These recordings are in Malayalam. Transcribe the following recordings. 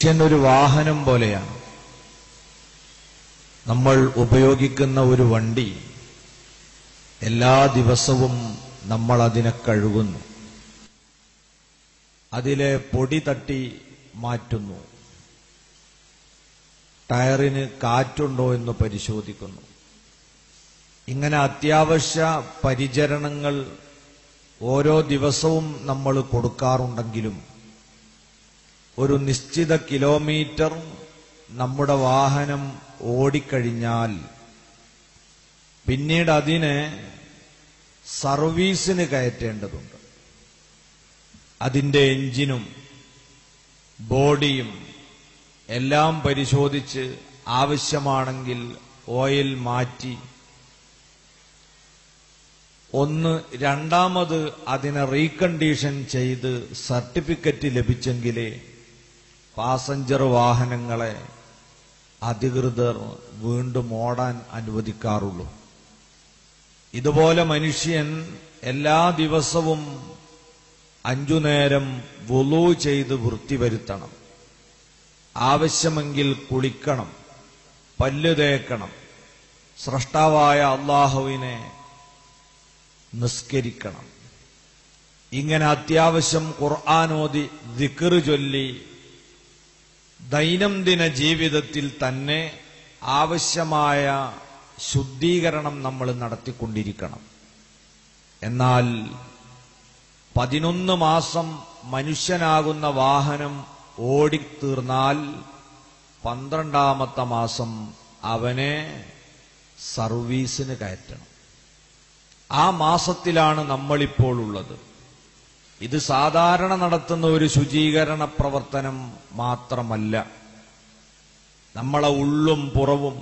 മനുഷ്യൻ ഒരു വാഹനം പോലെയാണ് നമ്മൾ ഉപയോഗിക്കുന്ന ഒരു വണ്ടി എല്ലാ ദിവസവും നമ്മൾ അതിനെ കഴുകുന്നു അതിലെ പൊടി തട്ടി മാറ്റുന്നു ടയറിന് കാറ്റുണ്ടോ എന്ന് പരിശോധിക്കുന്നു ഇങ്ങനെ അത്യാവശ്യ പരിചരണങ്ങൾ ഓരോ ദിവസവും നമ്മൾ കൊടുക്കാറുണ്ടെങ്കിലും ഒരു നിശ്ചിത കിലോമീറ്റർ നമ്മുടെ വാഹനം ഓടിക്കഴിഞ്ഞാൽ പിന്നീട് അതിനെ സർവീസിന് കയറ്റേണ്ടതുണ്ട് അതിന്റെ എഞ്ചിനും ബോഡിയും എല്ലാം പരിശോധിച്ച് ആവശ്യമാണെങ്കിൽ ഓയിൽ മാറ്റി ഒന്ന് രണ്ടാമത് അതിനെ റീകണ്ടീഷൻ ചെയ്ത് സർട്ടിഫിക്കറ്റ് ലഭിച്ചെങ്കിലേ പാസഞ്ചർ വാഹനങ്ങളെ അധികൃതർ വീണ്ടും ഓടാൻ അനുവദിക്കാറുള്ളൂ ഇതുപോലെ മനുഷ്യൻ എല്ലാ ദിവസവും അഞ്ചു നേരം വുളു ചെയ്ത് വൃത്തി വരുത്തണം ആവശ്യമെങ്കിൽ കുളിക്കണം പല്ല് തേക്കണം സ്രഷ്ടാവായ അള്ളാഹുവിനെ നിസ്കരിക്കണം ഇങ്ങനെ അത്യാവശ്യം ഖുർആാനോദി ദിക്കറ് ചൊല്ലി ദൈനംദിന ജീവിതത്തിൽ തന്നെ ആവശ്യമായ ശുദ്ധീകരണം നമ്മൾ നടത്തിക്കൊണ്ടിരിക്കണം എന്നാൽ പതിനൊന്ന് മാസം മനുഷ്യനാകുന്ന വാഹനം ഓടിത്തീർന്നാൽ പന്ത്രണ്ടാമത്തെ മാസം അവനെ സർവീസിന് കയറ്റണം ആ മാസത്തിലാണ് നമ്മളിപ്പോൾ ഉള്ളത് ഇത് സാധാരണ നടത്തുന്ന ഒരു ശുചീകരണ പ്രവർത്തനം മാത്രമല്ല നമ്മളെ ഉള്ളും പുറവും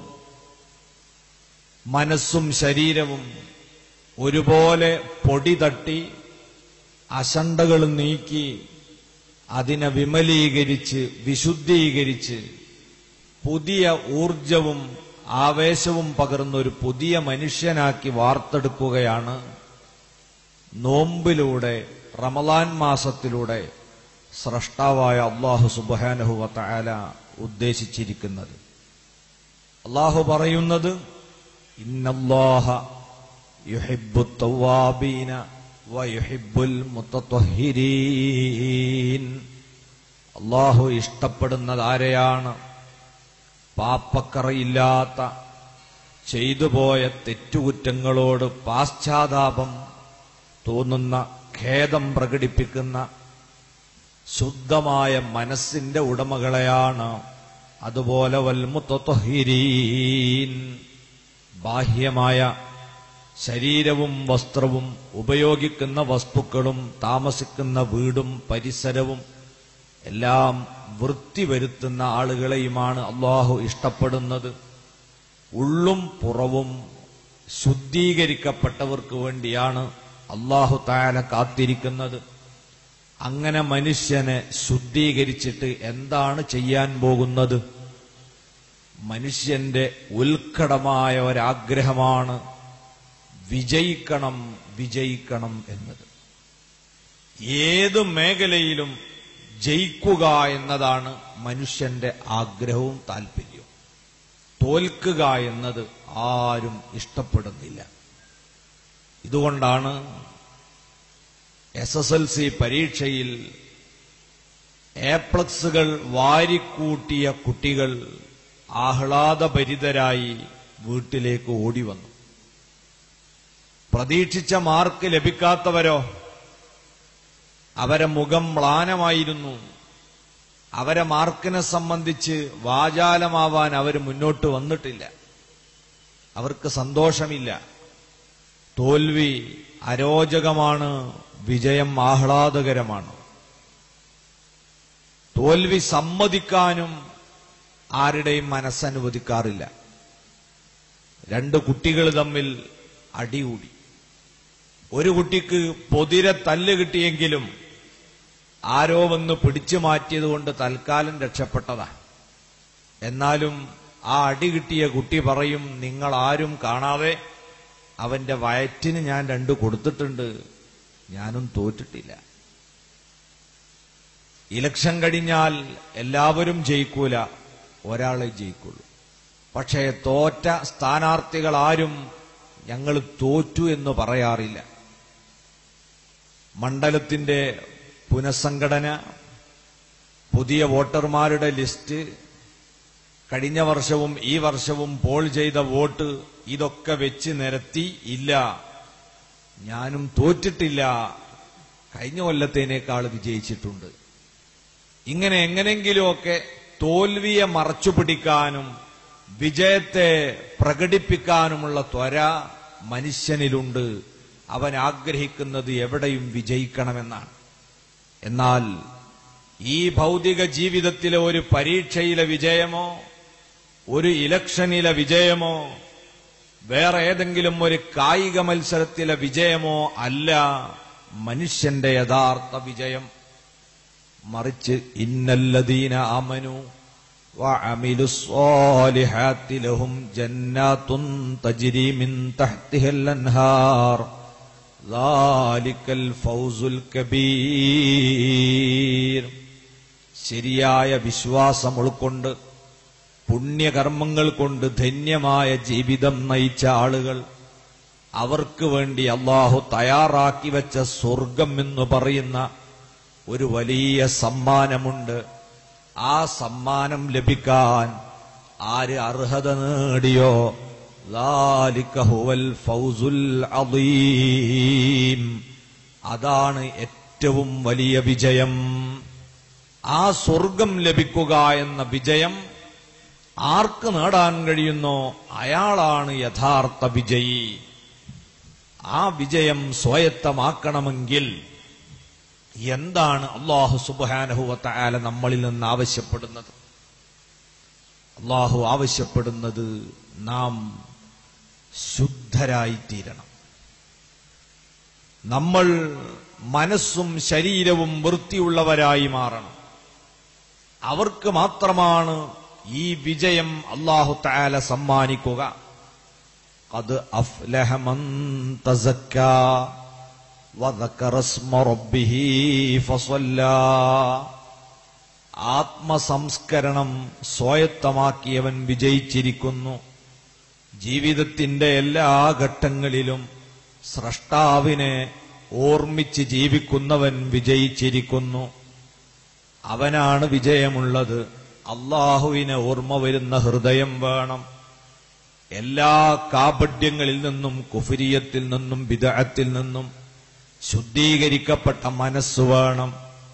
മനസ്സും ശരീരവും ഒരുപോലെ പൊടി തട്ടി അശണ്ടകൾ നീക്കി അതിനെ വിമലീകരിച്ച് വിശുദ്ധീകരിച്ച് പുതിയ ഊർജവും ആവേശവും പകർന്ന ഒരു പുതിയ മനുഷ്യനാക്കി വാർത്തെടുക്കുകയാണ് നോമ്പിലൂടെ റമലാൻ മാസത്തിലൂടെ സ്രഷ്ടാവായ അള്ളാഹു സുബാനഹുവ തആല ഉദ്ദേശിച്ചിരിക്കുന്നത് അള്ളാഹു പറയുന്നത് ഇന്നല്ലാഹ യുഹിബ്ബു തവ്വാബീന വയുഹിബ്ബുൽ മുത്തത്വഹിരീൻ അള്ളാഹു ഇഷ്ടപ്പെടുന്നത് ആരെയാണ് പാപ്പക്കറയില്ലാത്ത ചെയ്തുപോയ തെറ്റുകുറ്റങ്ങളോട് പാശ്ചാത്താപം തോന്നുന്ന ഖേദം പ്രകടിപ്പിക്കുന്ന ശുദ്ധമായ മനസ്സിന്റെ ഉടമകളെയാണ് അതുപോലെ വൽമുത്തഹിരീൻ ബാഹ്യമായ ശരീരവും വസ്ത്രവും ഉപയോഗിക്കുന്ന വസ്തുക്കളും താമസിക്കുന്ന വീടും പരിസരവും എല്ലാം വൃത്തി വരുത്തുന്ന ആളുകളെയുമാണ് അള്ളാഹു ഇഷ്ടപ്പെടുന്നത് ഉള്ളും പുറവും ശുദ്ധീകരിക്കപ്പെട്ടവർക്ക് വേണ്ടിയാണ് അള്ളാഹു താല കാത്തിരിക്കുന്നത് അങ്ങനെ മനുഷ്യനെ ശുദ്ധീകരിച്ചിട്ട് എന്താണ് ചെയ്യാൻ പോകുന്നത് മനുഷ്യന്റെ ഉത്കടമായ ഒരാഗ്രഹമാണ് വിജയിക്കണം വിജയിക്കണം എന്നത് ഏത് മേഖലയിലും ജയിക്കുക എന്നതാണ് മനുഷ്യന്റെ ആഗ്രഹവും താല്പര്യവും തോൽക്കുക എന്നത് ആരും ഇഷ്ടപ്പെടുന്നില്ല ഇതുകൊണ്ടാണ് എസ് എസ് എൽ സി പരീക്ഷയിൽ എ പ്ലസുകൾ വാരിക്കൂട്ടിയ കുട്ടികൾ ആഹ്ലാദഭരിതരായി വീട്ടിലേക്ക് ഓടി വന്നു പ്രതീക്ഷിച്ച മാർക്ക് ലഭിക്കാത്തവരോ അവരെ മുഖം മ്ലാനമായിരുന്നു അവരെ മാർക്കിനെ സംബന്ധിച്ച് വാചാലമാവാൻ അവർ മുന്നോട്ട് വന്നിട്ടില്ല അവർക്ക് സന്തോഷമില്ല തോൽവി അരോചകമാണ് വിജയം ആഹ്ലാദകരമാണ് തോൽവി സമ്മതിക്കാനും ആരുടെയും മനസ്സനുവദിക്കാറില്ല രണ്ട് കുട്ടികൾ തമ്മിൽ അടികൂടി ഒരു കുട്ടിക്ക് പൊതിരെ തല്ല് കിട്ടിയെങ്കിലും ആരോ വന്ന് പിടിച്ചു മാറ്റിയത് കൊണ്ട് തൽക്കാലം രക്ഷപ്പെട്ടതാ എന്നാലും ആ അടി കിട്ടിയ കുട്ടി പറയും നിങ്ങൾ ആരും കാണാതെ അവന്റെ വയറ്റിന് ഞാൻ രണ്ട് കൊടുത്തിട്ടുണ്ട് ഞാനും തോറ്റിട്ടില്ല ഇലക്ഷൻ കഴിഞ്ഞാൽ എല്ലാവരും ജയിക്കൂല ഒരാളെ ജയിക്കുള്ളൂ പക്ഷേ തോറ്റ സ്ഥാനാർത്ഥികൾ ആരും ഞങ്ങൾ തോറ്റു എന്ന് പറയാറില്ല മണ്ഡലത്തിന്റെ പുനഃസംഘടന പുതിയ വോട്ടർമാരുടെ ലിസ്റ്റ് കഴിഞ്ഞ വർഷവും ഈ വർഷവും പോൾ ചെയ്ത വോട്ട് ഇതൊക്കെ വെച്ച് നിരത്തി ഇല്ല ഞാനും തോറ്റിട്ടില്ല കഴിഞ്ഞ കൊല്ലത്തേനേക്കാൾ വിജയിച്ചിട്ടുണ്ട് ഇങ്ങനെ എങ്ങനെങ്കിലുമൊക്കെ തോൽവിയെ മറച്ചുപിടിക്കാനും വിജയത്തെ പ്രകടിപ്പിക്കാനുമുള്ള ത്വര മനുഷ്യനിലുണ്ട് അവൻ ആഗ്രഹിക്കുന്നത് എവിടെയും വിജയിക്കണമെന്നാണ് എന്നാൽ ഈ ഭൗതിക ജീവിതത്തിലെ ഒരു പരീക്ഷയിലെ വിജയമോ ഒരു ഇലക്ഷനിലെ വിജയമോ വേറെ ഏതെങ്കിലും ഒരു കായിക മത്സരത്തിലെ വിജയമോ അല്ല മനുഷ്യന്റെ യഥാർത്ഥ വിജയം മറിച്ച് ഇന്നല്ലദീന അമനു وعملوا الصالحات لهم جنات تجري من تحتها الأنهار ذلك الفوز الكبير ശരിയായ വിശ്വാസം ഉൾക്കൊണ്ട് പുണ്യകർമ്മങ്ങൾ കൊണ്ട് ധന്യമായ ജീവിതം നയിച്ച ആളുകൾ അവർക്ക് വേണ്ടി അള്ളാഹു തയ്യാറാക്കി വെച്ച സ്വർഗം എന്ന് പറയുന്ന ഒരു വലിയ സമ്മാനമുണ്ട് ആ സമ്മാനം ലഭിക്കാൻ ആര് അർഹത നേടിയോ ذلك هو الفوز العظيم അതാണ് ഏറ്റവും വലിയ വിജയം ആ സ്വർഗം ലഭിക്കുക എന്ന വിജയം ആർക്ക് നേടാൻ കഴിയുന്നോ അയാളാണ് യഥാർത്ഥ വിജയി ആ വിജയം സ്വായത്തമാക്കണമെങ്കിൽ എന്താണ് അള്ളാഹു സുബാനഹുവത്ത ആല നമ്മളിൽ നിന്ന് ആവശ്യപ്പെടുന്നത് അള്ളാഹു ആവശ്യപ്പെടുന്നത് നാം ശുദ്ധരായിത്തീരണം നമ്മൾ മനസ്സും ശരീരവും വൃത്തിയുള്ളവരായി മാറണം അവർക്ക് മാത്രമാണ് ഈ വിജയം അള്ളാഹു താല സമ്മാനിക്കുക അത് അഫ്ലഹമൻ തസക്ക وذكر اسم ربه فصلى ആത്മസംസ്കരണം സ്വായത്തമാക്കിയവൻ വിജയിച്ചിരിക്കുന്നു ജീവിതത്തിന്റെ എല്ലാ ഘട്ടങ്ങളിലും സ്രഷ്ടാവിനെ ഓർമ്മിച്ച് ജീവിക്കുന്നവൻ വിജയിച്ചിരിക്കുന്നു അവനാണ് വിജയമുള്ളത് അള്ളാഹുവിനെ ഓർമ്മ വരുന്ന ഹൃദയം വേണം എല്ലാ കാപഡ്യങ്ങളിൽ നിന്നും കുഫിരിയത്തിൽ നിന്നും വിദഗ്ധത്തിൽ നിന്നും ശുദ്ധീകരിക്കപ്പെട്ട മനസ്സ് വേണം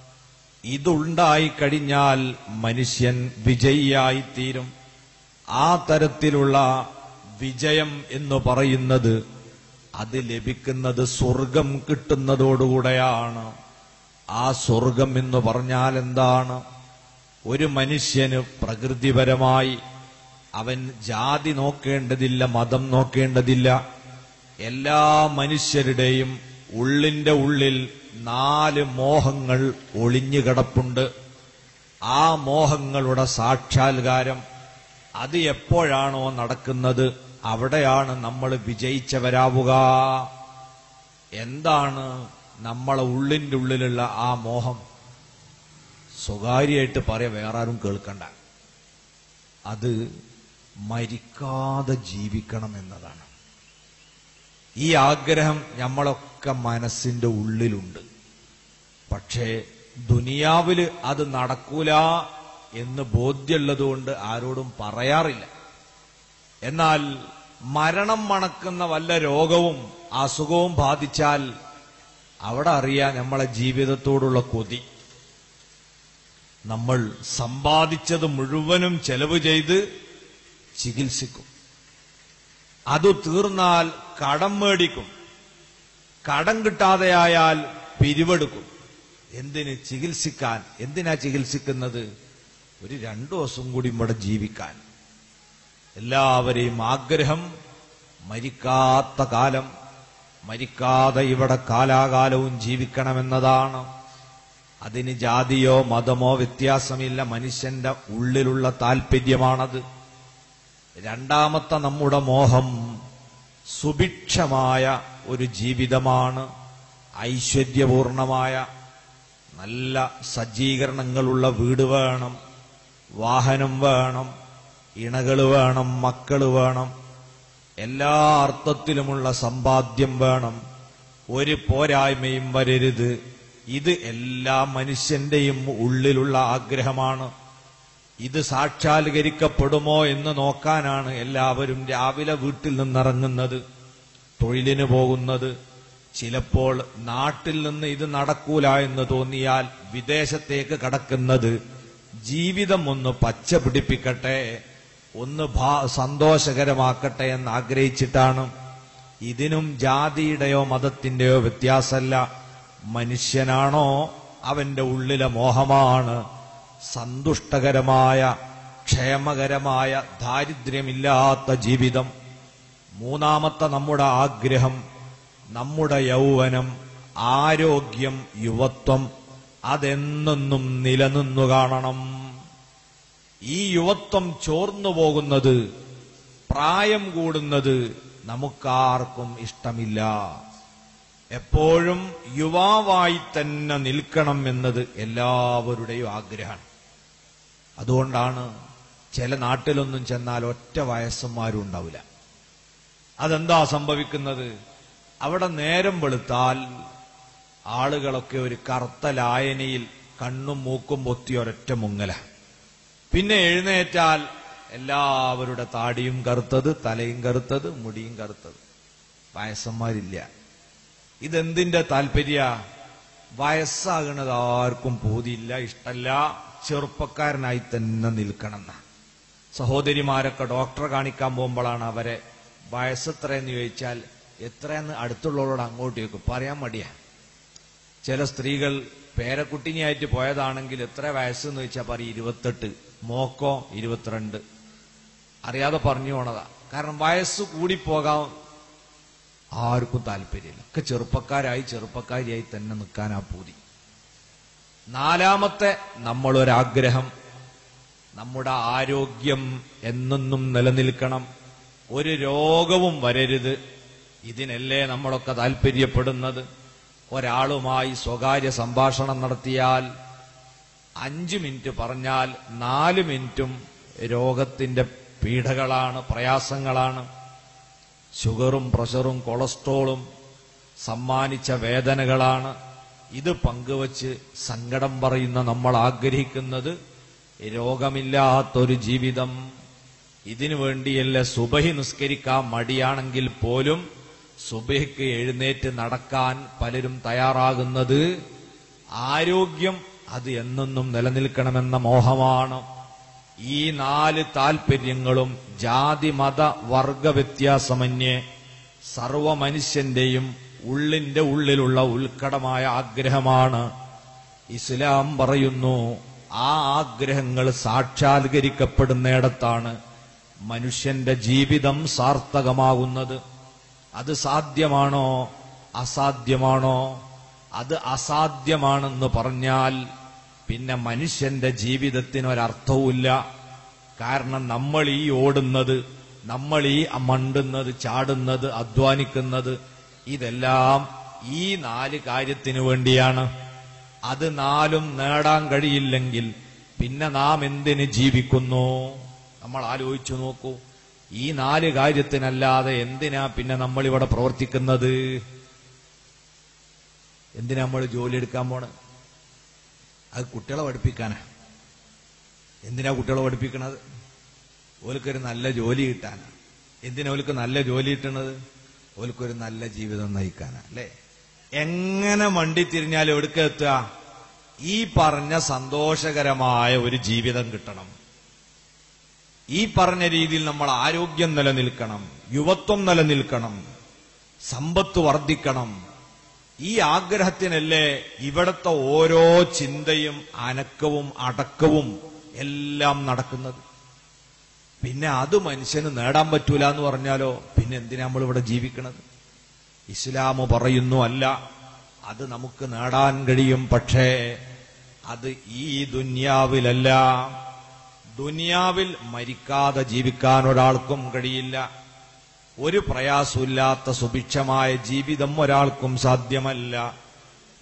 ഇതുണ്ടായിക്കഴിഞ്ഞാൽ മനുഷ്യൻ വിജയിയായിത്തീരും ആ തരത്തിലുള്ള വിജയം എന്ന് പറയുന്നത് അത് ലഭിക്കുന്നത് സ്വർഗം കിട്ടുന്നതോടുകൂടെയാണ് ആ സ്വർഗം എന്ന് പറഞ്ഞാൽ എന്താണ് ഒരു മനുഷ്യന് പ്രകൃതിപരമായി അവൻ ജാതി നോക്കേണ്ടതില്ല മതം നോക്കേണ്ടതില്ല എല്ലാ മനുഷ്യരുടെയും ഉള്ളിന്റെ ഉള്ളിൽ നാല് മോഹങ്ങൾ ഒളിഞ്ഞു കിടപ്പുണ്ട് ആ മോഹങ്ങളുടെ സാക്ഷാത്കാരം അത് എപ്പോഴാണോ നടക്കുന്നത് അവിടെയാണ് നമ്മൾ വിജയിച്ചവരാവുക എന്താണ് നമ്മളെ ഉള്ളിന്റെ ഉള്ളിലുള്ള ആ മോഹം സ്വകാര്യമായിട്ട് പറയാ വേറെ ആരും കേൾക്കണ്ട അത് മരിക്കാതെ ജീവിക്കണം എന്നതാണ് ഈ ആഗ്രഹം നമ്മളൊക്കെ മനസ്സിന്റെ ഉള്ളിലുണ്ട് പക്ഷേ ദുനിയാവില് അത് നടക്കൂല എന്ന് ബോധ്യമുള്ളതുകൊണ്ട് ആരോടും പറയാറില്ല എന്നാൽ മരണം മണക്കുന്ന വല്ല രോഗവും അസുഖവും ബാധിച്ചാൽ അവിടെ അറിയാം നമ്മളെ ജീവിതത്തോടുള്ള കൊതി നമ്മൾ സമ്പാദിച്ചത് മുഴുവനും ചെലവ് ചെയ്ത് ചികിത്സിക്കും അത് തീർന്നാൽ കടം മേടിക്കും കടം കിട്ടാതെയായാൽ പിരിവെടുക്കും എന്തിന് ചികിത്സിക്കാൻ എന്തിനാ ചികിത്സിക്കുന്നത് ഒരു രണ്ടു ദിവസം കൂടി ഇവിടെ ജീവിക്കാൻ എല്ലാവരെയും ആഗ്രഹം മരിക്കാത്ത കാലം മരിക്കാതെ ഇവിടെ കാലാകാലവും ജീവിക്കണമെന്നതാണ് അതിന് ജാതിയോ മതമോ വ്യത്യാസമില്ല മനുഷ്യന്റെ ഉള്ളിലുള്ള താല്പര്യമാണത് രണ്ടാമത്തെ നമ്മുടെ മോഹം സുഭിക്ഷമായ ഒരു ജീവിതമാണ് ഐശ്വര്യപൂർണമായ നല്ല സജ്ജീകരണങ്ങളുള്ള വീട് വേണം വാഹനം വേണം ഇണകൾ വേണം മക്കൾ വേണം എല്ലാ അർത്ഥത്തിലുമുള്ള സമ്പാദ്യം വേണം ഒരു പോരായ്മയും വരരുത് ഇത് എല്ലാ മനുഷ്യന്റെയും ഉള്ളിലുള്ള ആഗ്രഹമാണ് ഇത് സാക്ഷാത്കരിക്കപ്പെടുമോ എന്ന് നോക്കാനാണ് എല്ലാവരും രാവിലെ വീട്ടിൽ നിന്നിറങ്ങുന്നത് തൊഴിലിന് പോകുന്നത് ചിലപ്പോൾ നാട്ടിൽ നിന്ന് ഇത് നടക്കൂല എന്ന് തോന്നിയാൽ വിദേശത്തേക്ക് കടക്കുന്നത് ജീവിതം ഒന്ന് പച്ച പിടിപ്പിക്കട്ടെ ഒന്ന് ഭാ- സന്തോഷകരമാക്കട്ടെ എന്ന് ആഗ്രഹിച്ചിട്ടാണ് ഇതിനും ജാതിയുടെയോ മതത്തിന്റെയോ വ്യത്യാസമല്ല മനുഷ്യനാണോ അവന്റെ ഉള്ളിലെ മോഹമാണ് സന്തുഷ്ടകരമായ ക്ഷേമകരമായ ദാരിദ്ര്യമില്ലാത്ത ജീവിതം മൂന്നാമത്തെ നമ്മുടെ ആഗ്രഹം നമ്മുടെ യൗവനം ആരോഗ്യം യുവത്വം അതെന്നെന്നും നിലനിന്നു കാണണം ഈ യുവത്വം ചോർന്നു പോകുന്നത് പ്രായം കൂടുന്നത് നമുക്കാർക്കും ഇഷ്ടമില്ല എപ്പോഴും യുവാവായി തന്നെ നിൽക്കണം എന്നത് എല്ലാവരുടെയും ആഗ്രഹമാണ് അതുകൊണ്ടാണ് ചില നാട്ടിലൊന്നും ചെന്നാൽ ഒറ്റ വയസ്സന്മാരും ഉണ്ടാവില്ല അതെന്താ സംഭവിക്കുന്നത് അവിടെ നേരം വെളുത്താൽ ആളുകളൊക്കെ ഒരു കറുത്ത ലായനിയിൽ കണ്ണും മൂക്കും പൊത്തി ഒരൊറ്റ മുങ്ങല പിന്നെ എഴുന്നേറ്റാൽ എല്ലാവരുടെ താടിയും കറുത്തത് തലയും കറുത്തത് മുടിയും കറുത്തത് വയസ്സന്മാരില്ല ഇതെന്തിന്റെ താല്പര്യ വയസ്സാകണത് ആർക്കും പൂതിയില്ല ഇഷ്ടല്ല ചെറുപ്പക്കാരനായി തന്നെ നിൽക്കണം എന്നാ സഹോദരിമാരൊക്കെ ഡോക്ടറെ കാണിക്കാൻ പോകുമ്പോഴാണ് അവരെ വയസ്സ് എത്രയെന്ന് ചോദിച്ചാൽ എത്രയെന്ന് അടുത്തുള്ളവരോട് അങ്ങോട്ട് ചോദിക്കും പറയാൻ മടിയാ ചില സ്ത്രീകൾ പേരക്കുട്ടിനിയായിട്ട് പോയതാണെങ്കിൽ എത്ര വയസ്സെന്ന് ചോദിച്ചാൽ പറയും ഇരുപത്തെട്ട് മോക്കോ ഇരുപത്തിരണ്ട് അറിയാതെ പറഞ്ഞു പോണതാ കാരണം വയസ്സ് കൂടിപ്പോകാൻ ആർക്കും താല്പര്യമില്ല ഒക്കെ ചെറുപ്പക്കാരായി ചെറുപ്പക്കാരിയായി തന്നെ നിൽക്കാനാ പൂതി നാലാമത്തെ നമ്മളൊരാഗ്രഹം നമ്മുടെ ആരോഗ്യം എന്നെന്നും നിലനിൽക്കണം ഒരു രോഗവും വരരുത് ഇതിനല്ലേ നമ്മളൊക്കെ താല്പര്യപ്പെടുന്നത് ഒരാളുമായി സ്വകാര്യ സംഭാഷണം നടത്തിയാൽ അഞ്ചു മിനിറ്റ് പറഞ്ഞാൽ നാല് മിനിറ്റും രോഗത്തിന്റെ പീഡകളാണ് പ്രയാസങ്ങളാണ് ഷുഗറും പ്രഷറും കൊളസ്ട്രോളും സമ്മാനിച്ച വേദനകളാണ് ഇത് പങ്കുവച്ച് സങ്കടം പറയുന്ന നമ്മൾ ആഗ്രഹിക്കുന്നത് രോഗമില്ലാത്തൊരു ജീവിതം ഇതിനു വേണ്ടിയല്ല സുബഹി നിസ്കരിക്കാൻ മടിയാണെങ്കിൽ പോലും സുബഹിക്ക് എഴുന്നേറ്റ് നടക്കാൻ പലരും തയ്യാറാകുന്നത് ആരോഗ്യം അത് എന്നെന്നും നിലനിൽക്കണമെന്ന മോഹമാണ് ഈ നാല് താൽപര്യങ്ങളും ജാതി മത വർഗ വ്യത്യാസമന്യേ സർവ മനുഷ്യന്റെയും ഉള്ളിന്റെ ഉള്ളിലുള്ള ഉത്കടമായ ആഗ്രഹമാണ് ഇസ്ലാം പറയുന്നു ആ ആഗ്രഹങ്ങൾ സാക്ഷാത്കരിക്കപ്പെടുന്നിടത്താണ് മനുഷ്യന്റെ ജീവിതം സാർത്ഥകമാകുന്നത് അത് സാധ്യമാണോ അസാധ്യമാണോ അത് അസാധ്യമാണെന്ന് പറഞ്ഞാൽ പിന്നെ മനുഷ്യന്റെ ജീവിതത്തിന് ഒരർത്ഥവുമില്ല കാരണം നമ്മൾ ഈ ഓടുന്നത് നമ്മൾ ഈ മണ്ടുന്നത് ചാടുന്നത് അധ്വാനിക്കുന്നത് ഇതെല്ലാം ഈ നാല് കാര്യത്തിനു വേണ്ടിയാണ് അത് നാലും നേടാൻ കഴിയില്ലെങ്കിൽ പിന്നെ നാം എന്തിന് ജീവിക്കുന്നു നമ്മൾ ആലോചിച്ചു നോക്കൂ ഈ നാല് കാര്യത്തിനല്ലാതെ എന്തിനാ പിന്നെ നമ്മൾ ഇവിടെ പ്രവർത്തിക്കുന്നത് എന്തിനാ നമ്മൾ ജോലി എടുക്കാൻ പോണ് അത് കുട്ടികളെ പഠിപ്പിക്കാനാ എന്തിനാ കുട്ടികളെ പഠിപ്പിക്കണത് ഓൽക്കൊരു നല്ല ജോലി കിട്ടാനാ എന്തിനാ ഓൽക്ക് നല്ല ജോലി കിട്ടണത് ഓൽക്കൊരു നല്ല ജീവിതം നയിക്കാനാ അല്ലേ എങ്ങനെ മണ്ടി തിരിഞ്ഞാൽ എവിടേക്ക് എത്തുക ഈ പറഞ്ഞ സന്തോഷകരമായ ഒരു ജീവിതം കിട്ടണം ഈ പറഞ്ഞ രീതിയിൽ നമ്മൾ ആരോഗ്യം നിലനിൽക്കണം യുവത്വം നിലനിൽക്കണം സമ്പത്ത് വർദ്ധിക്കണം ഈ ആഗ്രഹത്തിനല്ലേ ഇവിടത്തെ ഓരോ ചിന്തയും അനക്കവും അടക്കവും എല്ലാം നടക്കുന്നത് പിന്നെ അത് മനുഷ്യന് നേടാൻ പറ്റൂല എന്ന് പറഞ്ഞാലോ പിന്നെ എന്തിനാ നമ്മൾ ഇവിടെ ജീവിക്കണത് ഇസ്ലാം പറയുന്നു അല്ല അത് നമുക്ക് നേടാൻ കഴിയും പക്ഷേ അത് ഈ ദുന്യാവിലല്ല ദുനിയാവിൽ മരിക്കാതെ ജീവിക്കാൻ ഒരാൾക്കും കഴിയില്ല ഒരു പ്രയാസമില്ലാത്ത സുഭിക്ഷമായ ജീവിതം ഒരാൾക്കും സാധ്യമല്ല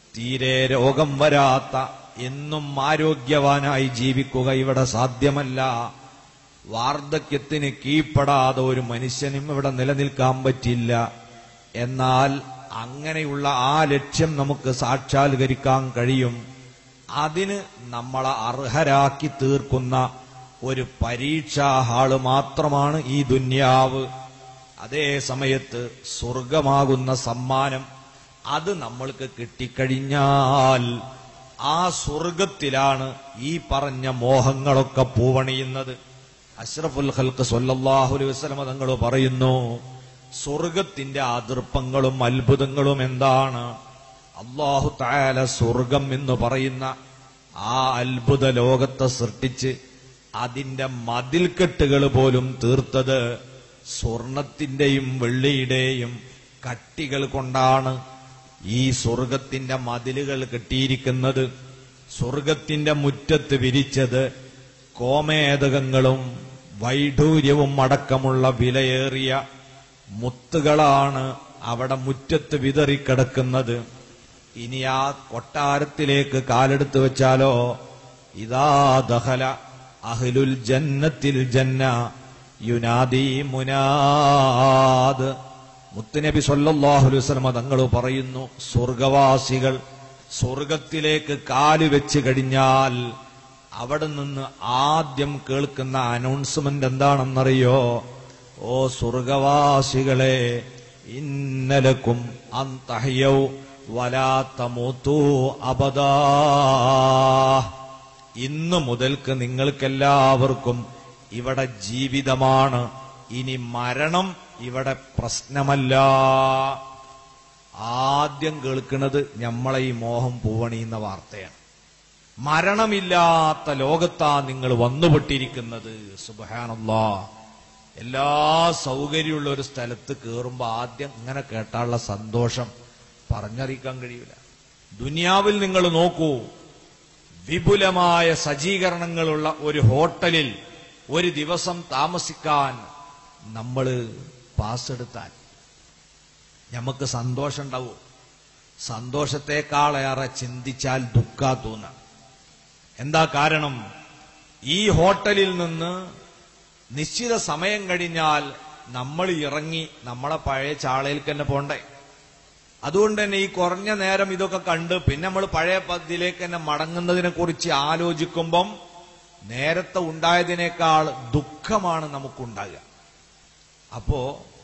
തീരെ രോഗം വരാത്ത എന്നും ആരോഗ്യവാനായി ജീവിക്കുക ഇവിടെ സാധ്യമല്ല വാർദ്ധക്യത്തിന് കീഴ്പ്പെടാതെ ഒരു മനുഷ്യനും ഇവിടെ നിലനിൽക്കാൻ പറ്റില്ല എന്നാൽ അങ്ങനെയുള്ള ആ ലക്ഷ്യം നമുക്ക് സാക്ഷാത്കരിക്കാൻ കഴിയും അതിന് നമ്മളെ അർഹരാക്കി തീർക്കുന്ന ഒരു പരീക്ഷാ ഹാള് മാത്രമാണ് ഈ ദുന്യാവ് അതേ സമയത്ത് സ്വർഗമാകുന്ന സമ്മാനം അത് നമ്മൾക്ക് കിട്ടിക്കഴിഞ്ഞാൽ ആ സ്വർഗത്തിലാണ് ഈ പറഞ്ഞ മോഹങ്ങളൊക്കെ പൂവണിയുന്നത് അഷ്റഫുൽ ഖൽക്ക് സല്ലല്ലാഹു അലൈഹി വസല്ലമ തങ്ങൾ പറയുന്നു സ്വർഗത്തിന്റെ അതിർപ്പങ്ങളും അത്ഭുതങ്ങളും എന്താണ് അള്ളാഹു തായാല സ്വർഗം എന്ന് പറയുന്ന ആ അത്ഭുത ലോകത്തെ സൃഷ്ടിച്ച് അതിന്റെ മതിൽക്കെട്ടുകൾ പോലും തീർത്തത് സ്വർണത്തിന്റെയും വെള്ളിയുടെയും കട്ടികൾ കൊണ്ടാണ് ഈ സ്വർഗത്തിന്റെ മതിലുകൾ കെട്ടിയിരിക്കുന്നത് സ്വർഗത്തിന്റെ മുറ്റത്ത് വിരിച്ചത് കോമേതകങ്ങളും വൈഡൂര്യവും അടക്കമുള്ള വിലയേറിയ മുത്തുകളാണ് അവിടെ മുറ്റത്ത് വിതറിക്കിടക്കുന്നത് ഇനി ആ കൊട്ടാരത്തിലേക്ക് കാലെടുത്ത് വെച്ചാലോ ഇതാ ദഹല അഹ്ലുൽ ജന്നത്തിൽ ജന്ന യുനാദി മുനാദ് മുത്തുനബി സല്ലല്ലാഹു അലൈഹി വസല്ലമ തങ്ങൾ പറയുന്നു സ്വർഗവാസികൾ സ്വർഗത്തിലേക്ക് കാല് വെച്ച് കഴിഞ്ഞാൽ അവിടെ നിന്ന് ആദ്യം കേൾക്കുന്ന അനൗൺസ്മെന്റ് എന്താണെന്നറിയോ ഓ സ്വർഗവാസികളെ ഇന്നലക്കും അന്തഹ്യൗ വലാത്തമൂത്തൂ അബദാ ഇന്ന് മുതൽക്ക് നിങ്ങൾക്കെല്ലാവർക്കും ഇവിടെ ജീവിതമാണ് ഇനി മരണം ഇവിടെ പ്രശ്നമല്ല ആദ്യം കേൾക്കുന്നത് നമ്മളെ ഈ മോഹം പൂവണിയുന്ന വാർത്തയാണ് മരണമില്ലാത്ത ലോകത്താ നിങ്ങൾ വന്നുപെട്ടിരിക്കുന്നത് സുബഹാനല്ലാ എല്ലാ സൗകര്യമുള്ള ഒരു സ്ഥലത്ത് കയറുമ്പോ ആദ്യം ഇങ്ങനെ കേട്ടാനുള്ള സന്തോഷം പറഞ്ഞറിയിക്കാൻ കഴിയില്ല ദുനിയാവിൽ നിങ്ങൾ നോക്കൂ വിപുലമായ സജ്ജീകരണങ്ങളുള്ള ഒരു ഹോട്ടലിൽ ഒരു ദിവസം താമസിക്കാൻ നമ്മൾ പാസ് എടുത്താൽ നമുക്ക് സന്തോഷം ഉണ്ടാവും സന്തോഷത്തെക്കാളേറെ ചിന്തിച്ചാൽ ദുഃഖ തോന്നാം എന്താ കാരണം ഈ ഹോട്ടലിൽ നിന്ന് നിശ്ചിത സമയം കഴിഞ്ഞാൽ നമ്മൾ ഇറങ്ങി നമ്മളെ പഴയ ചാളയിൽ തന്നെ പോണ്ടേ അതുകൊണ്ട് തന്നെ ഈ കുറഞ്ഞ നേരം ഇതൊക്കെ കണ്ട് പിന്നെ നമ്മൾ പഴയ പദ്ധതിയിലേക്ക് തന്നെ മടങ്ങുന്നതിനെ കുറിച്ച് ആലോചിക്കുമ്പം നേരത്തെ ഉണ്ടായതിനേക്കാൾ ദുഃഖമാണ് നമുക്കുണ്ടാകുക അപ്പോ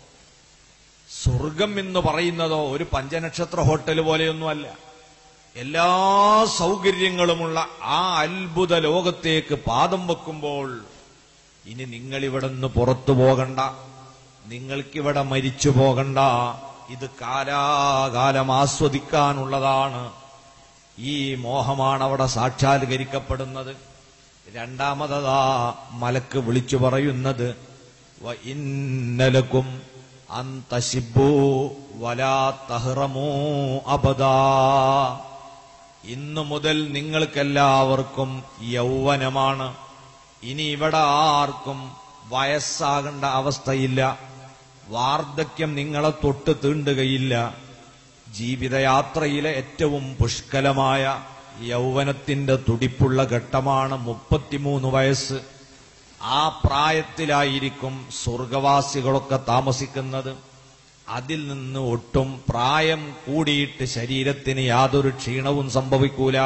സ്വർഗം എന്ന് പറയുന്നതോ ഒരു പഞ്ചനക്ഷത്ര ഹോട്ടൽ പോലെയൊന്നുമല്ല എല്ലാ സൗകര്യങ്ങളുമുള്ള ആ അത്ഭുത ലോകത്തേക്ക് പാദം വെക്കുമ്പോൾ ഇനി നിങ്ങൾ ഇവിടെ നിന്ന് പുറത്തു പോകണ്ട നിങ്ങൾക്കിവിടെ മരിച്ചു പോകണ്ട ഇത് കാലാകാലം ആസ്വദിക്കാനുള്ളതാണ് ഈ മോഹമാണ് അവിടെ സാക്ഷാത്കരിക്കപ്പെടുന്നത് രണ്ടാമതതാ മലക്ക് വിളിച്ചു പറയുന്നത് വ ഇന്നലക്കും അന്തശിബു വലാ തഹ്റമൂ അബദാ ഇന്നു മുതൽ നിങ്ങൾക്കെല്ലാവർക്കും യൗവനമാണ് ഇനി ഇവിടെ ആർക്കും വയസ്സാകേണ്ട അവസ്ഥയില്ല വാർദ്ധക്യം നിങ്ങളെ തൊട്ട് തീണ്ടുകയില്ല ജീവിതയാത്രയിലെ ഏറ്റവും പുഷ്കലമായ യൗവനത്തിന്റെ തുടിപ്പുള്ള ഘട്ടമാണ് മുപ്പത്തിമൂന്ന് വയസ്സ് ആ പ്രായത്തിലായിരിക്കും സ്വർഗവാസികളൊക്കെ താമസിക്കുന്നത് അതിൽ നിന്ന് ഒട്ടും പ്രായം കൂടിയിട്ട് ശരീരത്തിന് യാതൊരു ക്ഷീണവും സംഭവിക്കൂല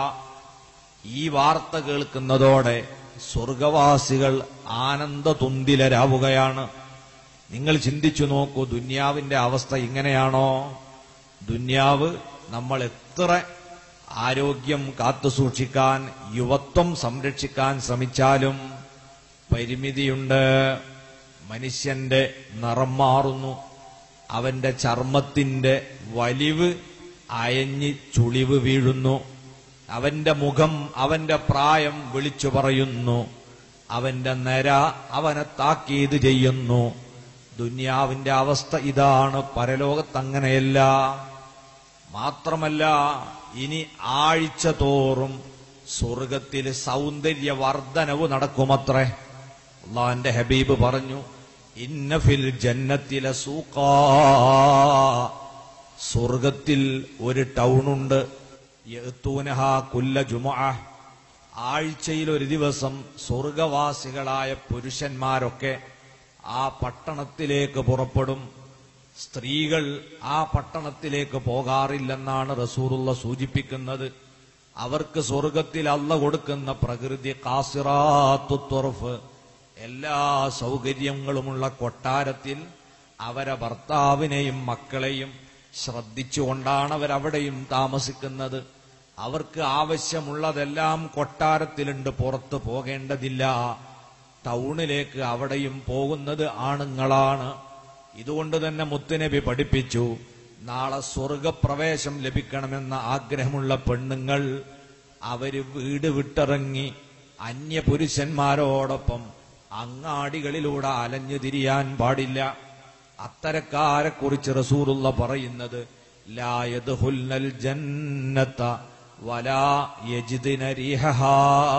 ഈ വാർത്ത കേൾക്കുന്നതോടെ സ്വർഗവാസികൾ ആനന്ദതുന്തിലരാവുകയാണ് നിങ്ങൾ ചിന്തിച്ചു നോക്കൂ ദുന്യാവിന്റെ അവസ്ഥ ഇങ്ങനെയാണോ ദുന്യാവ് നമ്മൾ എത്ര ആരോഗ്യം കാത്തുസൂക്ഷിക്കാൻ യുവത്വം സംരക്ഷിക്കാൻ ശ്രമിച്ചാലും പരിമിതിയുണ്ട് മനുഷ്യന്റെ നിറം മാറുന്നു അവന്റെ ചർമ്മത്തിന്റെ വലിവ് അയഞ്ഞ് ചുളിവ് വീഴുന്നു അവന്റെ മുഖം അവന്റെ പ്രായം വിളിച്ചു പറയുന്നു അവന്റെ നര അവനെ താക്കീത് ചെയ്യുന്നു ദുന്യാവിന്റെ അവസ്ഥ ഇതാണ് പരലോകത്തങ്ങനെയല്ല മാത്രമല്ല ഇനി ആഴ്ച തോറും സ്വർഗത്തിൽ സൗന്ദര്യ വർധനവ് നടക്കുമത്രേ അള്ളാന്റെ ഹബീബ് പറഞ്ഞു ഇന്നഫിൽ ജന്നത്തിലെ സൂക്കാ സ്വർഗത്തിൽ ഒരു ടൗണുണ്ട് യഅ്തൂനഹ കുല്ല ജുമുഅ ആഴ്ചയിൽ ഒരു ദിവസം സ്വർഗവാസികളായ പുരുഷന്മാരൊക്കെ ആ പട്ടണത്തിലേക്ക് പുറപ്പെടും സ്ത്രീകൾ ആ പട്ടണത്തിലേക്ക് പോകാറില്ലെന്നാണ് റസൂറുള്ള സൂചിപ്പിക്കുന്നത് അവർക്ക് സ്വർഗത്തിൽ അല്ല കൊടുക്കുന്ന പ്രകൃതി കാസിറാത്തു തുറഫ് എല്ലാ സൗകര്യങ്ങളുമുള്ള കൊട്ടാരത്തിൽ അവരെ ഭർത്താവിനെയും മക്കളെയും ശ്രദ്ധിച്ചുകൊണ്ടാണ് അവരവിടെയും താമസിക്കുന്നത് അവർക്ക് ആവശ്യമുള്ളതെല്ലാം കൊട്ടാരത്തിലുണ്ട് പുറത്തു പോകേണ്ടതില്ല ടൗണിലേക്ക് അവിടെയും പോകുന്നത് ആണുങ്ങളാണ് ഇതുകൊണ്ട് തന്നെ മുത്തുനബി പഠിപ്പിച്ചു നാളെ സ്വർഗപ്രവേശം ലഭിക്കണമെന്ന ആഗ്രഹമുള്ള പെണ്ണുങ്ങൾ അവര് വീട് വിട്ടിറങ്ങി അന്യപുരുഷന്മാരോടൊപ്പം അങ്ങാടികളിലൂടെ അലഞ്ഞു തിരിയാൻ പാടില്ല അത്തരക്കാരെ കുറിച്ച് റസൂറുള്ള പറയുന്നത് ലായദ്ഹുൽനൽ ജന്നത്ത വലാ യജിദിന റിഹഹാ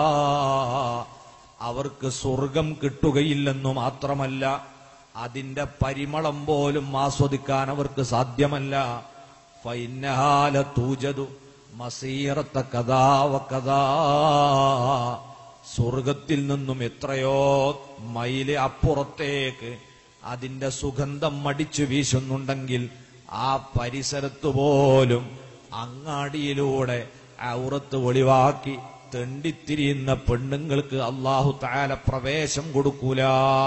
അവർക്ക് സ്വർഗം കിട്ടുകയില്ലെന്നു മാത്രമല്ല അതിന്റെ പരിമളം പോലും ആസ്വദിക്കാൻ അവർക്ക് സാധ്യമല്ല ഫൈനഹാല തൂജതു മസീറത്ത കഥാവ കഥാ സ്വർഗത്തിൽ നിന്നും എത്രയോ മൈല് അപ്പുറത്തേക്ക് അതിന്റെ സുഗന്ധം മടിച്ചു വീശുന്നുണ്ടെങ്കിൽ ആ പരിസരത്ത് പോലും അങ്ങാടിയിലൂടെ ഔറത്ത് ഒളിവാക്കി തെണ്ടിത്തിരിയുന്ന പെണ്ണുങ്ങൾക്ക് അള്ളാഹു താല പ്രവേശം കൊടുക്കൂല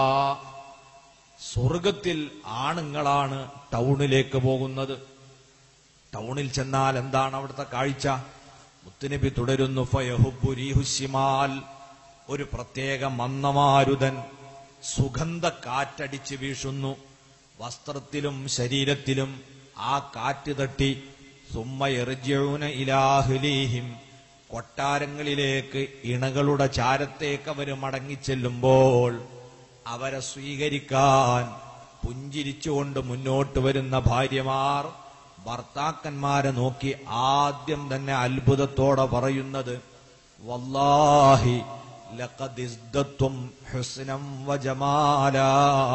സ്വർഗത്തിൽ ആണുങ്ങളാണ് ടൗണിലേക്ക് പോകുന്നത് ടൗണിൽ ചെന്നാൽ എന്താണ് അവിടുത്തെ കാഴ്ച മുത്തുനബി തുടരുന്നു ഫയഹുബുരിഹുഷിമാൽ ഒരു പ്രത്യേക മന്നമാരുതൻ സുഗന്ധ കാറ്റടിച്ച് വീശുന്നു വസ്ത്രത്തിലും ശരീരത്തിലും ആ കാറ്റ് തട്ടി സുമ്മയെറിജ്യൂന ഇലാഹുലീഹിം കൊട്ടാരങ്ങളിലേക്ക് ഇണകളുടെ ചാരത്തേക്ക് അവർ മടങ്ങിച്ചെല്ലുമ്പോൾ അവരെ സ്വീകരിക്കാൻ പുഞ്ചിരിച്ചുകൊണ്ട് മുന്നോട്ട് വരുന്ന ഭാര്യമാർ ഭർത്താക്കന്മാരെ നോക്കി ആദ്യം തന്നെ അത്ഭുതത്തോടെ പറയുന്നത് വല്ലാഹി ലഖദിസ്ദത്തും ഹുസ്നം വജമാലാ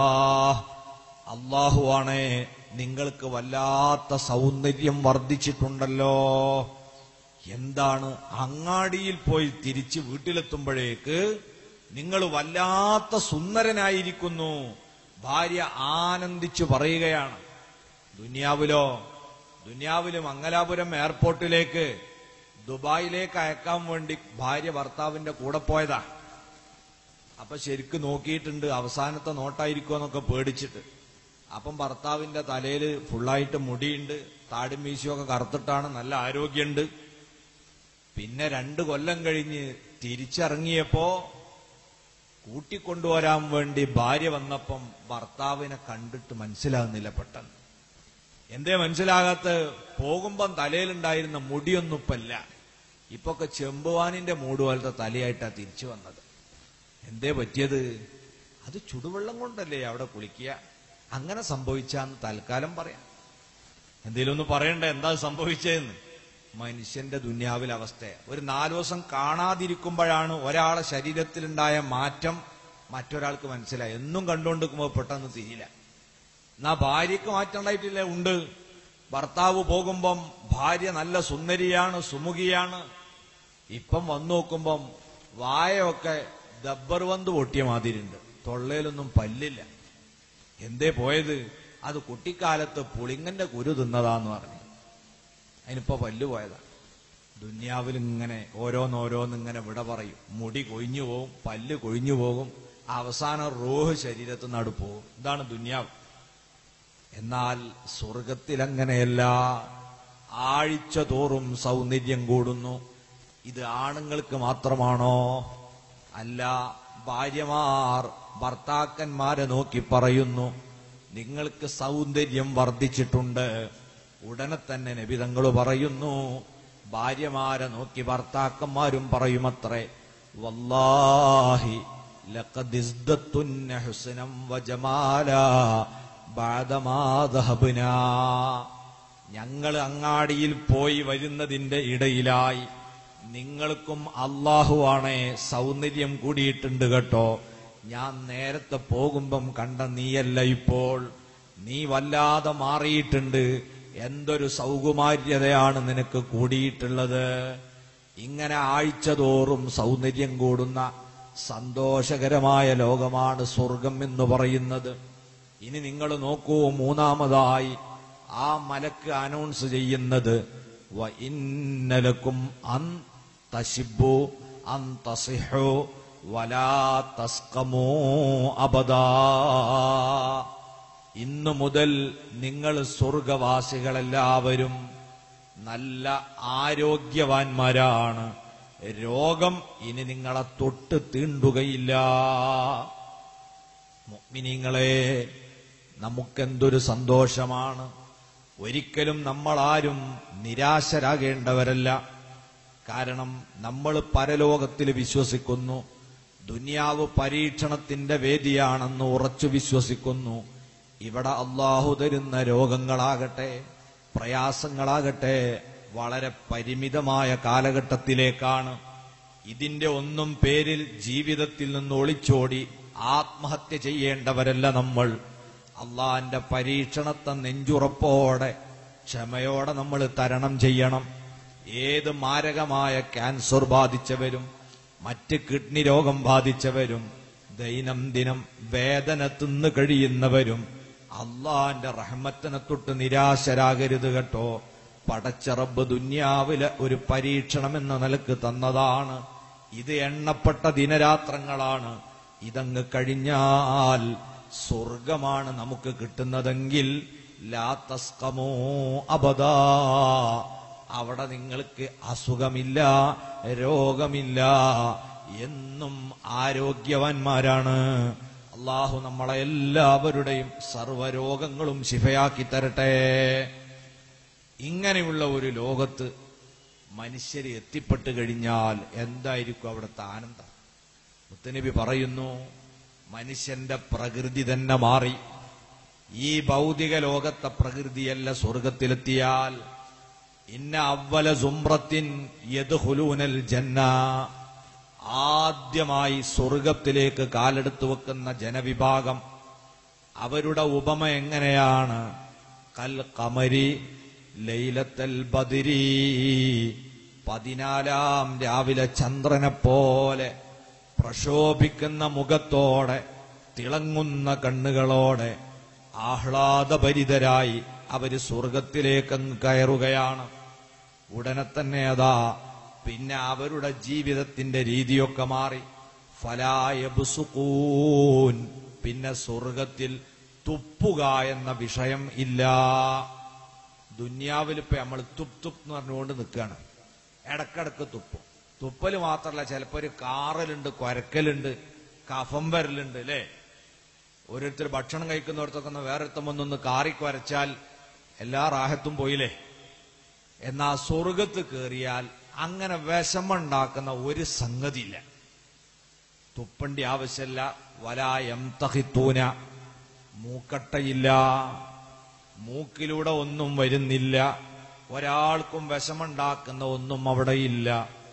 അള്ളാഹുവാണേ നിങ്ങൾക്ക് വല്ലാത്ത സൗന്ദര്യം വർദ്ധിച്ചിട്ടുണ്ടല്ലോ എന്താണ് അങ്ങാടിയിൽ പോയി തിരിച്ച് വീട്ടിലെത്തുമ്പോഴേക്ക് നിങ്ങൾ വല്ലാത്ത സുന്ദരനായിരിക്കുന്നു ഭാര്യ ആനന്ദിച്ചു പറയുകയാണ് ദുനിയാവിലോ ദുനിയാവില് മംഗലാപുരം എയർപോർട്ടിലേക്ക് ദുബായിലേക്ക് അയക്കാൻ വേണ്ടി ഭാര്യ ഭർത്താവിന്റെ കൂടെ പോയതാ അപ്പൊ ശരിക്ക് നോക്കിയിട്ടുണ്ട് അവസാനത്തെ നോട്ടായിരിക്കുമെന്നൊക്കെ പേടിച്ചിട്ട് അപ്പം ഭർത്താവിന്റെ തലയിൽ ഫുള്ളായിട്ട് മുടിയുണ്ട് താടി മീശയൊക്കെ കറുത്തിട്ടാണ് നല്ല ആരോഗ്യമുണ്ട് പിന്നെ രണ്ട് കൊല്ലം കഴിഞ്ഞ് തിരിച്ചിറങ്ങിയപ്പോ കൂട്ടിക്കൊണ്ടുവരാൻ വേണ്ടി ഭാര്യ വന്നപ്പം ഭർത്താവിനെ കണ്ടിട്ട് മനസ്സിലാകുന്നില്ല പെട്ടെന്ന് എന്തേ മനസ്സിലാകാത്ത പോകുമ്പം തലയിലുണ്ടായിരുന്ന മുടിയൊന്നും ഇപ്പല്ല ഇപ്പൊക്കെ ചെമ്പുവാനിന്റെ മൂട് പോലത്തെ തലയായിട്ടാ തിരിച്ചു വന്നത് എന്തേ പറ്റിയത് അത് ചുടുവെള്ളം കൊണ്ടല്ലേ അവിടെ കുളിക്കുക അങ്ങനെ സംഭവിച്ചാന്ന് തൽക്കാലം പറയാം എന്തേലും ഒന്ന് പറയണ്ടേ എന്താ സംഭവിച്ചതെന്ന് മനുഷ്യന്റെ ദുന്യാവിലെ അവസ്ഥ ഒരു നാലു ദിവസം കാണാതിരിക്കുമ്പോഴാണ് ഒരാളെ ശരീരത്തിലുണ്ടായ മാറ്റം മറ്റൊരാൾക്ക് മനസ്സിലായി എന്നും കണ്ടുകൊണ്ടിരിക്കുമ്പോൾ പെട്ടെന്ന് തിരിയില്ല എന്നാ ഭാര്യക്ക് മാറ്റം ഉണ്ടായിട്ടില്ല ഉണ്ട് ഭർത്താവ് പോകുമ്പം ഭാര്യ നല്ല സുന്ദരിയാണ് സുമുഖിയാണ് ഇപ്പം വന്നു നോക്കുമ്പം വായൊക്കെ ദബ്ബർ വന്ത് പൊട്ടിയ മാതിരിയുണ്ട് തൊള്ളയിലൊന്നും പല്ലില്ല എന്തേ പോയത് അത് കുട്ടിക്കാലത്ത് പുളിങ്ങന്റെ കുരു തിന്നതാന്ന് പറഞ്ഞു അതിനിപ്പോ പല്ല് പോയതാ ദുന്യാവിൽ ഇങ്ങനെ ഓരോന്നോരോന്ന് ഇങ്ങനെ വിട പറയും മുടി കൊഴിഞ്ഞു പോകും പല്ല് കൊഴിഞ്ഞു പോകും അവസാനം റോഹ് ശരീരത്തിൽ നടു പോകും ഇതാണ് ദുന്യാവ് എന്നാൽ സ്വർഗത്തിൽ അങ്ങനെയല്ല ആഴ്ച തോറും സൗന്ദര്യം കൂടുന്നു ഇത് ആണുങ്ങൾക്ക് മാത്രമാണോ അല്ല ഭാര്യമാർ ഭർത്താക്കന്മാരെ നോക്കി പറയുന്നു നിങ്ങൾക്ക് സൗന്ദര്യം വർദ്ധിച്ചിട്ടുണ്ട് ഉടനെ തന്നെ നബിതങ്ങൾ പറയുന്നു ഭാര്യമാരെ നോക്കി ഭർത്താക്കന്മാരും പറയുമത്രേ വല്ലാഹി ലഖദിസ്ദത്തുന്ന ഹുസ്നം വജമാലാ ബാദമാ ദഹബ്നാ ഞങ്ങൾ അങ്ങാടിയിൽ പോയി വരുന്നതിന്റെ ഇടയിലായി നിങ്ങൾക്കും അള്ളാഹുവാണേ സൗന്ദര്യം കൂടിയിട്ടുണ്ട് കേട്ടോ ഞാൻ നേരത്തെ പോകുമ്പം കണ്ട നീയല്ല ഇപ്പോൾ നീ വല്ലാതെ മാറിയിട്ടുണ്ട് എന്തൊരു സൗകുമാര്യതയാണ് നിനക്ക് കൂടിയിട്ടുള്ളത് ഇങ്ങനെ ആഴ്ച തോറും സൗന്ദര്യം കൂടുന്ന സന്തോഷകരമായ ലോകമാണ് സ്വർഗം എന്ന് പറയുന്നത് ഇനി നിങ്ങൾ നോക്കൂ മൂന്നാമതായി ആ മലക്ക് അനൗൺസ് ചെയ്യുന്നത് വ ഇന്നലക്കും അൻ തശിബു അൻ തസിഹു വലാ തസ്കമോ അബദാ ഇന്നു മുതൽ നിങ്ങൾ സ്വർഗവാസികളെല്ലാവരും നല്ല ആരോഗ്യവാന്മാരാണ് രോഗം ഇനി നിങ്ങളെ തൊട്ട് തീണ്ടുകയില്ല മുഅ്മിനീങ്ങളെ നമുക്കെന്തൊരു സന്തോഷമാണ് ഒരിക്കലും നമ്മളാരും നിരാശരാകേണ്ടവരല്ല കാരണം നമ്മൾ പരലോകത്തിൽ വിശ്വസിക്കുന്നു ദുനിയാവ് പരീക്ഷണത്തിന്റെ വേദിയാണെന്ന് ഉറച്ചു വിശ്വസിക്കുന്നു ഇവിടെ അള്ളാഹു തരുന്ന രോഗങ്ങളാകട്ടെ പ്രയാസങ്ങളാകട്ടെ വളരെ പരിമിതമായ കാലഘട്ടത്തിലേക്കാണ് ഇതിന്റെ ഒന്നും പേരിൽ ജീവിതത്തിൽ നിന്ന് ഒളിച്ചോടി ആത്മഹത്യ ചെയ്യേണ്ടവരല്ല നമ്മൾ അള്ളാന്റെ പരീക്ഷണത്തെ നെഞ്ചുറപ്പോടെ ക്ഷമയോടെ നമ്മൾ തരണം ചെയ്യണം ഏത് മാരകമായ ക്യാൻസർ ബാധിച്ചവരും മറ്റ് കിഡ്നി രോഗം ബാധിച്ചവരും ദൈനംദിനം വേദന തിന്നു കഴിയുന്നവരും അള്ളാന്റെ റഹ്മത്തിനെ തൊട്ട് നിരാശരാകരുത് കേട്ടോ പടച്ചറബ് ദുന്യാവിലെ ഒരു പരീക്ഷണം എന്ന നിലക്ക് തന്നതാണ് ഇത് എണ്ണപ്പെട്ട ദിനരാത്രങ്ങളാണ് ഇതങ്ങ് കഴിഞ്ഞാൽ സ്വർഗമാണ് നമുക്ക് കിട്ടുന്നതെങ്കിൽ ലാ തസ്കമോ അബദാ അവിടെ നിങ്ങൾക്ക് അസുഖമില്ല രോഗമില്ല എന്നും ആരോഗ്യവാന്മാരാണ് അള്ളാഹു നമ്മളെ എല്ലാവരുടെയും സർവരോഗങ്ങളും ശിഫയാക്കി തരട്ടെ ഇങ്ങനെയുള്ള ഒരു ലോകത്ത് മനുഷ്യർ എത്തിപ്പെട്ട് കഴിഞ്ഞാൽ എന്തായിരിക്കും അവിടുത്തെ ആനന്ദം മുത്തനബി പറയുന്നു മനുഷ്യന്റെ പ്രകൃതി തന്നെ മാറി ഈ ഭൗതിക ലോകത്തെ പ്രകൃതിയല്ല സ്വർഗത്തിലെത്തിയാൽ ഇന്ന അവല സുംറത്തിൻ യദ്ഹുലൂനൽ ജന്ന ആദ്യമായി സ്വർഗത്തിലേക്ക് കാലെടുത്തു വെക്കുന്ന ജനവിഭാഗം അവരുടെ ഉപമ എങ്ങനെയാണ് കൽ കമരി ലൈലത്തൽ ബദിരി പതിനാലാം രാവിലെ ചന്ദ്രനെ പോലെ പ്രശോഭിക്കുന്ന മുഖത്തോടെ തിളങ്ങുന്ന കണ്ണുകളോടെ ആഹ്ലാദഭരിതരായി അവര് സ്വർഗത്തിലേക്കങ്ങ് കയറുകയാണ് ഉടനെ തന്നെ അതാ പിന്നെ അവരുടെ ജീവിതത്തിന്റെ രീതിയൊക്കെ മാറി ഫലായബുസുക്കൂൻ പിന്നെ സ്വർഗത്തിൽ തുപ്പുക എന്ന വിഷയം ഇല്ല ദുന്യാവിൽ ഇപ്പൊ നമ്മൾ തുപ്പ് തുപ്പ് എന്ന് പറഞ്ഞുകൊണ്ട് നിൽക്കുകയാണ് ഇടക്കിടക്ക് തുപ്പും തുപ്പല് മാത്രമല്ല ചിലപ്പോ ഒരു കാറലുണ്ട് കുരക്കലുണ്ട് കഫം വരലുണ്ട് അല്ലേ ഓരോരുത്തർ ഭക്ഷണം കഴിക്കുന്നിടത്തൊക്കെ ഒന്ന് വേറൊരുത്തം വന്നൊന്ന് കാറി കുരച്ചാൽ എല്ലാ റാഹത്തും പോയില്ലേ എന്നാ സ്വർഗത്ത് കയറിയാൽ അങ്ങനെ വിഷമുണ്ടാക്കുന്ന ഒരു സംഗതിയില്ല തുപ്പണ്ടി ആവശ്യമില്ല വലായം തഹിത്തൂന മൂക്കട്ടയില്ല മൂക്കിലൂടെ ഒന്നും വരുന്നില്ല ഒരാൾക്കും വിഷമുണ്ടാക്കുന്ന ഒന്നും അവിടെയില്ല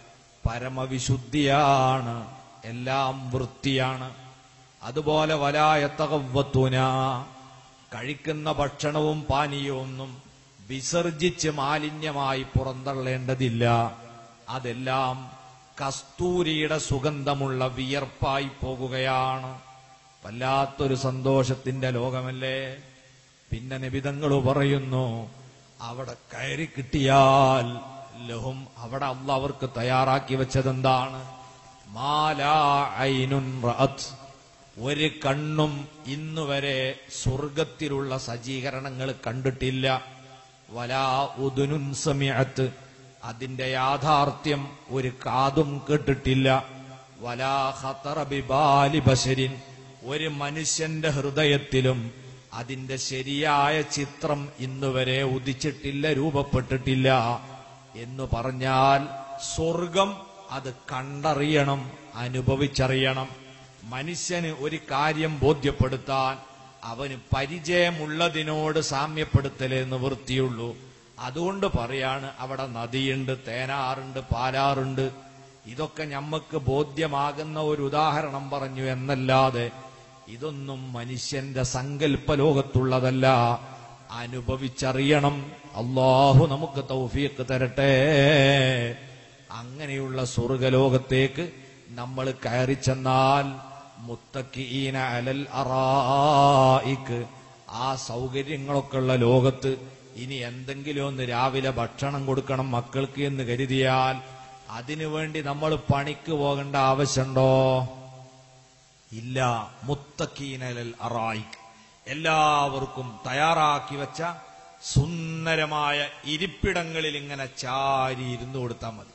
പരമവിശുദ്ധിയാണ് എല്ലാം വൃത്തിയാണ് അതുപോലെ വലായത്തകവത്തൂന കഴിക്കുന്ന ഭക്ഷണവും പാനീയവും വിസർജിച്ച് മാലിന്യമായി പുറന്തള്ളേണ്ടതില്ല അതെല്ലാം കസ്തൂരിയുടെ സുഗന്ധമുള്ള വിയർപ്പായി പോകുകയാണ് വല്ലാത്തൊരു സന്തോഷത്തിന്റെ ലോകമല്ലേ പിന്നെ നിബിതങ്ങൾ പറയുന്നു അവിടെ കയറി കിട്ടിയാൽ ലഹും അവിടെ അല്ല അവർക്ക് തയ്യാറാക്കി വെച്ചതെന്താണ് മാലാ ഐനുൻ റഅത്ത് ഒരു കണ്ണും ഇന്നുവരെ സ്വർഗത്തിലുള്ള സജ്ജീകരണങ്ങൾ കണ്ടിട്ടില്ല വലാ ഉദുനുൻ സമയത്ത് അതിന്റെ യാഥാർത്ഥ്യം ഒരു കാതും കേട്ടിട്ടില്ല വലാ ഖത്തറബിബാലി ബശരിൻ ഒരു മനുഷ്യന്റെ ഹൃദയത്തിലും അതിന്റെ ശരിയായ ചിത്രം ഇന്നുവരെ ഉദിച്ചിട്ടില്ല രൂപപ്പെട്ടിട്ടില്ല എന്ന് പറഞ്ഞാൽ സ്വർഗം അത് കണ്ടറിയണം അനുഭവിച്ചറിയണം മനുഷ്യന് ഒരു കാര്യം ബോധ്യപ്പെടുത്താൻ അവന് പരിചയമുള്ളതിനോട് സാമ്യപ്പെടുത്തലേ നിവൃത്തിയുള്ളൂ അതുകൊണ്ട് പറയാണ് അവിടെ നദിയുണ്ട് തേനാറുണ്ട് പാലാറുണ്ട് ഇതൊക്കെ ഞമ്മക്ക് ബോധ്യമാകുന്ന ഒരു ഉദാഹരണം പറഞ്ഞു എന്നല്ലാതെ ഇതൊന്നും മനുഷ്യന്റെ സങ്കല്പ ലോകത്തുള്ളതല്ല അനുഭവിച്ചറിയണം അള്ളാഹു നമുക്ക് തൗഫീഖ് തരട്ടെ അങ്ങനെയുള്ള സ്വർഗലോകത്തേക്ക് നമ്മൾ കയറി ചെന്നാൽ മുത്തക്കീന അലൽ അറായിക്ക് ആ സൗകര്യങ്ങളൊക്കെ ഉള്ള ലോകത്ത് ഇനി എന്തെങ്കിലും ഒന്ന് രാവിലെ ഭക്ഷണം കൊടുക്കണം മക്കൾക്ക് എന്ന് കരുതിയാൽ അതിനുവേണ്ടി നമ്മൾ പണിക്ക് പോകേണ്ട ആവശ്യമുണ്ടോ ഇല്ല മുത്തക്കീനലൽ അറായിക്ക് എല്ലാവർക്കും തയ്യാറാക്കി വെച്ച സുന്ദരമായ ഇരിപ്പിടങ്ങളിൽ ഇങ്ങനെ ചാരി ഇരുന്നു കൊടുത്താൽ മതി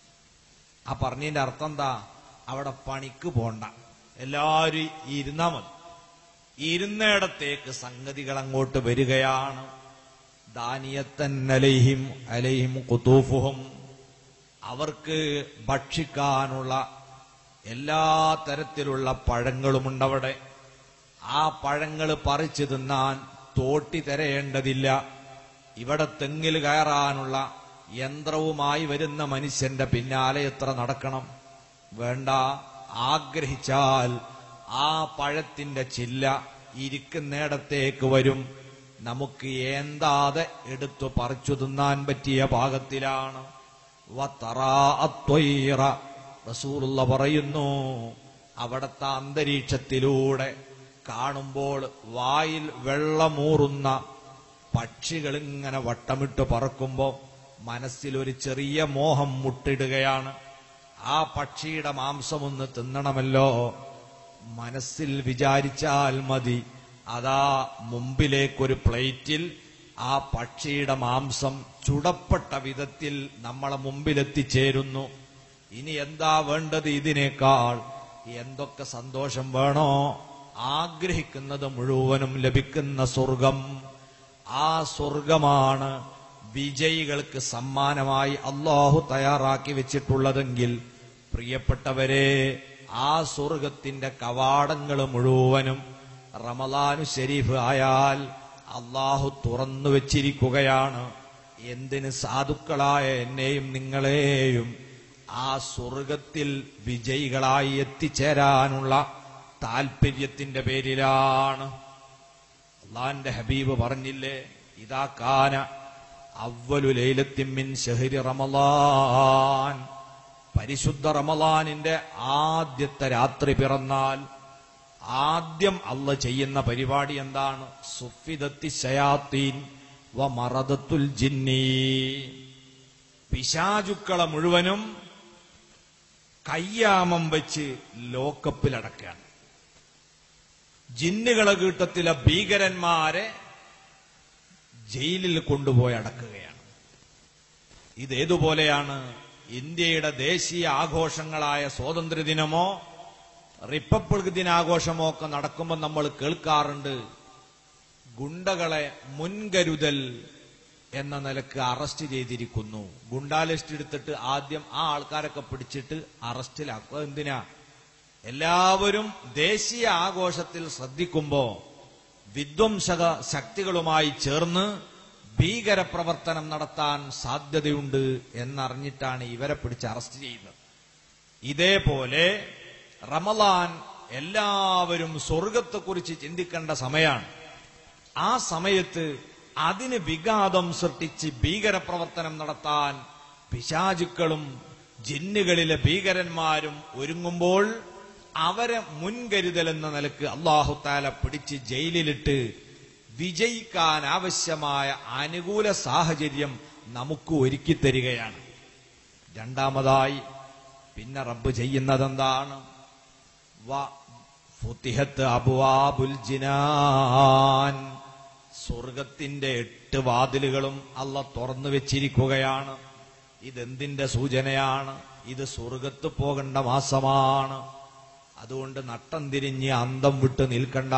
ആ പറഞ്ഞതിന്റെ അർത്ഥം എന്താ അവിടെ പണിക്ക് പോണ്ട എല്ലാവരും ഇരുന്നാ മതി ഇരുന്നിടത്തേക്ക് സംഗതികൾ അങ്ങോട്ട് വരികയാണ് ദാനിയത്തൻ അലൈഹിം അലൈഹിം കുത്തൂഫുഹും അവർക്ക് ഭക്ഷിക്കാനുള്ള എല്ലാ തരത്തിലുള്ള പഴങ്ങളുമുണ്ടവിടെ ആ പഴങ്ങൾ പറിച്ചു തിന്നാൻ തോട്ടി തിരയേണ്ടതില്ല ഇവിടെ തെങ്ങിൽ കയറാനുള്ള യന്ത്രവുമായി വരുന്ന മനുഷ്യന്റെ പിന്നാലെ എത്ര നടക്കണം വേണ്ട ആഗ്രഹിച്ചാൽ ആ പഴത്തിന്റെ ചില്ല ഇരിക്കുന്നിടത്തേക്ക് വരും നമുക്ക് ഏന്താതെ എടുത്തു പറിച്ചു തിന്നാൻ പറ്റിയ പാകത്തിലാണ് വത്തറാഅത്വയ്റ. റസൂലുള്ള പറയുന്നു അവിടത്തെ അന്തരീക്ഷത്തിലൂടെ കാണുമ്പോൾ വായിൽ വെള്ളമൂറുന്ന പക്ഷികൾ ഇങ്ങനെ വട്ടമിട്ട് പറക്കുമ്പോ മനസ്സിലൊരു ചെറിയ മോഹം മുട്ടിടുകയാണ് ആ പക്ഷിയുടെ മാംസമൊന്ന് തിന്നണമല്ലോ മനസ്സിൽ വിചാരിച്ചാൽ മതി അതാ മുമ്പിലേക്കൊരു പ്ലേറ്റിൽ ആ പക്ഷിയുടെ മാംസം ചുടപ്പെട്ട വിധത്തിൽ നമ്മളെ മുമ്പിലെത്തിച്ചേരുന്നു ഇനി എന്താ വേണ്ടത് ഇതിനേക്കാൾ എന്തൊക്കെ സന്തോഷം വേണോ ആഗ്രഹിക്കുന്നത് മുഴുവനും ലഭിക്കുന്ന സ്വർഗം ആ സ്വർഗമാണ് വിജയികൾക്ക് സമ്മാനമായി അള്ളാഹു തയ്യാറാക്കി വെച്ചിട്ടുള്ളതെങ്കിൽ പ്രിയപ്പെട്ടവരെ ആ സ്വർഗത്തിന്റെ കവാടങ്ങൾ മുഴുവനും റമലാനു ഷെരീഫ് ആയാൽ അള്ളാഹു തുറന്നു വെച്ചിരിക്കുകയാണ് എന്തിന് സാധുക്കളായ എന്നെയും നിങ്ങളെയും ആ സ്വർഗത്തിൽ വിജയികളായി എത്തിച്ചേരാനുള്ള താല്പര്യത്തിന്റെ പേരിലാണ് അള്ളാന്റെ ഹബീബ് പറഞ്ഞില്ലേ ഇതാ കാന അവലു ലൈലത്തിമ്മിൻ ഷഹരി റമലാൻ പരിശുദ്ധ റമലാനിന്റെ ആദ്യത്തെ രാത്രി പിറന്നാൽ ആദ്യം അള്ള ചെയ്യുന്ന പരിപാടി എന്താണ് സുഫിദത്തി ശയാത്തീൻ വ മറദത്തുൽ ജിന്നി പിശാചുക്കളെ മുഴുവനും കയ്യാമം വെച്ച് ലോക്കപ്പിലടക്കുകയാണ് ജിന്നുകളെ കൂട്ടത്തിലെ ഭീകരന്മാരെ ജയിലിൽ കൊണ്ടുപോയി അടക്കുകയാണ് ഇതേതുപോലെയാണ് ഇന്ത്യയുടെ ദേശീയ ആഘോഷങ്ങളായ സ്വാതന്ത്ര്യദിനമോ റിപ്പബ്ലിക് ദിനാഘോഷമോ ഒക്കെ നടക്കുമ്പോൾ നമ്മൾ കേൾക്കാറുണ്ട് ഗുണ്ടകളെ മുൻകരുതൽ എന്ന നിലക്ക് അറസ്റ്റ് ചെയ്തിരിക്കുന്നു ഗുണ്ടാ ലിസ്റ്റ് എടുത്തിട്ട് ആദ്യം ആ ആൾക്കാരൊക്കെ പിടിച്ചിട്ട് അറസ്റ്റിലാക്കുക എന്തിനാ എല്ലാവരും ദേശീയ ആഘോഷത്തിൽ ശ്രദ്ധിക്കുമ്പോ വിധ്വംസക ശക്തികളുമായി ചേർന്ന് ഭീകരപ്രവർത്തനം നടത്താൻ സാധ്യതയുണ്ട് എന്നറിഞ്ഞിട്ടാണ് ഇവരെ പിടിച്ച് അറസ്റ്റ് ചെയ്യുന്നത് ഇതേപോലെ റമലാൻ എല്ലാവരും സ്വർഗത്തെക്കുറിച്ച് ചിന്തിക്കേണ്ട സമയമാണ് ആ സമയത്ത് അതിന് വിഘാതം സൃഷ്ടിച്ച് ഭീകരപ്രവർത്തനം നടത്താൻ പിശാചുക്കളും ജിന്നുകളിലെ ഭീകരന്മാരും ഒരുങ്ങുമ്പോൾ അവരെ മുൻകരുതൽ എന്ന നിലക്ക് അള്ളാഹുത്താല പിടിച്ച് ജയിലിലിട്ട് വിജയിക്കാൻ ആവശ്യമായ അനുകൂല സാഹചര്യം നമുക്ക് ഒരുക്കി തരികയാണ് രണ്ടാമതായി പിന്നെ റബ്ബ് ചെയ്യുന്നതെന്താണ് വ- ഫുത്തിഹത്ത് അബുവാബുൽ ജിനാൻ സ്വർഗത്തിന്റെ എട്ട് വാതിലുകളും അല്ല തുറന്നു വെച്ചിരിക്കുകയാണ് ഇതെന്തിന്റെ സൂചനയാണ് ഇത് സ്വർഗത്ത് പോകേണ്ട മാസമാണ് അതുകൊണ്ട് നട്ടം തിരിഞ്ഞ് അന്തം വിട്ട് നിൽക്കണ്ട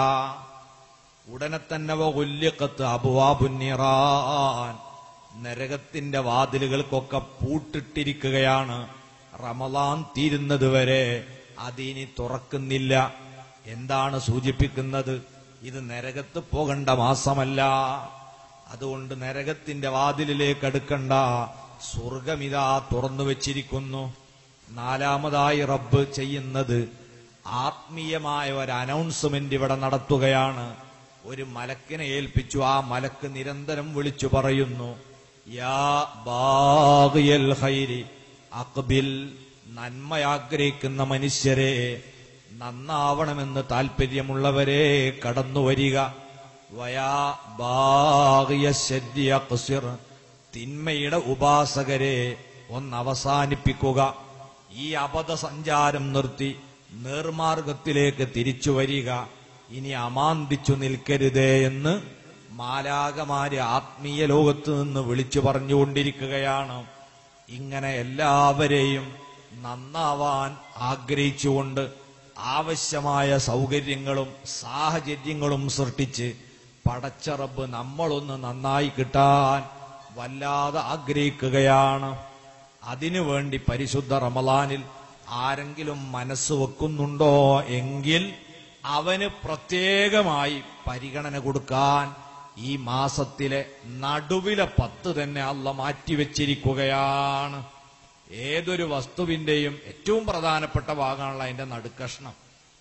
ഉടനെ തന്നെ കൊല്യക്കത്ത് അബുവാബുന്നിറാൻ നരകത്തിന്റെ വാതിലുകൾക്കൊക്കെ പൂട്ടിട്ടിരിക്കുകയാണ് റമലാൻ തീരുന്നത് വരെ അതിനി തുറക്കുന്നില്ല എന്താണ് സൂചിപ്പിക്കുന്നത് ഇത് നരകത്ത് പോകേണ്ട മാസമല്ല അതുകൊണ്ട് നരകത്തിന്റെ വാതിലിലേക്ക് അടുക്കണ്ട സ്വർഗമിതാ തുറന്നു വെച്ചിരിക്കുന്നു നാലാമതായി റബ്ബ് ചെയ്യുന്നത് ആത്മീയമായ ഒരു അനൗൺസ്മെന്റ് ഇവിടെ നടത്തുകയാണ് ഒരു മലക്കിനെ ഏൽപ്പിച്ചു ആ മലക്ക് നിരന്തരം വിളിച്ചു പറയുന്നു യാ ബാഗിയൽ ഖൈരി അക്ബിൽ നന്മയാഗ്രഹിക്കുന്ന മനുഷ്യരെ നന്നാവണമെന്ന് താല്പര്യമുള്ളവരെ കടന്നു വരിക വയാ ബാഗിയ ശര്യ ഖുസിർ തിന്മയുടെ ഉപാസകരെ ഒന്ന് അവസാനിപ്പിക്കുക ഈ അബദ്ധസഞ്ചാരം നിർത്തി നേർമാർഗത്തിലേക്ക് തിരിച്ചു വരിക ഇനി അമാന്തിച്ചു നിൽക്കരുതേ എന്ന് മാലാകമാര് ആത്മീയ ലോകത്ത് നിന്ന് വിളിച്ചു പറഞ്ഞുകൊണ്ടിരിക്കുകയാണ് ഇങ്ങനെ എല്ലാവരെയും നന്നാവാൻ ആഗ്രഹിച്ചുകൊണ്ട് ആവശ്യമായ സൗകര്യങ്ങളും സാഹചര്യങ്ങളും സൃഷ്ടിച്ച് പടച്ചറബ് നമ്മളൊന്ന് നന്നായി കിട്ടാൻ വല്ലാതെ ആഗ്രഹിക്കുകയാണ് അതിനുവേണ്ടി പരിശുദ്ധ റമലാനിൽ ആരെങ്കിലും മനസ്സ് വെക്കുന്നുണ്ടോ എങ്കിൽ അവന് പ്രത്യേകമായി പരിഗണന കൊടുക്കാൻ ഈ മാസത്തിലെ നടുവിലെ പത്ത് തന്നെ അല്ല മാറ്റിവെച്ചിരിക്കുകയാണ് ഏതൊരു വസ്തുവിന്റെയും ഏറ്റവും പ്രധാനപ്പെട്ട ഭാഗമാണല്ലോ അതിന്റെ നടുക്കഷ്ണം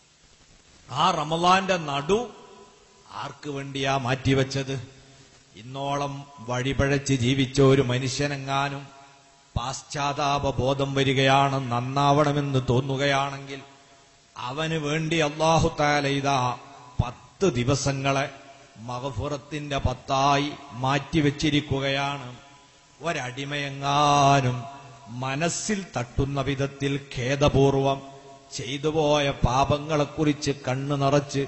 ആ റമലാന്റെ നടു ആർക്ക് വേണ്ടിയാ മാറ്റിവെച്ചത് ഇന്നോളം വഴിപഴച്ച് ജീവിച്ച ഒരു മനുഷ്യനെങ്ങാനും പാശ്ചാത്താപ ബോധം വരികയാണ് നന്നാവണമെന്ന് തോന്നുകയാണെങ്കിൽ അവന് വേണ്ടി അള്ളാഹു താല ഇതാ പത്ത് ദിവസങ്ങളെ മഹഫുറത്തിന്റെ പത്തായി മാറ്റിവെച്ചിരിക്കുകയാണ് ഒരടിമയെങ്ങാനും മനസ്സിൽ തട്ടുന്ന വിധത്തിൽ ഖേദപൂർവം ചെയ്തുപോയ പാപങ്ങളെക്കുറിച്ച് കണ്ണു നിറച്ച്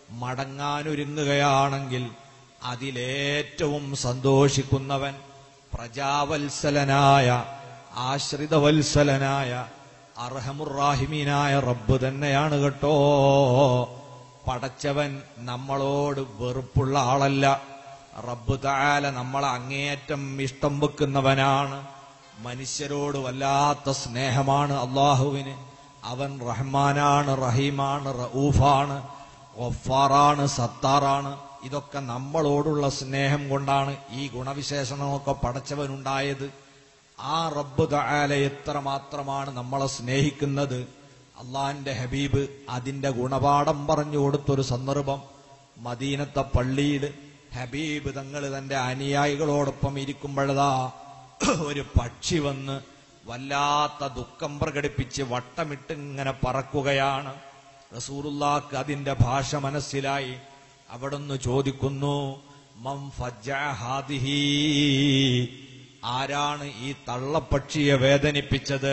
മടങ്ങാനൊരുങ്ങുകയാണെങ്കിൽ അതിലേറ്റവും സന്തോഷിക്കുന്നവൻ പ്രജാവത്സലനായ ആശ്രിതവത്സലനായ അർഹമുറാഹിമീനായ റബ്ബ് തന്നെയാണ് കേട്ടോ പടച്ചവൻ നമ്മളോട് വെറുപ്പുള്ള ആളല്ല റബ്ബ് താല നമ്മളെ അങ്ങേയറ്റം ഇഷ്ടം വെക്കുന്നവനാണ് മനുഷ്യരോട് വല്ലാത്ത സ്നേഹമാണ് അള്ളാഹുവിന് അവൻ റഹ്മാനാണ് റഹീമാണ് റഊഫാണ് ഗഫാറാണ് സത്താറാണ് ഇതൊക്കെ നമ്മളോടുള്ള സ്നേഹം കൊണ്ടാണ് ഈ ഗുണവിശേഷണമൊക്കെ പടച്ചവനുണ്ടായത് ആ റബ്ബ് തആല എത്ര മാത്രമാണ് നമ്മളെ സ്നേഹിക്കുന്നത് അള്ളാഹിന്റെ ഹബീബ് അതിന്റെ ഗുണപാഠം പറഞ്ഞു കൊടുത്തൊരു സന്ദർഭം മദീനത്തെ പള്ളിയിൽ ഹബീബ് തങ്ങൾ തന്റെ അനുയായികളോടൊപ്പം ഇരിക്കുമ്പോഴതാ ഒരു പക്ഷി വന്ന് വല്ലാത്ത ദുഃഖം പ്രകടിപ്പിച്ച് വട്ടമിട്ട് ഇങ്ങനെ പറക്കുകയാണ് റസൂറുല്ലാക്ക് അതിന്റെ ഭാഷ മനസ്സിലായി അവിടുന്ന് ചോദിക്കുന്നു മം ഫജ്ജഅ ഹാദിഹി ആരാണ് ഈ തള്ളപ്പക്ഷിയെ വേദനിപ്പിച്ചത്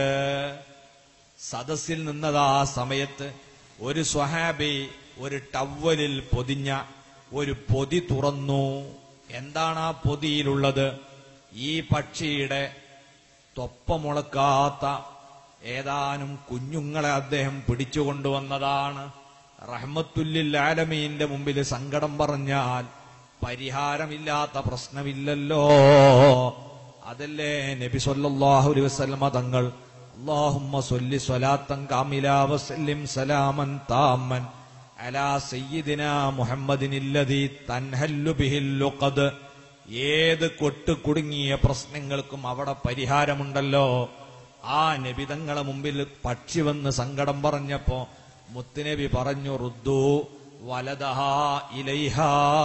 സദസ്സിൽ നിന്നതാ ആ സമയത്ത് ഒരു സ്വഹാബി ഒരു ടവലിൽ പൊതിഞ്ഞ ഒരു പൊതി തുറന്നു എന്താണ് ആ പൊതിയിലുള്ളത് ഈ പക്ഷിയുടെ തൊപ്പമുളക്കാത്ത ഏതാനും കുഞ്ഞുങ്ങളെ അദ്ദേഹം പിടിച്ചുകൊണ്ടുവന്നതാണ് റഹ്മത്തുല്ലിൽ ആലമീന്റെ മുമ്പിൽ സങ്കടം പറഞ്ഞാൽ പരിഹാരമില്ലാത്ത പ്രശ്നമില്ലല്ലോ അതല്ലേ നബി സല്ലല്ലാഹു അലൈഹി വസല്ലമ തങ്ങൾ അല്ലാഹുമ്മ സ്വല്ലി സ്വലാത്തൻ കാമിലാ വസല്ലിം സലാമൻ താമൻ അലാ സയ്യിദിനാ മുഹമ്മദിനില്ലദീ തൻഹല്ലു ബിഹിൽ ലുഖദ് ഏത് കൊട്ട് കുടുങ്ങിയ പ്രശ്നങ്ങൾക്കും അവിടെ പരിഹാരമുണ്ടല്ലോ ആ നബിതങ്ങളെ മുമ്പിൽ പക്ഷി വന്ന് സങ്കടം പറഞ്ഞപ്പോ മുത്തുനബി പറഞ്ഞു റുദ്ദു വലതഹ ഇലൈഹ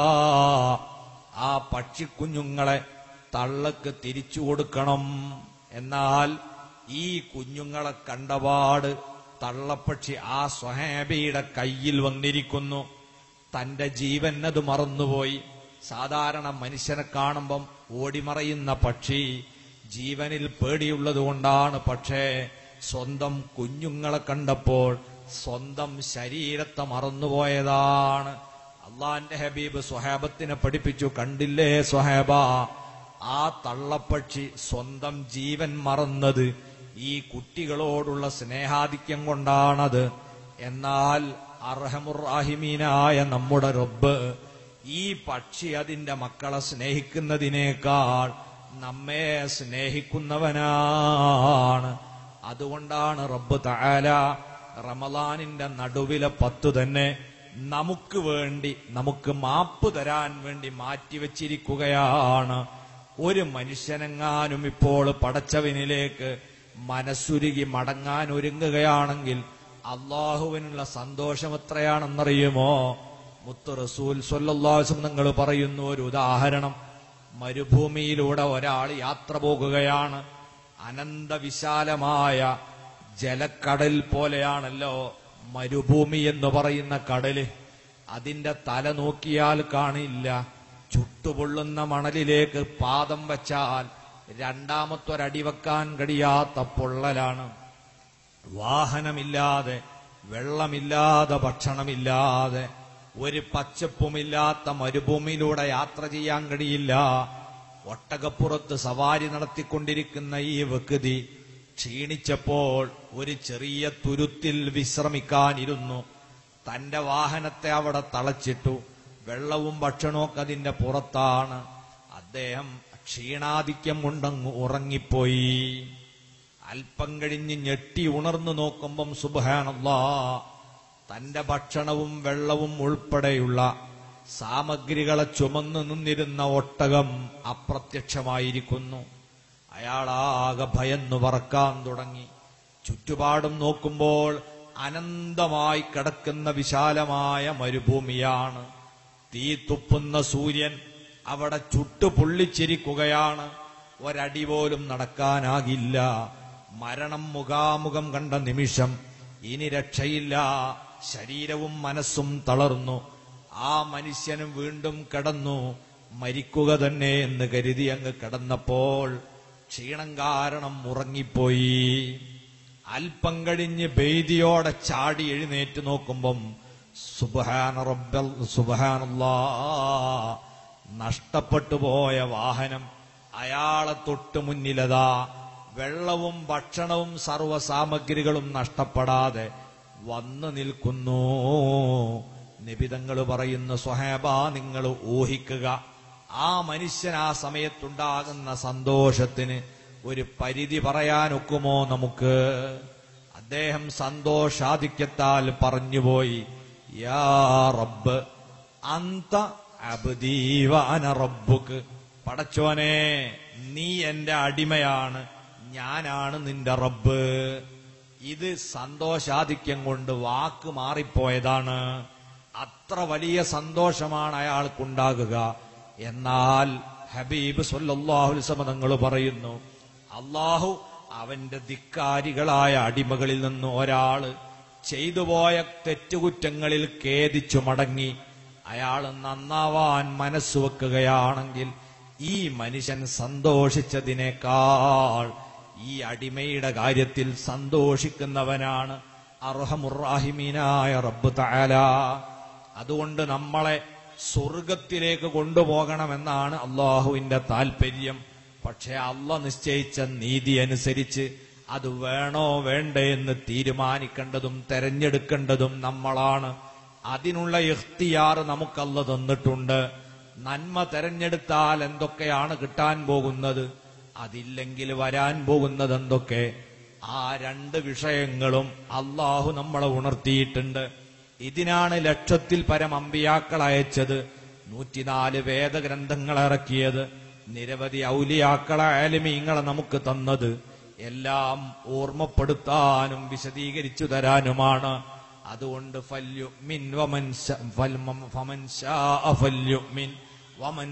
ആ പക്ഷിക്കുഞ്ഞുങ്ങളെ തള്ളക്ക് തിരിച്ചു കൊടുക്കണം എന്നാൽ ഈ കുഞ്ഞുങ്ങളെ കണ്ടപാട് തള്ളപ്പക്ഷി ആ സ്വഹാബിയുടെ കയ്യിൽ വന്നിരിക്കുന്നു തന്റെ ജീവൻ അത് മറന്നുപോയി സാധാരണ മനുഷ്യനെ കാണുമ്പം ഓടിമറയുന്ന പക്ഷി ജീവനിൽ പേടിയുള്ളത് കൊണ്ടാണ് പക്ഷേ സ്വന്തം കുഞ്ഞുങ്ങളെ കണ്ടപ്പോൾ സ്വന്തം ശരീരത്തെ മറന്നുപോയതാണ് അള്ളാന്റെ ഹബീബ് സ്വഹാബത്തിനെ പഠിപ്പിച്ചു കണ്ടില്ലേ സ്വഹാബ ആ തള്ളപ്പക്ഷി സ്വന്തം ജീവൻ മറന്നത് ഈ കുട്ടികളോടുള്ള സ്നേഹാധിക്യം കൊണ്ടാണത് എന്നാൽ അർഹമുറാഹിമീനായ നമ്മുടെ റബ്ബ് ഈ പക്ഷി അതിന്റെ മക്കളെ സ്നേഹിക്കുന്നതിനേക്കാൾ നമ്മെ സ്നേഹിക്കുന്നവനാണ് അതുകൊണ്ടാണ് റബ്ബ് തആല റമലാനിന്റെ നടുവിലെ പത്ത് തന്നെ നമുക്ക് വേണ്ടി നമുക്ക് മാപ്പ് തരാൻ വേണ്ടി മാറ്റിവെച്ചിരിക്കുകയാണ് ഒരു മനുഷ്യനെങ്ങാനും ഇപ്പോൾ പടച്ചവനിലേക്ക് മനസ്സുരുകി മടങ്ങാൻ ഒരുങ്ങുകയാണെങ്കിൽ അള്ളാഹുവിനുള്ള സന്തോഷം എത്രയാണെന്നറിയുമോ മുത്ത് റസൂൽ സൊല്ലാസം നിങ്ങൾ പറയുന്നു ഒരു ഉദാഹരണം മരുഭൂമിയിലൂടെ ഒരാൾ യാത്ര പോകുകയാണ് അനന്തവിശാലമായ ജലക്കടൽ പോലെയാണല്ലോ മരുഭൂമി എന്ന് പറയുന്ന കടല് അതിന്റെ തല നോക്കിയാൽ കാണില്ല ചുട്ടുപൊള്ളുന്ന മണലിലേക്ക് പാദം വച്ചാൽ രണ്ടാമത്തൊരടി വെക്കാൻ കഴിയാത്ത പൊള്ളലാണ് വാഹനമില്ലാതെ വെള്ളമില്ലാതെ ഭക്ഷണമില്ലാതെ ഒരു പച്ചപ്പുമില്ലാത്ത മരുഭൂമിയിലൂടെ യാത്ര ചെയ്യാൻ കഴിയില്ല ഒട്ടകപ്പുറത്ത് സവാരി നടത്തിക്കൊണ്ടിരിക്കുന്ന ഈ വ്യക്തി ക്ഷീണിച്ചപ്പോൾ ഒരു ചെറിയ തുരുത്തിൽ വിശ്രമിക്കാനിരുന്നു തന്റെ വാഹനത്തെ അവിടെ തളച്ചിട്ടു വെള്ളവും ഭക്ഷണവും അതിന്റെ പുറത്താണ് അദ്ദേഹം ക്ഷീണാധിക്യം കൊണ്ടങ്ങ് ഉറങ്ങിപ്പോയി അല്പം കഴിഞ്ഞ് ഞെട്ടി ഉണർന്നു നോക്കുമ്പം സുബാനല്ലാ തന്റെ ഭക്ഷണവും വെള്ളവും ഉൾപ്പെടെയുള്ള സാമഗ്രികളെ ചുമന്നു നിന്നിരുന്ന ഒട്ടകം അപ്രത്യക്ഷമായിരിക്കുന്നു അയാളാകെ ഭയന്നു പറക്കാൻ തുടങ്ങി ചുറ്റുപാടും നോക്കുമ്പോൾ അനന്തമായി കിടക്കുന്ന വിശാലമായ മരുഭൂമിയാണ് തീ തുപ്പുന്ന സൂര്യൻ അവിടെ ചുട്ടു പൊള്ളിച്ചിരിക്കുകയാണ് ഒരടി പോലും നടക്കാനാകില്ല മരണം മുഖാമുഖം കണ്ട നിമിഷം ഇനി രക്ഷയില്ല ശരീരവും മനസ്സും തളർന്നു ആ മനുഷ്യനും വീണ്ടും കിടന്നു മരിക്കുക തന്നെ എന്ന് കരുതി അങ്ങ് കിടന്നപ്പോൾ ക്ഷീണം കാരണം ഉറങ്ങിപ്പോയി അല്പം കഴിഞ്ഞ് ഭേദിയോടെ ചാടി എഴുന്നേറ്റ് നോക്കുമ്പം സുബഹാന റബ്ബൽ സുബഹാനല്ലാ നഷ്ടപ്പെട്ടു പോയ വാഹനം അയാളെ തൊട്ട് മുന്നിലതാ വെള്ളവും ഭക്ഷണവും സർവ്വ സാമഗ്രികളും നഷ്ടപ്പെടാതെ വന്നു നിൽക്കുന്നു നിബിതങ്ങൾ പറയുന്ന സ്വഹേബ നിങ്ങൾ ഊഹിക്കുക ആ മനുഷ്യൻ ആ സമയത്തുണ്ടാകുന്ന സന്തോഷത്തിന് ഒരു പരിധി പറയാനൊക്കുമോ നമുക്ക് അദ്ദേഹം സന്തോഷാധിക്യത്താൽ പറഞ്ഞുപോയി യാ റബ്ബ് അന്ത അബ്ദീവാന റബ്ബുക്ക് പടച്ചോനെ നീ എന്റെ അടിമയാണ് ഞാനാണ് നിന്റെ റബ്ബ് ഇത് സന്തോഷാധിക്യം കൊണ്ട് വാക്ക് മാറിപ്പോയതാണ് അത്ര വലിയ സന്തോഷമാണ് അയാൾക്കുണ്ടാകുക എന്നാൽ ഹബീബ് സൊല്ലാഹുൽസമ തങ്ങൾ പറയുന്നു അള്ളാഹു അവന്റെ ധിക്കാരികളായ അടിമകളിൽ നിന്ന് ഒരാള് ചെയ്തുപോയ തെറ്റുകുറ്റങ്ങളിൽ ഖേദിച്ചു മടങ്ങി അയാൾ നന്നാവാൻ മനസ്സ് വെക്കുകയാണെങ്കിൽ ഈ മനുഷ്യൻ സന്തോഷിച്ചതിനേക്കാൾ ഈ അടിമയുടെ കാര്യത്തിൽ സന്തോഷിക്കുന്നവനാണ് അർഹമുറാഹിമീനായ റബ്ബ് തആല അതുകൊണ്ട് നമ്മളെ സ്വർഗത്തിലേക്ക് കൊണ്ടുപോകണമെന്നാണ് അള്ളാഹുവിന്റെ താല്പര്യം പക്ഷെ അള്ള നിശ്ചയിച്ച നീതി അനുസരിച്ച് അത് വേണോ വേണ്ടേ എന്ന് തീരുമാനിക്കേണ്ടതും തെരഞ്ഞെടുക്കേണ്ടതും നമ്മളാണ് അതിനുള്ള ഇഖ്തിയാർ നമുക്കല്ല തന്നിട്ടുണ്ട് നന്മ തെരഞ്ഞെടുത്താൽ എന്തൊക്കെയാണ് കിട്ടാൻ പോകുന്നത് അതില്ലെങ്കിൽ വരാൻ പോകുന്നത് എന്തൊക്കെ ആ രണ്ട് വിഷയങ്ങളും അള്ളാഹു നമ്മളെ ഉണർത്തിയിട്ടുണ്ട് ഇതിനാണ് ലക്ഷത്തിൽ പരം അമ്പിയാക്കൾ അയച്ചത് നൂറ്റിനാല് വേദഗ്രന്ഥങ്ങൾ ഇറക്കിയത് നിരവധി ഔലിയാക്കളെ ആലിമീങ്ങളെ നമുക്ക് തന്നത് എല്ലാം ഓർമ്മപ്പെടുത്താനും വിശദീകരിച്ചു തരാനുമാണ് അതുകൊണ്ട് ഫല്യുമിൻ വമൻ ശ- ഫൽ- ഫമൻ ശാഅ ഫല്യുമിൻ വമൻ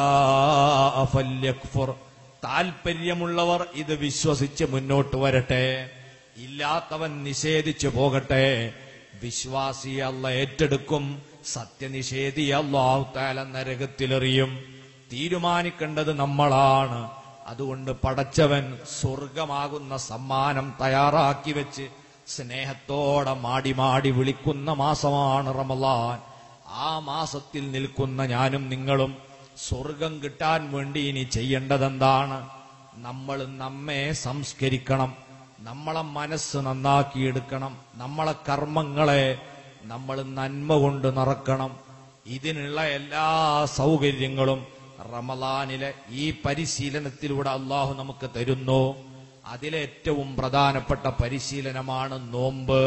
ശാഅ ഫല്യക്ഫുർ താല്പര്യമുള്ളവർ ഇത് വിശ്വസിച്ച് മുന്നോട്ട് വരട്ടെ ഇല്ലാത്തവൻ നിഷേധിച്ചു പോകട്ടെ വിശ്വാസി അല്ല ഏറ്റെടുക്കും സത്യനിഷേധി അള്ളാഹു താല നരകത്തിലെറിയും തീരുമാനിക്കേണ്ടത് നമ്മളാണ് അതുകൊണ്ട് പടച്ചവൻ സ്വർഗമാകുന്ന സമ്മാനം തയ്യാറാക്കി വെച്ച് സ്നേഹത്തോടെ മാടി മാടി വിളിക്കുന്ന മാസമാണ് റമലാൻ ആ മാസത്തിൽ നിൽക്കുന്ന ഞാനും നിങ്ങളും സ്വർഗം കിട്ടാൻ വേണ്ടി ഇനി ചെയ്യേണ്ടതെന്താണ് നമ്മൾ നമ്മെ സംസ്കരിക്കണം നമ്മളെ മനസ്സ് നന്നാക്കിയെടുക്കണം നമ്മളെ കർമ്മങ്ങളെ നമ്മൾ നന്മ കൊണ്ട് നിറക്കണം ഇതിനുള്ള എല്ലാ സൗകര്യങ്ങളും റമലാനിലെ ഈ പരിശീലനത്തിലൂടെ അള്ളാഹു നമുക്ക് തരുന്നു അതിലേറ്റവും പ്രധാനപ്പെട്ട പരിശീലനമാണ് നോമ്പ്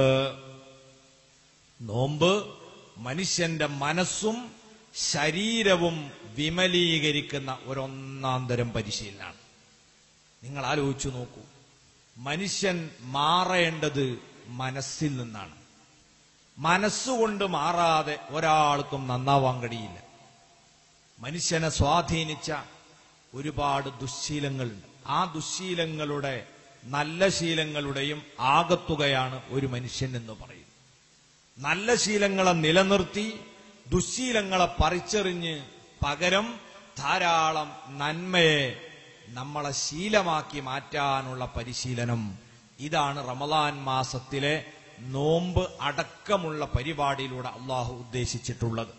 നോമ്പ് മനുഷ്യന്റെ മനസ്സും ശരീരവും വിമലീകരിക്കുന്ന ഒരൊന്നാം തരം പരിശീലനമാണ് നിങ്ങൾ ആലോചിച്ചു നോക്കൂ മനുഷ്യൻ മാറേണ്ടത് മനസ്സിൽ നിന്നാണ് മനസ്സുകൊണ്ട് മാറാതെ ഒരാൾക്കും നന്നാവാൻ കഴിയില്ല മനുഷ്യനെ സ്വാധീനിച്ച ഒരുപാട് ദുശ്ശീലങ്ങളുണ്ട് ആ ദുശ്ശീലങ്ങളുടെ നല്ല ശീലങ്ങളുടെയും ആകത്തുകയാണ് ഒരു മനുഷ്യൻ എന്ന് പറയുന്നത് നല്ല ശീലങ്ങളെ നിലനിർത്തി ദുശ്ശീലങ്ങളെ പറിച്ചെറിഞ്ഞ് പകരം ധാരാളം നന്മയെ നമ്മളെ ശീലമാക്കി മാറ്റാനുള്ള പരിശീലനം ഇതാണ് റമദാൻ മാസത്തിലെ നോമ്പ് അടക്കമുള്ള പരിപാടിയിലൂടെ അള്ളാഹു ഉദ്ദേശിച്ചിട്ടുള്ളത്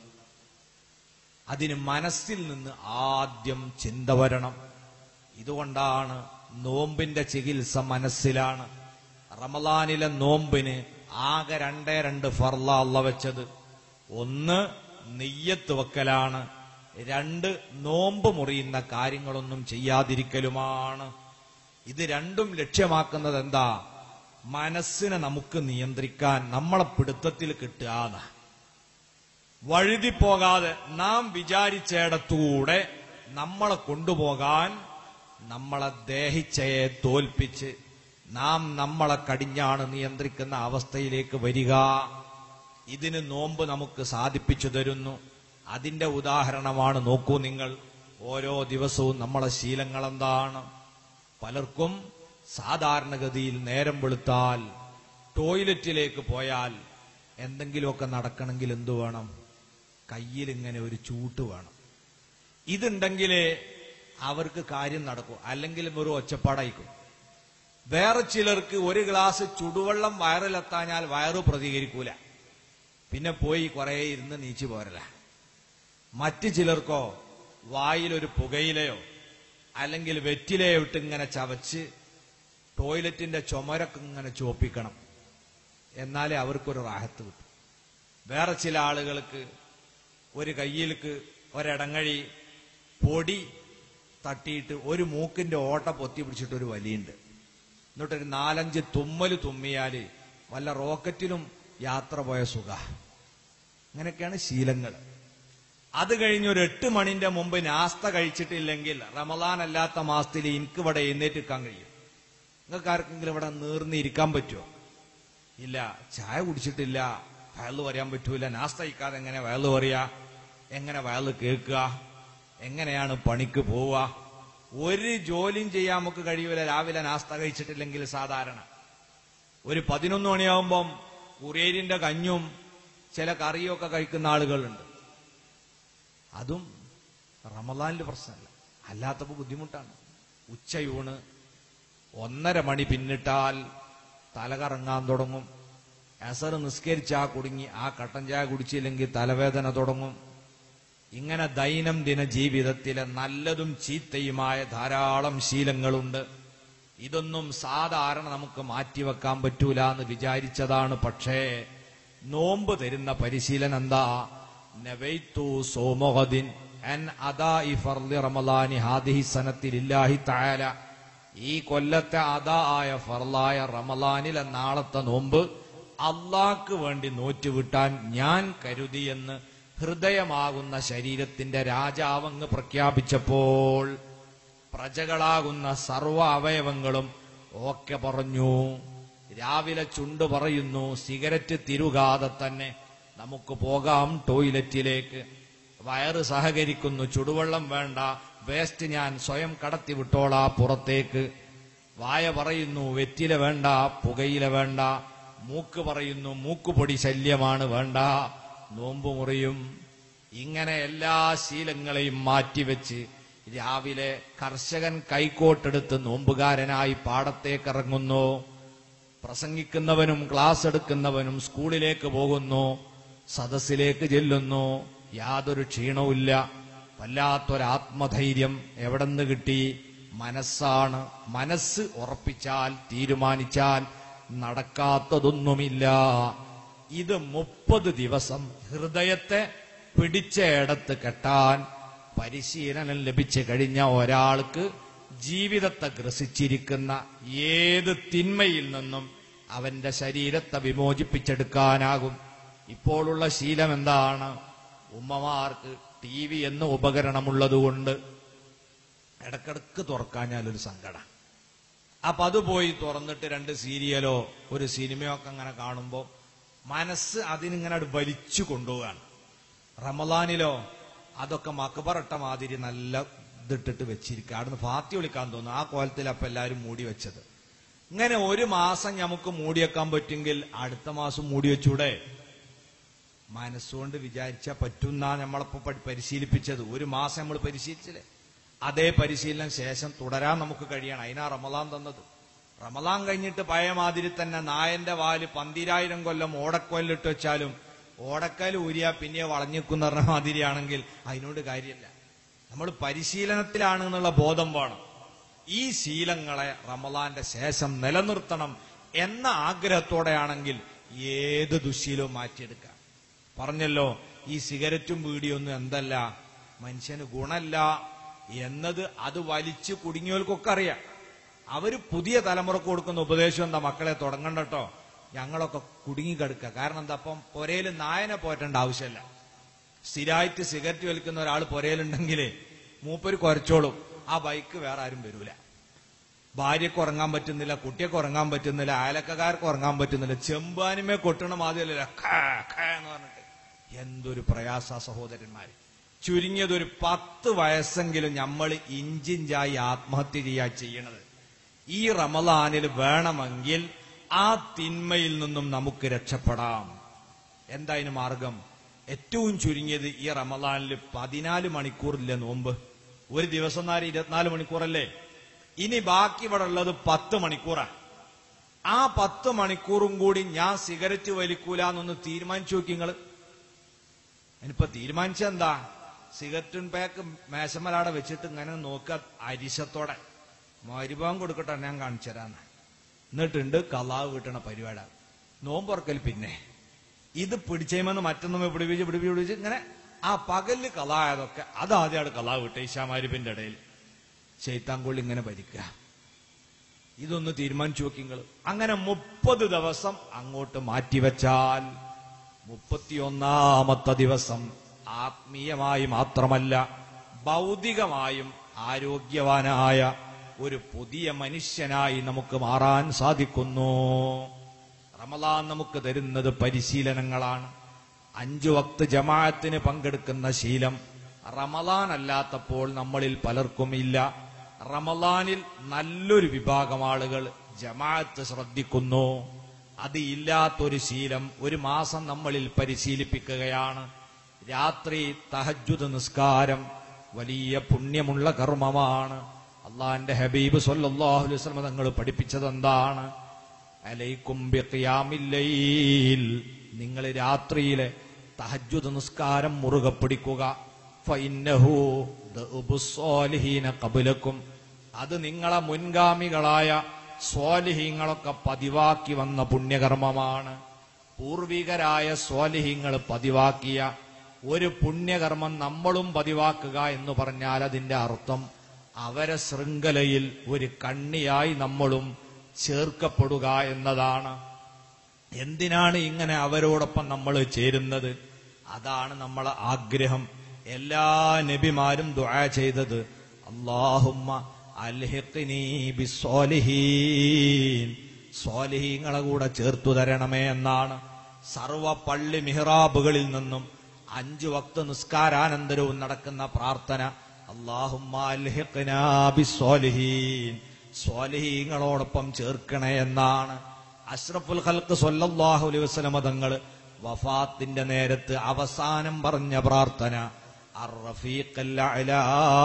അതിന് മനസ്സിൽ നിന്ന് ആദ്യം ചിന്ത വരണം ഇതുകൊണ്ടാണ് നോമ്പിന്റെ ചികിത്സ മനസ്സിലാണ് റമദാനിലെ നോമ്പിന് ആകെ രണ്ടേ രണ്ട് ഫർല അള്ള വെച്ചത് ഒന്ന് നെയ്യത്ത് വെക്കലാണ് രണ്ട് നോമ്പ് മുറിയുന്ന കാര്യങ്ങളൊന്നും ചെയ്യാതിരിക്കലുമാണ് ഇത് രണ്ടും ലക്ഷ്യമാക്കുന്നത് എന്താ മനസ്സിനെ നമുക്ക് നിയന്ത്രിക്കാൻ നമ്മളെ പിടുത്തത്തിൽ കിട്ടുക വഴുതിപ്പോകാതെ നാം വിചാരിച്ചയിടത്തൂടെ നമ്മളെ കൊണ്ടുപോകാൻ നമ്മളെ ദേഹിച്ചയെ തോൽപ്പിച്ച് നാം നമ്മളെ കടിഞ്ഞാണ് നിയന്ത്രിക്കുന്ന അവസ്ഥയിലേക്ക് വരിക ഇതിന് നോമ്പ് നമുക്ക് സാധിപ്പിച്ചു തരുന്നു അതിന്റെ ഉദാഹരണമാണ് നോക്കൂ നിങ്ങൾ ഓരോ ദിവസവും നമ്മളെ ശീലങ്ങൾ എന്താണ് പലർക്കും സാധാരണഗതിയിൽ നേരം വെളുത്താൽ ടോയ്ലറ്റിലേക്ക് പോയാൽ എന്തെങ്കിലുമൊക്കെ നടക്കണമെങ്കിൽ എന്തു വേണം കയ്യിൽ ഇങ്ങനെ ഒരു ചൂട്ട് വേണം ഇതുണ്ടെങ്കിലേ അവർക്ക് കാര്യം നടക്കൂ അല്ലെങ്കിൽ ഒരു ഒച്ചപ്പാടായിക്കും വേറെ ചിലർക്ക് ഒരു ഗ്ലാസ് ചുടുവെള്ളം വയറിലെത്താഞ്ഞാൽ വയറ് പ്രതികരിക്കൂല പിന്നെ പോയി കുറെ ഇരുന്ന് നീച്ചു പോരല മറ്റു ചിലർക്കോ വായിലൊരു പുകയിലയോ അല്ലെങ്കിൽ വെറ്റിലയോ ഇട്ട് ഇങ്ങനെ ചവച്ച് ടോയ്ലറ്റിന്റെ ചുമരൊക്കെ ഇങ്ങനെ ചോപ്പിക്കണം എന്നാലേ അവർക്കൊരു റാഹത്ത് കിട്ടും വേറെ ചില ആളുകൾക്ക് ഒരു കയ്യിലേക്ക് ഒരിടങ്ങഴി പൊടി തട്ടിയിട്ട് ഒരു മൂക്കിന്റെ ഓട്ട പൊത്തി പിടിച്ചിട്ട് ഒരു വലിയുണ്ട് എന്നിട്ടൊരു നാലഞ്ച് തുമ്മല് തുമ്മിയാല് വല്ല റോക്കറ്റിലും യാത്ര പോയ സുഖ അങ്ങനെയൊക്കെയാണ് ശീലങ്ങൾ അത് കഴിഞ്ഞ് ഒരു എട്ട് മണിന്റെ മുമ്പ് നാസ്ത കഴിച്ചിട്ടില്ലെങ്കിൽ റമദാൻ അല്ലാത്ത മാസത്തിൽ എനിക്ക് ഇവിടെ എഴുന്നേറ്റ് നിൽക്കാൻ കഴിയും നിങ്ങൾക്ക് ആർക്കെങ്കിലും ഇവിടെ നീർന്നിരിക്കാൻ പറ്റുമോ ഇല്ല ചായ കുടിച്ചിട്ടില്ല വയല് പറയാൻ പറ്റൂല നാസ്ത കഴിക്കാതെ എങ്ങനെ വയല് പറയാ എങ്ങനെ വയല് കേൾക്കുക എങ്ങനെയാണ് പണിക്ക് പോവുക ഒരു ജോലിയും ചെയ്യാൻ നമുക്ക് കഴിയൂല രാവിലെ നാസ്ത കഴിച്ചിട്ടില്ലെങ്കിൽ സാധാരണ ഒരു പതിനൊന്ന് മണിയാവുമ്പം കുറിയേരിന്റെ കഞ്ഞും ചില കറിയൊക്കെ കഴിക്കുന്ന ആളുകളുണ്ട് അതും റമദാനിന്റെ പ്രശ്നമല്ല അല്ലാത്തപ്പോ ബുദ്ധിമുട്ടാണ് ഉച്ചയൂണ് ഒന്നര മണി പിന്നിട്ടാൽ തലകറങ്ങാൻ തുടങ്ങും അസർ നിസ്കരിച്ചാ കുടുങ്ങി ആ കട്ടൻ ചായ കുടിച്ചില്ലെങ്കിൽ തലവേദന തുടങ്ങും ഇങ്ങനെ ദൈനംദിന ജീവിതത്തിലെ നല്ലതും ചീത്തയുമായ ധാരാളം ശീലങ്ങളുണ്ട് ഇതൊന്നും സാധാരണ നമുക്ക് മാറ്റിവെക്കാൻ പറ്റൂല എന്ന് വിചാരിച്ചതാണ് പക്ഷേ നോമ്പ് തരുന്ന പരിശീലനം എന്താ നവൈത്തു സോമോഹദിൻ അൻ അദാഇ ഫർളി റമളാനി ഹാദിഹി സനത്തിലില്ലാഹി തആല ഈ കൊല്ലത്തെ അദാ ആയ ഫർലായ റമളാനിലെ നാളത്തെ നോമ്പ് അള്ളാക്ക് വേണ്ടി നോറ്റുവിട്ടാൻ ഞാൻ കരുതിയെന്ന് ഹൃദയമാകുന്ന ശരീരത്തിന്റെ രാജാവങ്ങ് പ്രഖ്യാപിച്ചപ്പോൾ പ്രജകളാകുന്ന സർവ അവയവങ്ങളും ഓക്കെ പറഞ്ഞു രാവിലെ ചുണ്ട് പറയുന്നു സിഗരറ്റ് തിരുകാതെ തന്നെ നമുക്ക് പോകാം ടോയ്ലറ്റിലേക്ക് വയറ് സഹകരിക്കുന്നു ചുടുവെള്ളം വേണ്ട വേസ്റ്റ് ഞാൻ സ്വയം കടത്തി വിട്ടോളാ പുറത്തേക്ക് വായ പറയുന്നു വെറ്റില വേണ്ട പുകയില വേണ്ട മൂക്ക് പറയുന്നു മൂക്കുപൊടി ശല്യമാണ് വേണ്ട നോമ്പ് മുറിയും ഇങ്ങനെ എല്ലാ ശീലങ്ങളെയും മാറ്റിവെച്ച് രാവിലെ കർഷകൻ കൈക്കോട്ടെടുത്ത് നോമ്പുകാരനായി പാടത്തേക്കിറങ്ങുന്നു പ്രസംഗിക്കുന്നവനും ക്ലാസ് എടുക്കുന്നവനും സ്കൂളിലേക്ക് പോകുന്നു സദസ്സിലേക്ക് ചെല്ലുന്നു യാതൊരു ക്ഷീണവുമില്ല വല്ലാത്തൊരാത്മധൈര്യം എവിടെന്ന് കിട്ടി മനസ്സാണ് മനസ്സ് ഉറപ്പിച്ചാൽ തീരുമാനിച്ചാൽ നടക്കാത്തതൊന്നുമില്ല ഇത് മുപ്പത് ദിവസം ഹൃദയത്തെ പിടിച്ചയിടത്ത് കെട്ടാൻ പരിശീലനം ലഭിച്ചു കഴിഞ്ഞ ഒരാൾക്ക് ജീവിതത്തെ ഗ്രസിച്ചിരിക്കുന്ന ഏത് തിന്മയിൽ നിന്നും അവന്റെ ശരീരത്തെ വിമോചിപ്പിച്ചെടുക്കാനാകും ഇപ്പോഴുള്ള ശീലം എന്താണ് ഉമ്മമാർക്ക് ടി വി എന്ന ഉപകരണമുള്ളതുകൊണ്ട് ഇടക്കിടക്ക് തുറക്കാഞ്ഞാലൊരു സങ്കടം അപ്പൊ അത് പോയി തുറന്നിട്ട് രണ്ട് സീരിയലോ ഒരു സിനിമയോ ഒക്കെ അങ്ങനെ കാണുമ്പോൾ മനസ്സ് അതിനിങ്ങനെ അങ്ങട് വലിച്ചു കൊണ്ടുപോവാണ് റമലാനിലോ അതൊക്കെ മക്ബറട്ട മാതിരി നല്ല ഇതിട്ടിട്ട് വെച്ചിരിക്കുക അവിടുന്ന് ഫാത്തി വിളിക്കാൻ തോന്നുന്നു ആ കോലത്തിൽ അപ്പൊ എല്ലാവരും മൂടി വെച്ചത് ഇങ്ങനെ ഒരു മാസം നമുക്ക് മൂടി വെക്കാൻ പറ്റുമെങ്കിൽ അടുത്ത മാസം മൂടി വെച്ചൂടെ മനസ്സുകൊണ്ട് വിചാരിച്ചാൽ പറ്റുന്ന നമ്മളിപ്പോ പഠി- പരിശീലിപ്പിച്ചത് ഒരു മാസം നമ്മൾ പരിശീലിച്ചില്ലേ അതേ പരിശീലനം ശേഷം തുടരാൻ നമുക്ക് കഴിയണം അതിനാ റമലാൻ തന്നത് റമലാൻ കഴിഞ്ഞിട്ട് പഴയ മാതിരി തന്നെ നായന്റെ വാല് പന്തിരായിരം കൊല്ലം ഓടക്കോലിട്ട് വെച്ചാലും ഓടക്കൽ ഊരിയാ പിന്നെ വളഞ്ഞിക്കുന്ന പറഞ്ഞ മാതിരിയാണെങ്കിൽ അതിനോട് കാര്യമില്ല നമ്മൾ പരിശീലനത്തിലാണ് എന്നുള്ള ബോധം വേണം ഈ ശീലങ്ങളെ റമലാന്റെ ശേഷം നിലനിർത്തണം എന്ന ആഗ്രഹത്തോടെയാണെങ്കിൽ ഏത് ദുശീലവും മാറ്റിയെടുക്കാം പറഞ്ഞല്ലോ ഈ സിഗരറ്റും വീടിയൊന്നും എന്തല്ല മനുഷ്യന് ഗുണല്ല എന്നത് അത് വലിച്ചു കുടുങ്ങിയവർക്കൊക്കെ അറിയാം അവര് പുതിയ തലമുറക്ക് കൊടുക്കുന്ന ഉപദേശം എന്താ മക്കളെ തുടങ്ങണ്ട കേട്ടോ ഞങ്ങളൊക്കെ കുടുങ്ങിക്കിടക്കുക കാരണം എന്താ അപ്പം പൊരയിൽ നായനെ പോറ്റേണ്ട ആവശ്യമില്ല സ്ഥിരമായിട്ട് സിഗരറ്റ് വലിക്കുന്ന ഒരാൾ പുരയിലുണ്ടെങ്കിൽ മൂപ്പര് കുറച്ചോളും ആ ബൈക്ക് വേറെ ആരും വരൂല ഭാര്യക്ക് ഉറങ്ങാൻ പറ്റുന്നില്ല കുട്ടിയൊക്കെ ഉറങ്ങാൻ പറ്റുന്നില്ല അയലക്കാർക്ക് ഉറങ്ങാൻ പറ്റുന്നില്ല ചെമ്പാനുമേ കൊട്ടണ മാതിരിയല്ല എന്ന് പറഞ്ഞിട്ട് എന്തൊരു പ്രയാസ സഹോദരന്മാര് ചുരുങ്ങിയത് ഒരു പത്ത് വയസ്സെങ്കിലും നമ്മൾ ഇഞ്ചിഞ്ചായി ആത്മഹത്യ ചെയ്യാ ചെയ്യണത് ഈ റമലാനിൽ വേണമെങ്കിൽ ആ തിന്മയിൽ നിന്നും നമുക്ക് രക്ഷപ്പെടാം എന്താ അതിന് മാർഗം ഏറ്റവും ചുരുങ്ങിയത് ഈ റമലാനിൽ പതിനാല് മണിക്കൂറില്ല നോമ്പ് ഒരു ദിവസം നേരം ഇരുപത്തിനാല് മണിക്കൂറല്ലേ ഇനി ബാക്കി ഇവിടെ ഉള്ളത് പത്ത് മണിക്കൂറാണ് ആ പത്ത് മണിക്കൂറും കൂടി ഞാൻ സിഗരറ്റ് വലിക്കൂല എന്നൊന്ന് തീരുമാനിച്ചു നോക്കി നിങ്ങള് ഇനിയിപ്പോ തീരുമാനിച്ച എന്താ സിഗരറ്റും പാക്ക് മേശമലാടെ വെച്ചിട്ട് ഇങ്ങനെ നോക്കുക അരിശത്തോടെ മരുഭാഗം കൊടുക്കട്ടെ ഞാൻ കാണിച്ചു തരാന്ന് എന്നിട്ടുണ്ട് കലാവ് കിട്ടണ പരിപാടി നോമ്പുറക്കൽ പിന്നെ ഇത് പിടിച്ചേമെന്ന് മറ്റൊന്നും പിടിപ്പിച്ച് പിടിപ്പിച്ച് പിടിച്ച് ഇങ്ങനെ ആ പകല് കലായതൊക്കെ അതാദ്യമാണ് കലാവ് വിട്ട ഈശാമാരിപ്പിന്റെ ഇടയിൽ ചെയ്ത്താങ്കൊള്ളി ഇങ്ങനെ ഭരിക്കുക ഇതൊന്ന് തീരുമാനിച്ചു നോക്കിങ്ങൾ അങ്ങനെ മുപ്പത് ദിവസം അങ്ങോട്ട് മാറ്റിവെച്ചാൽ മുപ്പത്തിയൊന്നാമത്തെ ദിവസം ആത്മീയമായി മാത്രമല്ല ഭൗതികമായും ആരോഗ്യവാനായ ഒരു പുതിയ മനുഷ്യനായി നമുക്ക് മാറാൻ സാധിക്കുന്നു റമലാൻ നമുക്ക് തരുന്നത് പരിശീലനങ്ങളാണ് അഞ്ചു വക്ത് ജമാഅത്തിന് പങ്കെടുക്കുന്ന ശീലം റമലാൻ അല്ലാത്തപ്പോൾ നമ്മളിൽ പലർക്കും ഇല്ല റമലാനിൽ നല്ലൊരു വിഭാഗം ആളുകൾ ജമാഅത്ത് ശ്രദ്ധിക്കുന്നു അത് ഇല്ലാത്തൊരു ശീലം ഒരു മാസം നമ്മളിൽ പരിശീലിപ്പിക്കുകയാണ് രാത്രി തഹജുദ് നിസ്കാരം വലിയ പുണ്യമുള്ള കർമ്മമാണ് അള്ളാന്റെ ഹബീബ് സല്ലല്ലാഹു അലൈഹി വസല്ലം തങ്ങൾ പഠിപ്പിച്ചത് എന്താണ് അലൈക്കും ബിഖിയാമില്ലയിൽ നിങ്ങൾ രാത്രിയിലെ തഹജുദ് നിസ്കാരം മുറുകെ പിടിക്കുക ഫഇന്നഹു ദഅബുസ് സ്വാലിഹീന ഖബലക്കും അത് നിങ്ങളെ മുൻഗാമികളായ സ്വാലിഹീങ്ങളൊക്കെ പതിവാക്കി വന്ന പുണ്യകർമ്മമാണ് പൂർവികരായ സ്വാലിഹീങ്ങൾ പതിവാക്കിയ ഒരു പുണ്യകർമ്മം നമ്മളും പതിവാക്കുക എന്ന് പറഞ്ഞാൽ അതിന്റെ അർത്ഥം അവരെ ശൃംഖലയിൽ ഒരു കണ്ണിയായി നമ്മളും ചേർക്കപ്പെടുക എന്നതാണ് എന്തിനാണ് ഇങ്ങനെ അവരോടൊപ്പം നമ്മൾ ചേരുന്നത് അതാണ് നമ്മളെ ആഗ്രഹം എല്ലാ നബിമാരും ദുആ ചെയ്തത് അള്ളാഹുമ്മ അൽഹിഖ്നി ബിസ്സാലിഹീൻ സ്വാലിഹീങ്ങളെ കൂടെ ചേർത്തു തരണമേ എന്നാണ് സർവ പള്ളി മിഹ്റാബുകളിൽ നിന്നും അഞ്ചു വക്ത നിസ്കാരാനന്തരവും നടക്കുന്ന പ്രാർത്ഥന അള്ളാഹുമ്മ അൽഹിഖ്നാ ബിസ്സാലിഹീൻ സ്വാലിഹീങ്ങളോടൊപ്പം ചേർക്കണേ എന്നാണ് അഷ്റഫുൽ ഖൽക്ക് സല്ലല്ലാഹു അലൈഹി വസല്ലമ തങ്ങൾ വഫാത്തിന്റെ നേരത്ത് അവസാനം പറഞ്ഞ പ്രാർത്ഥന അർ-റഫീഖൽ അഅ്ലാ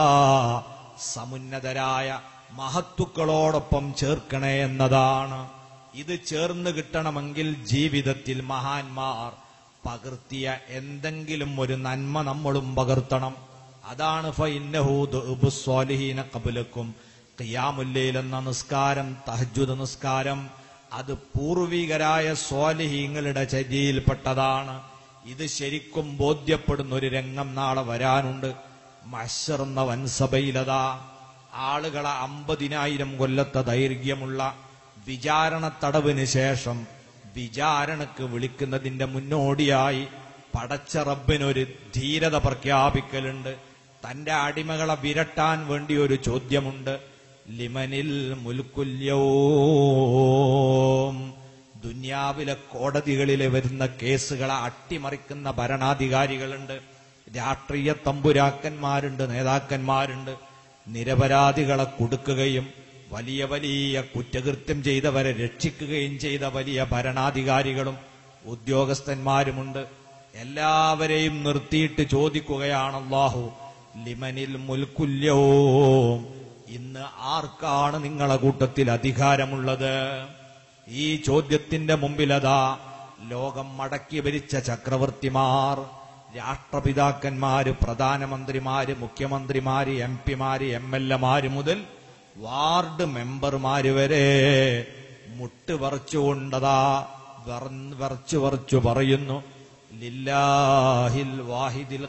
സമുന്നതരായ മഹത്തുക്കളോടൊപ്പം ചേർക്കണേ എന്നതാണ് ഇത് ചേർന്ന് കിട്ടണമെങ്കിൽ ജീവിതത്തിൽ മഹാന്മാർ പകർത്തിയ എന്തെങ്കിലും ഒരു നന്മ നമ്മളും പകർത്തണം അതാണ് ഫൈന്നഹു ദുഅബു സ്വാലിഹീന ഖബലക്കും ഖിയാമുല്ലൈൽ എന്ന നിസ്കാരം തഹജ്ജുദ് നിസ്കാരം അത് പൂർവികരായ സ്വാലിഹീങ്ങളുടെ ചര്യയിൽപ്പെട്ടതാണ് ഇത് ശരിക്കും ബോധ്യപ്പെടുന്ന ഒരു രംഗം നാളെ വരാനുണ്ട് മഷർന്ന വൻസഭയിലതാ ആളുകളെ അമ്പതിനായിരം കൊല്ലത്തെ ദൈർഘ്യമുള്ള വിചാരണ തടവിന് ശേഷം വിചാരണക്ക് വിളിക്കുന്നതിന്റെ മുന്നോടിയായി പടച്ച റബ്ബിനൊരു ധീരത പ്രഖ്യാപിക്കലുണ്ട് തന്റെ അടിമകളെ വിരട്ടാൻ വേണ്ടി ഒരു ചോദ്യമുണ്ട് ലിമനിൽ മുൽക്കുല്യവും ദുന്യാവിലെ കോടതികളിലെ വരുന്ന കേസുകളെ അട്ടിമറിക്കുന്ന ഭരണാധികാരികളുണ്ട് രാഷ്ട്രീയ തമ്പുരാക്കന്മാരുണ്ട് നേതാക്കന്മാരുണ്ട് നിരപരാധികളെ കൊടുക്കുകയും വലിയ വലിയ കുറ്റകൃത്യം ചെയ്തവരെ രക്ഷിക്കുകയും ചെയ്ത വലിയ ഭരണാധികാരികളും ഉദ്യോഗസ്ഥന്മാരുമുണ്ട് എല്ലാവരെയും നിർത്തിയിട്ട് ചോദിക്കുകയാണ് അള്ളാഹു ലിമനിൽ മുൽക്കുല്യോ ഇന്ന് ആർക്കാണ് നിങ്ങളെ കൂട്ടത്തിൽ അധികാരമുള്ളത് ഈ ചോദ്യത്തിന്റെ മുമ്പിലതാ ലോകം മടക്കി ഭരിച്ച ചക്രവർത്തിമാർ രാഷ്ട്രപിതാക്കന്മാര് പ്രധാനമന്ത്രിമാര് മുഖ്യമന്ത്രിമാര് എം പിമാര് എം എൽ എമാര് മുതൽ വാർഡ് മെമ്പർമാര് വരെ മുട്ട് പറിച്ചുകൊണ്ടതാ വിറ- വിറച്ചു വിറച്ചു പറയുന്നു ലില്ലാഹിൽ വാഹിദിൽ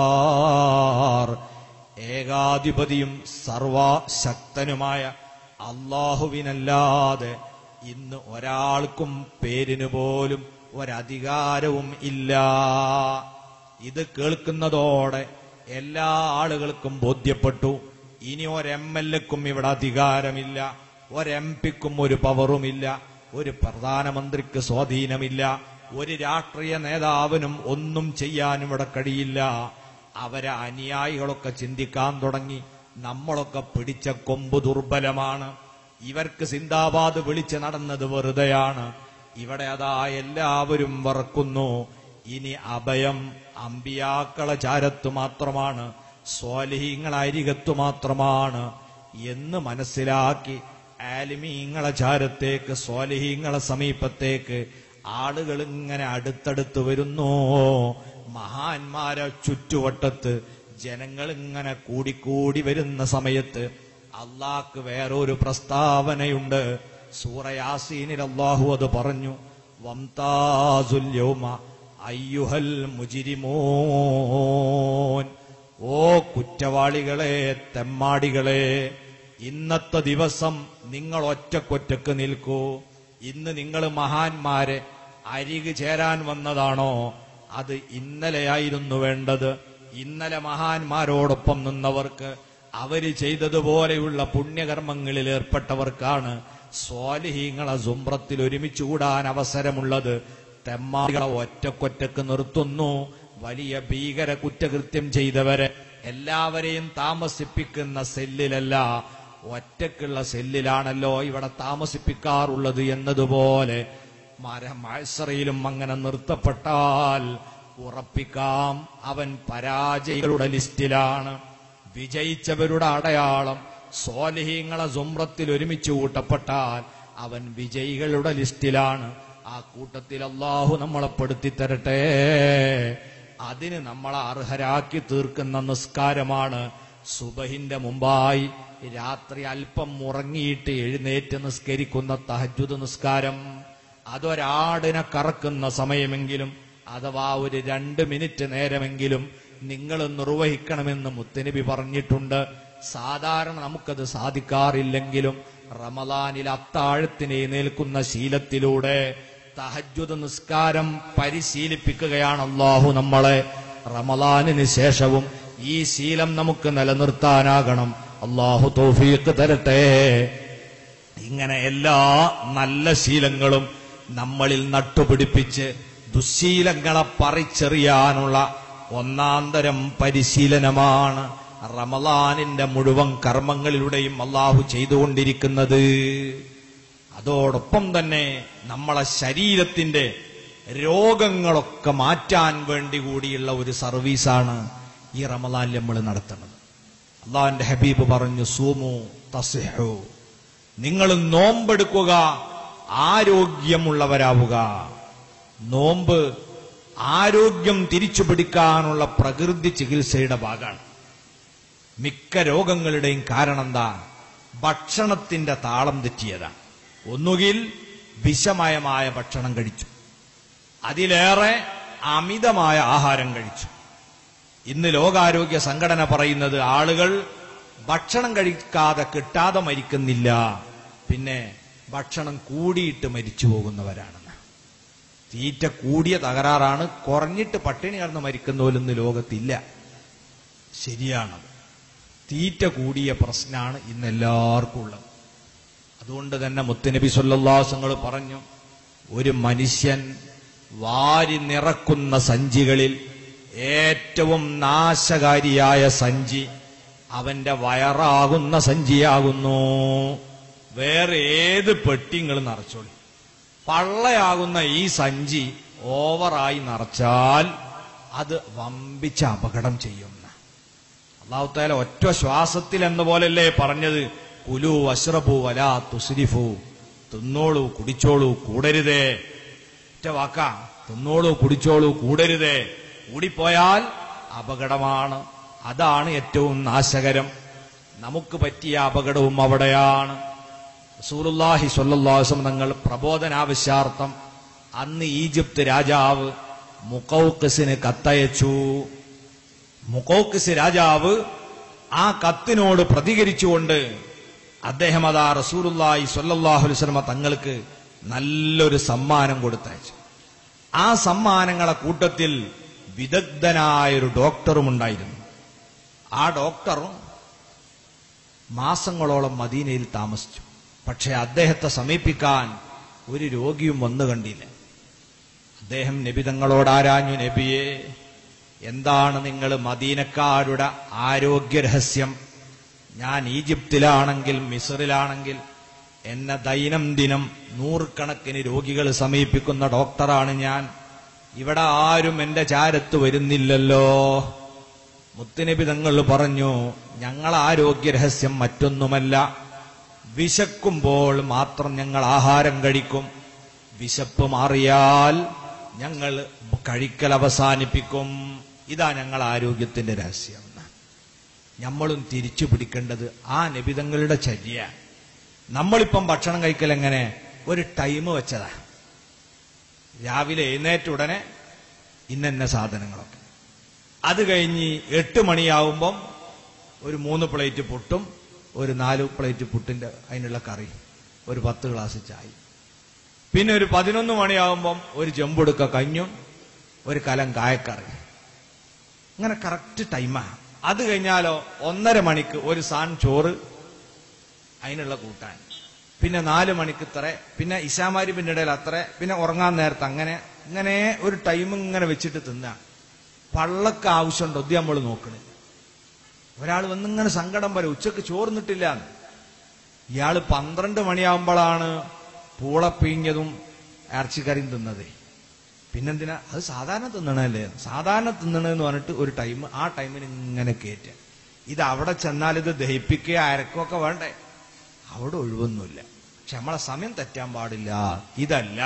ഖഹാർ ഏകാധിപതിയും സർവശക്തനുമായ അള്ളാഹുവിനല്ലാതെ ഇന്ന് ഒരാൾക്കും പേരിന് പോലും ഒരധികാരവും ഇല്ല ഇത് കേൾക്കുന്നതോടെ എല്ലാ ആളുകൾക്കും ബോധ്യപ്പെട്ടു ഇനി ഒരു എം എൽ എക്കും ഇവിടെ അധികാരമില്ല ഒരു എം പിക്കും ഒരു പവറുമില്ല ഒരു പ്രധാനമന്ത്രിക്ക് സ്വാധീനമില്ല ഒരു രാഷ്ട്രീയ നേതാവിനും ഒന്നും ചെയ്യാനും ഇവിടെ കഴിയില്ല അവരെ അനുയായികളൊക്കെ ചിന്തിക്കാൻ തുടങ്ങി നമ്മളൊക്കെ പിടിച്ച കൊമ്പ് ദുർബലമാണ് ഇവർക്ക് സിന്ദാബാദ് വിളിച്ച് നടന്നത് വെറുതെയാണ് ഇവിടെ അതാ എല്ലാവരും വറക്കുന്നു ഇനി അഭയം അമ്പിയാക്കളെ ചാരത്തു മാത്രമാണ് സ്വാലിഹീങ്ങളെ അരികത്തു മാത്രമാണ് എന്ന് മനസ്സിലാക്കി ആലിമീങ്ങളെ ചാരത്തേക്ക് സ്വാലിഹീങ്ങളെ സമീപത്തേക്ക് ആളുകൾ ഇങ്ങനെ അടുത്തടുത്ത് വരുന്നു മഹാന്മാരെ ചുറ്റുവട്ടത്ത് ജനങ്ങൾ ഇങ്ങനെ കൂടിക്കൂടി വരുന്ന സമയത്ത് അള്ളാഹ്ക്ക് വേറൊരു പ്രസ്താവനയുണ്ട് സൂറയാസീനിൽ അള്ളാഹു അത് പറഞ്ഞു വംതാസുൽ യൗമ അയ്യുഹൽ മുജിരിമോൻ ഓ കുറ്റവാളികളെ തെമ്മാടികളെ ഇന്നത്തെ ദിവസം നിങ്ങൾ ഒറ്റക്കൊറ്റക്ക് നിൽക്കൂ ഇന്ന് നിങ്ങൾ മഹാന്മാരെ അരികു ചേരാൻ വന്നതാണോ അത് ഇന്നലെയായിരുന്നു വേണ്ടത് ഇന്നലെ മഹാന്മാരോടൊപ്പം നിന്നവർക്ക് അവര് ചെയ്തതുപോലെയുള്ള പുണ്യകർമ്മങ്ങളിൽ ഏർപ്പെട്ടവർക്കാണ് സ്വാലിഹീങ്ങളെ സുംബ്രത്തിൽ ഒരുമിച്ച് കൂടാൻ അവസരമുള്ളത് തെമ്മാടികളെ ഒറ്റക്കൊറ്റക്ക് നിർത്തുന്നു വലിയ ഭീകര കുറ്റകൃത്യം ചെയ്തവരെ എല്ലാവരെയും താമസിപ്പിക്കുന്ന സെല്ലിലല്ല ഒറ്റക്കുള്ള സെല്ലിലാണല്ലോ ഇവിടെ താമസിപ്പിക്കാറുള്ളത് എന്നതുപോലെ മരമത്സരയിലും അങ്ങനെ നിർത്തപ്പെട്ടാൽ ഉറപ്പിക്കാം അവൻ പരാജയികളുടെ ലിസ്റ്റിലാണ് വിജയിച്ചവരുടെ അടയാളം സ്വാലിഹീങ്ങളെ സുമ്രത്തിൽ ഒരുമിച്ച് കൂട്ടപ്പെട്ടാൽ അവൻ വിജയികളുടെ ലിസ്റ്റിലാണ് ആ കൂട്ടത്തിൽ അള്ളാഹു നമ്മളെ പെടുത്തി തരട്ടെ അതിന് നമ്മളെ അർഹരാക്കി തീർക്കുന്ന നിസ്കാരമാണ് സുബഹിന്റെ മുമ്പായി രാത്രി അല്പം ഉറങ്ങിയിട്ട് എഴുന്നേറ്റ് നിസ്കരിക്കുന്ന തഹജുദ് നിസ്കാരം അതൊരാടിനെ കറക്കുന്ന സമയമെങ്കിലും അഥവാ ഒരു രണ്ട് മിനിറ്റ് നേരമെങ്കിലും നിങ്ങൾ നിർവഹിക്കണമെന്ന് മുത്തനബി പറഞ്ഞിട്ടുണ്ട് സാധാരണ നമുക്കത് സാധിക്കാറില്ലെങ്കിലും റമദാനിൽ അത്താഴത്തിന് നിൽക്കുന്ന ശീലത്തിലൂടെ തഹജുദ് നിസ്കാരം പരിശീലിപ്പിക്കുകയാണ് അള്ളാഹു നമ്മളെ റമദാനിന് ശേഷവും ഈ ശീലം നമുക്ക് നിലനിർത്താനാകണം അള്ളാഹു തൗഫീഖ് തരട്ടെ ഇങ്ങനെ എല്ലാ നല്ല ശീലങ്ങളും നമ്മളിൽ നട്ടുപിടിപ്പിച്ച് ദുശീലങ്ങളെ പറിച്ചെറിയാനുള്ള ഒന്നാന്തരം പരിശീലനമാണ് റമലാനിന്റെ മുഴുവൻ കർമ്മങ്ങളിലൂടെയും അള്ളാഹു ചെയ്തുകൊണ്ടിരിക്കുന്നത് അതോടൊപ്പം തന്നെ നമ്മളെ ശരീരത്തിന്റെ രോഗങ്ങളൊക്കെ മാറ്റാൻ വേണ്ടി കൂടിയുള്ള ഒരു സർവീസാണ് ഈ റമലാനിൽ നമ്മൾ നടത്തുന്നത് അള്ളാഹിന്റെ ഹബീബ് പറഞ്ഞു സൂമു തസിഹു നിങ്ങൾ നോമ്പെടുക്കുക ആരോഗ്യമുള്ളവരാവുക നോമ്പ് ആരോഗ്യം തിരിച്ചു പിടിക്കാനുള്ള പ്രകൃതി ചികിത്സയുടെ ഭാഗമാണ് മിക്ക രോഗങ്ങളുടെയും കാരണം എന്താ ഭക്ഷണത്തിന്റെ താളം തെറ്റിയതാണ് ഒന്നുകിൽ വിഷമയമായ ഭക്ഷണം കഴിച്ചു അതിലേറെ അമിതമായ ആഹാരം കഴിച്ചു ഇന്ന് ലോകാരോഗ്യ സംഘടന പറയുന്നത് ആളുകൾ ഭക്ഷണം കഴിക്കാതെ കിട്ടാതെ മരിക്കുന്നില്ല പിന്നെ ഭക്ഷണം കൂടിയിട്ട് മരിച്ചു പോകുന്നവരാണെന്ന് തീറ്റ കൂടിയ തകരാറാണ് കുറഞ്ഞിട്ട് പട്ടിണി കിടന്ന് മരിക്കുന്നവരൊന്നും ലോകത്തില്ല ശരിയാണത് തീറ്റ കൂടിയ പ്രശ്നമാണ് ഇന്ന് എല്ലാവർക്കും ഉള്ളത് അതുകൊണ്ട് തന്നെ മുത്തനബി സല്ലാസങ്ങൾ പറഞ്ഞു ഒരു മനുഷ്യൻ വാരി നിറക്കുന്ന സഞ്ചികളിൽ ഏറ്റവും നാശകാരിയായ സഞ്ചി അവന്റെ വയറാകുന്ന സഞ്ചിയാകുന്നു വേറെ ഏത് പെട്ടിങ്ങൾ നിറച്ചോളി പള്ളയാകുന്ന ഈ സഞ്ചി ഓവറായി നിറച്ചാൽ അത് വമ്പിച്ച അപകടം ചെയ്യുന്ന അള്ളാഹുത്താല ഒറ്റ ശ്വാസത്തിൽ എന്ന പോലല്ലേ പറഞ്ഞത് കുലു അശ്രഫു വല തുസ്രിഫു തിന്നോളൂ കുടിച്ചോളൂ കൂടരുതേ ഒറ്റ വാക്ക തിന്നോളൂ കുടിച്ചോളൂ കൂടരുതേ കൂടിപ്പോയാൽ അപകടമാണ് അതാണ് ഏറ്റവും നാശകരം നമുക്ക് പറ്റിയ അപകടവും അവിടെയാണ് റസൂലുള്ളാഹി സ്വല്ലല്ലാഹു തങ്ങൾ പ്രബോധനാവശ്യാർത്ഥം അന്ന് ഈജിപ്ത് രാജാവ് മുക്കൌക്കസിന് കത്തയച്ചു മുക്കൌക്കസ് രാജാവ് ആ കത്തിനോട് പ്രതികരിച്ചുകൊണ്ട് അദ്ദേഹം അതാ റസൂലുള്ളാഹി സ്വല്ലല്ലാഹു അലൈഹി വസല്ലമ തങ്ങൾക്ക് നല്ലൊരു സമ്മാനം കൊടുത്തയച്ചു ആ സമ്മാനങ്ങളെ കൂട്ടത്തിൽ വിദഗ്ധനായൊരു ഡോക്ടറും ഉണ്ടായിരുന്നു ആ ഡോക്ടർ മാസങ്ങളോളം മദീനയിൽ താമസിച്ചു പക്ഷെ അദ്ദേഹത്തെ സമീപിക്കാൻ ഒരു രോഗിയും വന്നു കണ്ടില്ല അദ്ദേഹം നബി തങ്ങളോട് ആരാഞ്ഞു നബിയെ എന്താണ് നിങ്ങൾ മദീനക്കാരുടെ ആരോഗ്യ രഹസ്യം ഞാൻ ഈജിപ്തിലാണെങ്കിൽ മിസറിലാണെങ്കിൽ എന്നെ ദൈനംദിനം നൂറുകണക്കിന് രോഗികൾ സമീപിക്കുന്ന ഡോക്ടറാണ് ഞാൻ ഇവിടെ ആരും എന്റെ ചാരത്ത് വരുന്നില്ലല്ലോ മുത്തുനബി തങ്ങൾ പറഞ്ഞു ഞങ്ങൾ ആരോഗ്യ രഹസ്യം മറ്റൊന്നുമല്ല വിശക്കുമ്പോൾ മാത്രം ഞങ്ങൾ ആഹാരം കഴിക്കും വിശപ്പ് മാറിയാൽ ഞങ്ങൾ കഴിക്കൽ അവസാനിപ്പിക്കും ഇതാ ഞങ്ങൾ ആരോഗ്യത്തിന്റെ രഹസ്യം നമ്മളും തിരിച്ചു പിടിക്കേണ്ടത് ആ നബിതങ്ങളുടെ ചര്യ നമ്മളിപ്പം ഭക്ഷണം കഴിക്കൽ എങ്ങനെ ഒരു ടൈം വെച്ചതാ രാവിലെ എഴുന്നേറ്റ ഉടനെ ഇന്നെന്ന സാധനങ്ങളൊക്കെ അത് കഴിഞ്ഞ് എട്ട് മണിയാവുമ്പം ഒരു മൂന്ന് പ്ലേറ്റ് പുട്ടും ഒരു നാല് പ്ലേറ്റ് പുട്ടിന്റെ അതിനുള്ള കറി ഒരു പത്ത് ഗ്ലാസ് ചായ പിന്നെ ഒരു പതിനൊന്ന് മണിയാവുമ്പം ഒരു ചെമ്പൊടുക്ക കഞ്ഞും ഒരു കലം കായക്കറി ഇങ്ങനെ കറക്റ്റ് ടൈമാ അത് കഴിഞ്ഞാലോ ഒന്നര മണിക്ക് ഒരു സാൻ ചോറ് അതിനുള്ള കൂട്ടാൻ പിന്നെ നാല് മണിക്ക് ഇത്ര പിന്നെ ഇശാമാരി പിന്നെ ഇടയിൽ അത്ര പിന്നെ ഉറങ്ങാൻ നേരത്ത് അങ്ങനെ ഇങ്ങനെ ഒരു ടൈം ഇങ്ങനെ വെച്ചിട്ട് തിന്നാ പള്ളക്ക് ആവശ്യമുണ്ടോ ഇത് നമ്മൾ നോക്കണേ ഒരാൾ വന്നിങ്ങനെ സങ്കടം വരെ ഉച്ചക്ക് ചോർന്നിട്ടില്ല ഇയാള് പന്ത്രണ്ട് മണിയാവുമ്പോഴാണ് പൂള പിഴിഞ്ഞതും ഇറച്ചിക്കറിയും തിന്നത് പിന്നെന്തിനാ അത് സാധാരണ തിന്നണല്ലേ സാധാരണ തിന്നണെന്ന് പറഞ്ഞിട്ട് ഒരു ടൈം ആ ടൈമിന് ഇങ്ങനെ കയറ്റുക ഇത് അവിടെ ചെന്നാൽ ഇത് ദഹിപ്പിക്കുക അരക്കൊക്കെ വേണ്ടേ അവിടെ ഒഴിവൊന്നുമില്ല പക്ഷെ നമ്മളെ സമയം തെറ്റാൻ പാടില്ല ഇതല്ല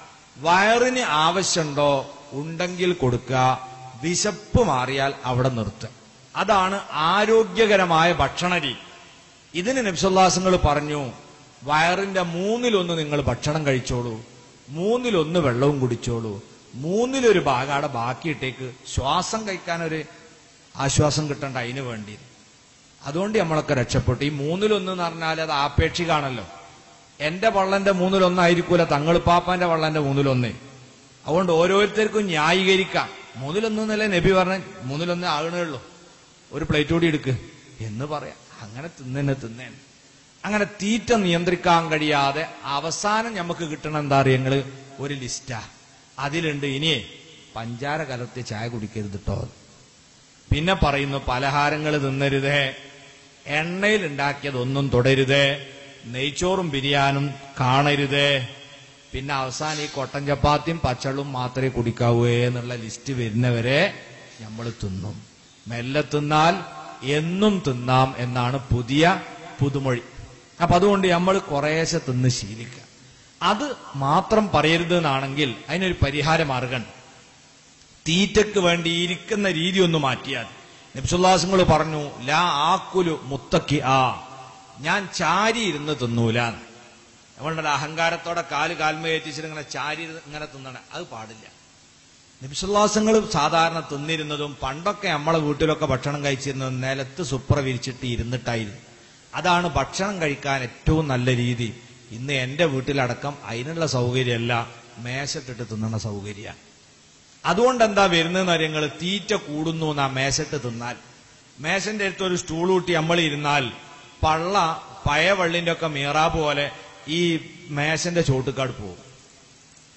വയറിന് ആവശ്യമുണ്ടോ ഉണ്ടെങ്കിൽ കൊടുക്കുക വിശപ്പ് മാറിയാൽ അവിടെ നിർത്തുക അതാണ് ആരോഗ്യകരമായ ഭക്ഷണരീതി ഇതിന് നബ്സുല്ലാസങ്ങൾ പറഞ്ഞു വയറിന്റെ മൂന്നിലൊന്ന് നിങ്ങൾ ഭക്ഷണം കഴിച്ചോളൂ മൂന്നിലൊന്ന് വെള്ളവും കുടിച്ചോളൂ മൂന്നിലൊരു ഭാഗാടെ ബാക്കിയിട്ടേക്ക് ശ്വാസം കഴിക്കാൻ ഒരു ആശ്വാസം കിട്ടണ്ട അതിന് വേണ്ടി അതുകൊണ്ട് നമ്മളൊക്കെ രക്ഷപ്പെട്ടു ഈ മൂന്നിലൊന്ന് എന്ന് പറഞ്ഞാൽ അത് ആപേക്ഷികാണല്ലോ എന്റെ വള്ളന്റെ മൂന്നിലൊന്നായിരിക്കൂല തങ്ങളിപ്പാപ്പാന്റെ വള്ളന്റെ മൂന്നിലൊന്ന് അതുകൊണ്ട് ഓരോരുത്തർക്കും ന്യായീകരിക്കാം മൂന്നിലൊന്നല്ലേ നബി പറഞ്ഞ മൂന്നിലൊന്നേ ആകണേ ഉള്ളൂ ഒരു പ്ലേറ്റ് കൂടി എടുക്ക് എന്ന് പറയാം അങ്ങനെ തിന്നേനെ തിന്നേനെ അങ്ങനെ തീറ്റ നിയന്ത്രിക്കാൻ കഴിയാതെ അവസാനം നമുക്ക് കിട്ടണ എന്താ അറിയങ്ങള് ഒരു ലിസ്റ്റാ അതിലുണ്ട് ഇനിയേ പഞ്ചാര കലർത്തി ചായ കുടിക്കരുത് കേട്ടോ പിന്നെ പറയുന്നു പലഹാരങ്ങൾ തിന്നരുതേ എണ്ണയിൽ ഉണ്ടാക്കിയതൊന്നും തുടരുതേ നെയ്ച്ചോറും ബിരിയാനും കാണരുതേ പിന്നെ അവസാനം ഈ കൊട്ടൻ ചപ്പാത്തിയും പച്ചളും മാത്രമേ കുടിക്കാവൂ എന്നുള്ള ലിസ്റ്റ് വരുന്നവരെ നമ്മൾ തിന്നും മെല്ലെ തിന്നാൽ എന്നും തിന്നാം എന്നാണ് പുതിയ പുതുമൊഴി അപ്പൊ അതുകൊണ്ട് നമ്മൾ കുറേശ്ശെ തിന്ന് ശീലിക്കുക അത് മാത്രം പറയരുത് എന്നാണെങ്കിൽ അതിനൊരു പരിഹാര മാർഗം തീറ്റക്ക് വേണ്ടി ഇരിക്കുന്ന രീതി ഒന്ന് മാറ്റിയാൽ നബ്സുല്ലാസങ്ങൾ പറഞ്ഞു ലാ ആക്കുലു മുത്തക്കി ആ ഞാൻ ചാരി ഇരുന്ന് തിന്നൂല നമ്മളുടെ അഹങ്കാരത്തോടെ കാല് കാൽമയേറ്റിച്ചിട്ട് ഇങ്ങനെ ചാരി ഇങ്ങനെ തിന്നണ അത് പാടില്ല നിമിഷോല്ലാസങ്ങൾ സാധാരണ തിന്നിരുന്നതും പണ്ടൊക്കെ നമ്മളെ വീട്ടിലൊക്കെ ഭക്ഷണം കഴിച്ചിരുന്നത് നിലത്ത് സുപ്ര വിരിച്ചിട്ട് ഇരുന്നിട്ടായിരുന്നു അതാണ് ഭക്ഷണം കഴിക്കാൻ ഏറ്റവും നല്ല രീതി ഇന്ന് എന്റെ വീട്ടിലടക്കം അതിനുള്ള സൗകര്യമല്ല മേശട്ടിട്ട് തിന്നണ സൗകര്യ അതുകൊണ്ട് എന്താ വരുന്നതെന്ന് അറിയങ്ങൾ തീറ്റ കൂടുന്നു എന്നാ മേശട്ട് തിന്നാൽ മേശന്റെ അടുത്ത് ഒരു സ്റ്റൂൾ കൂട്ടി നമ്മൾ ഇരുന്നാൽ പള്ള പഴയ വള്ളിന്റെ ഒക്കെ മീറാ പോലെ ഈ മേശന്റെ ചോട്ടുകാട് പോകും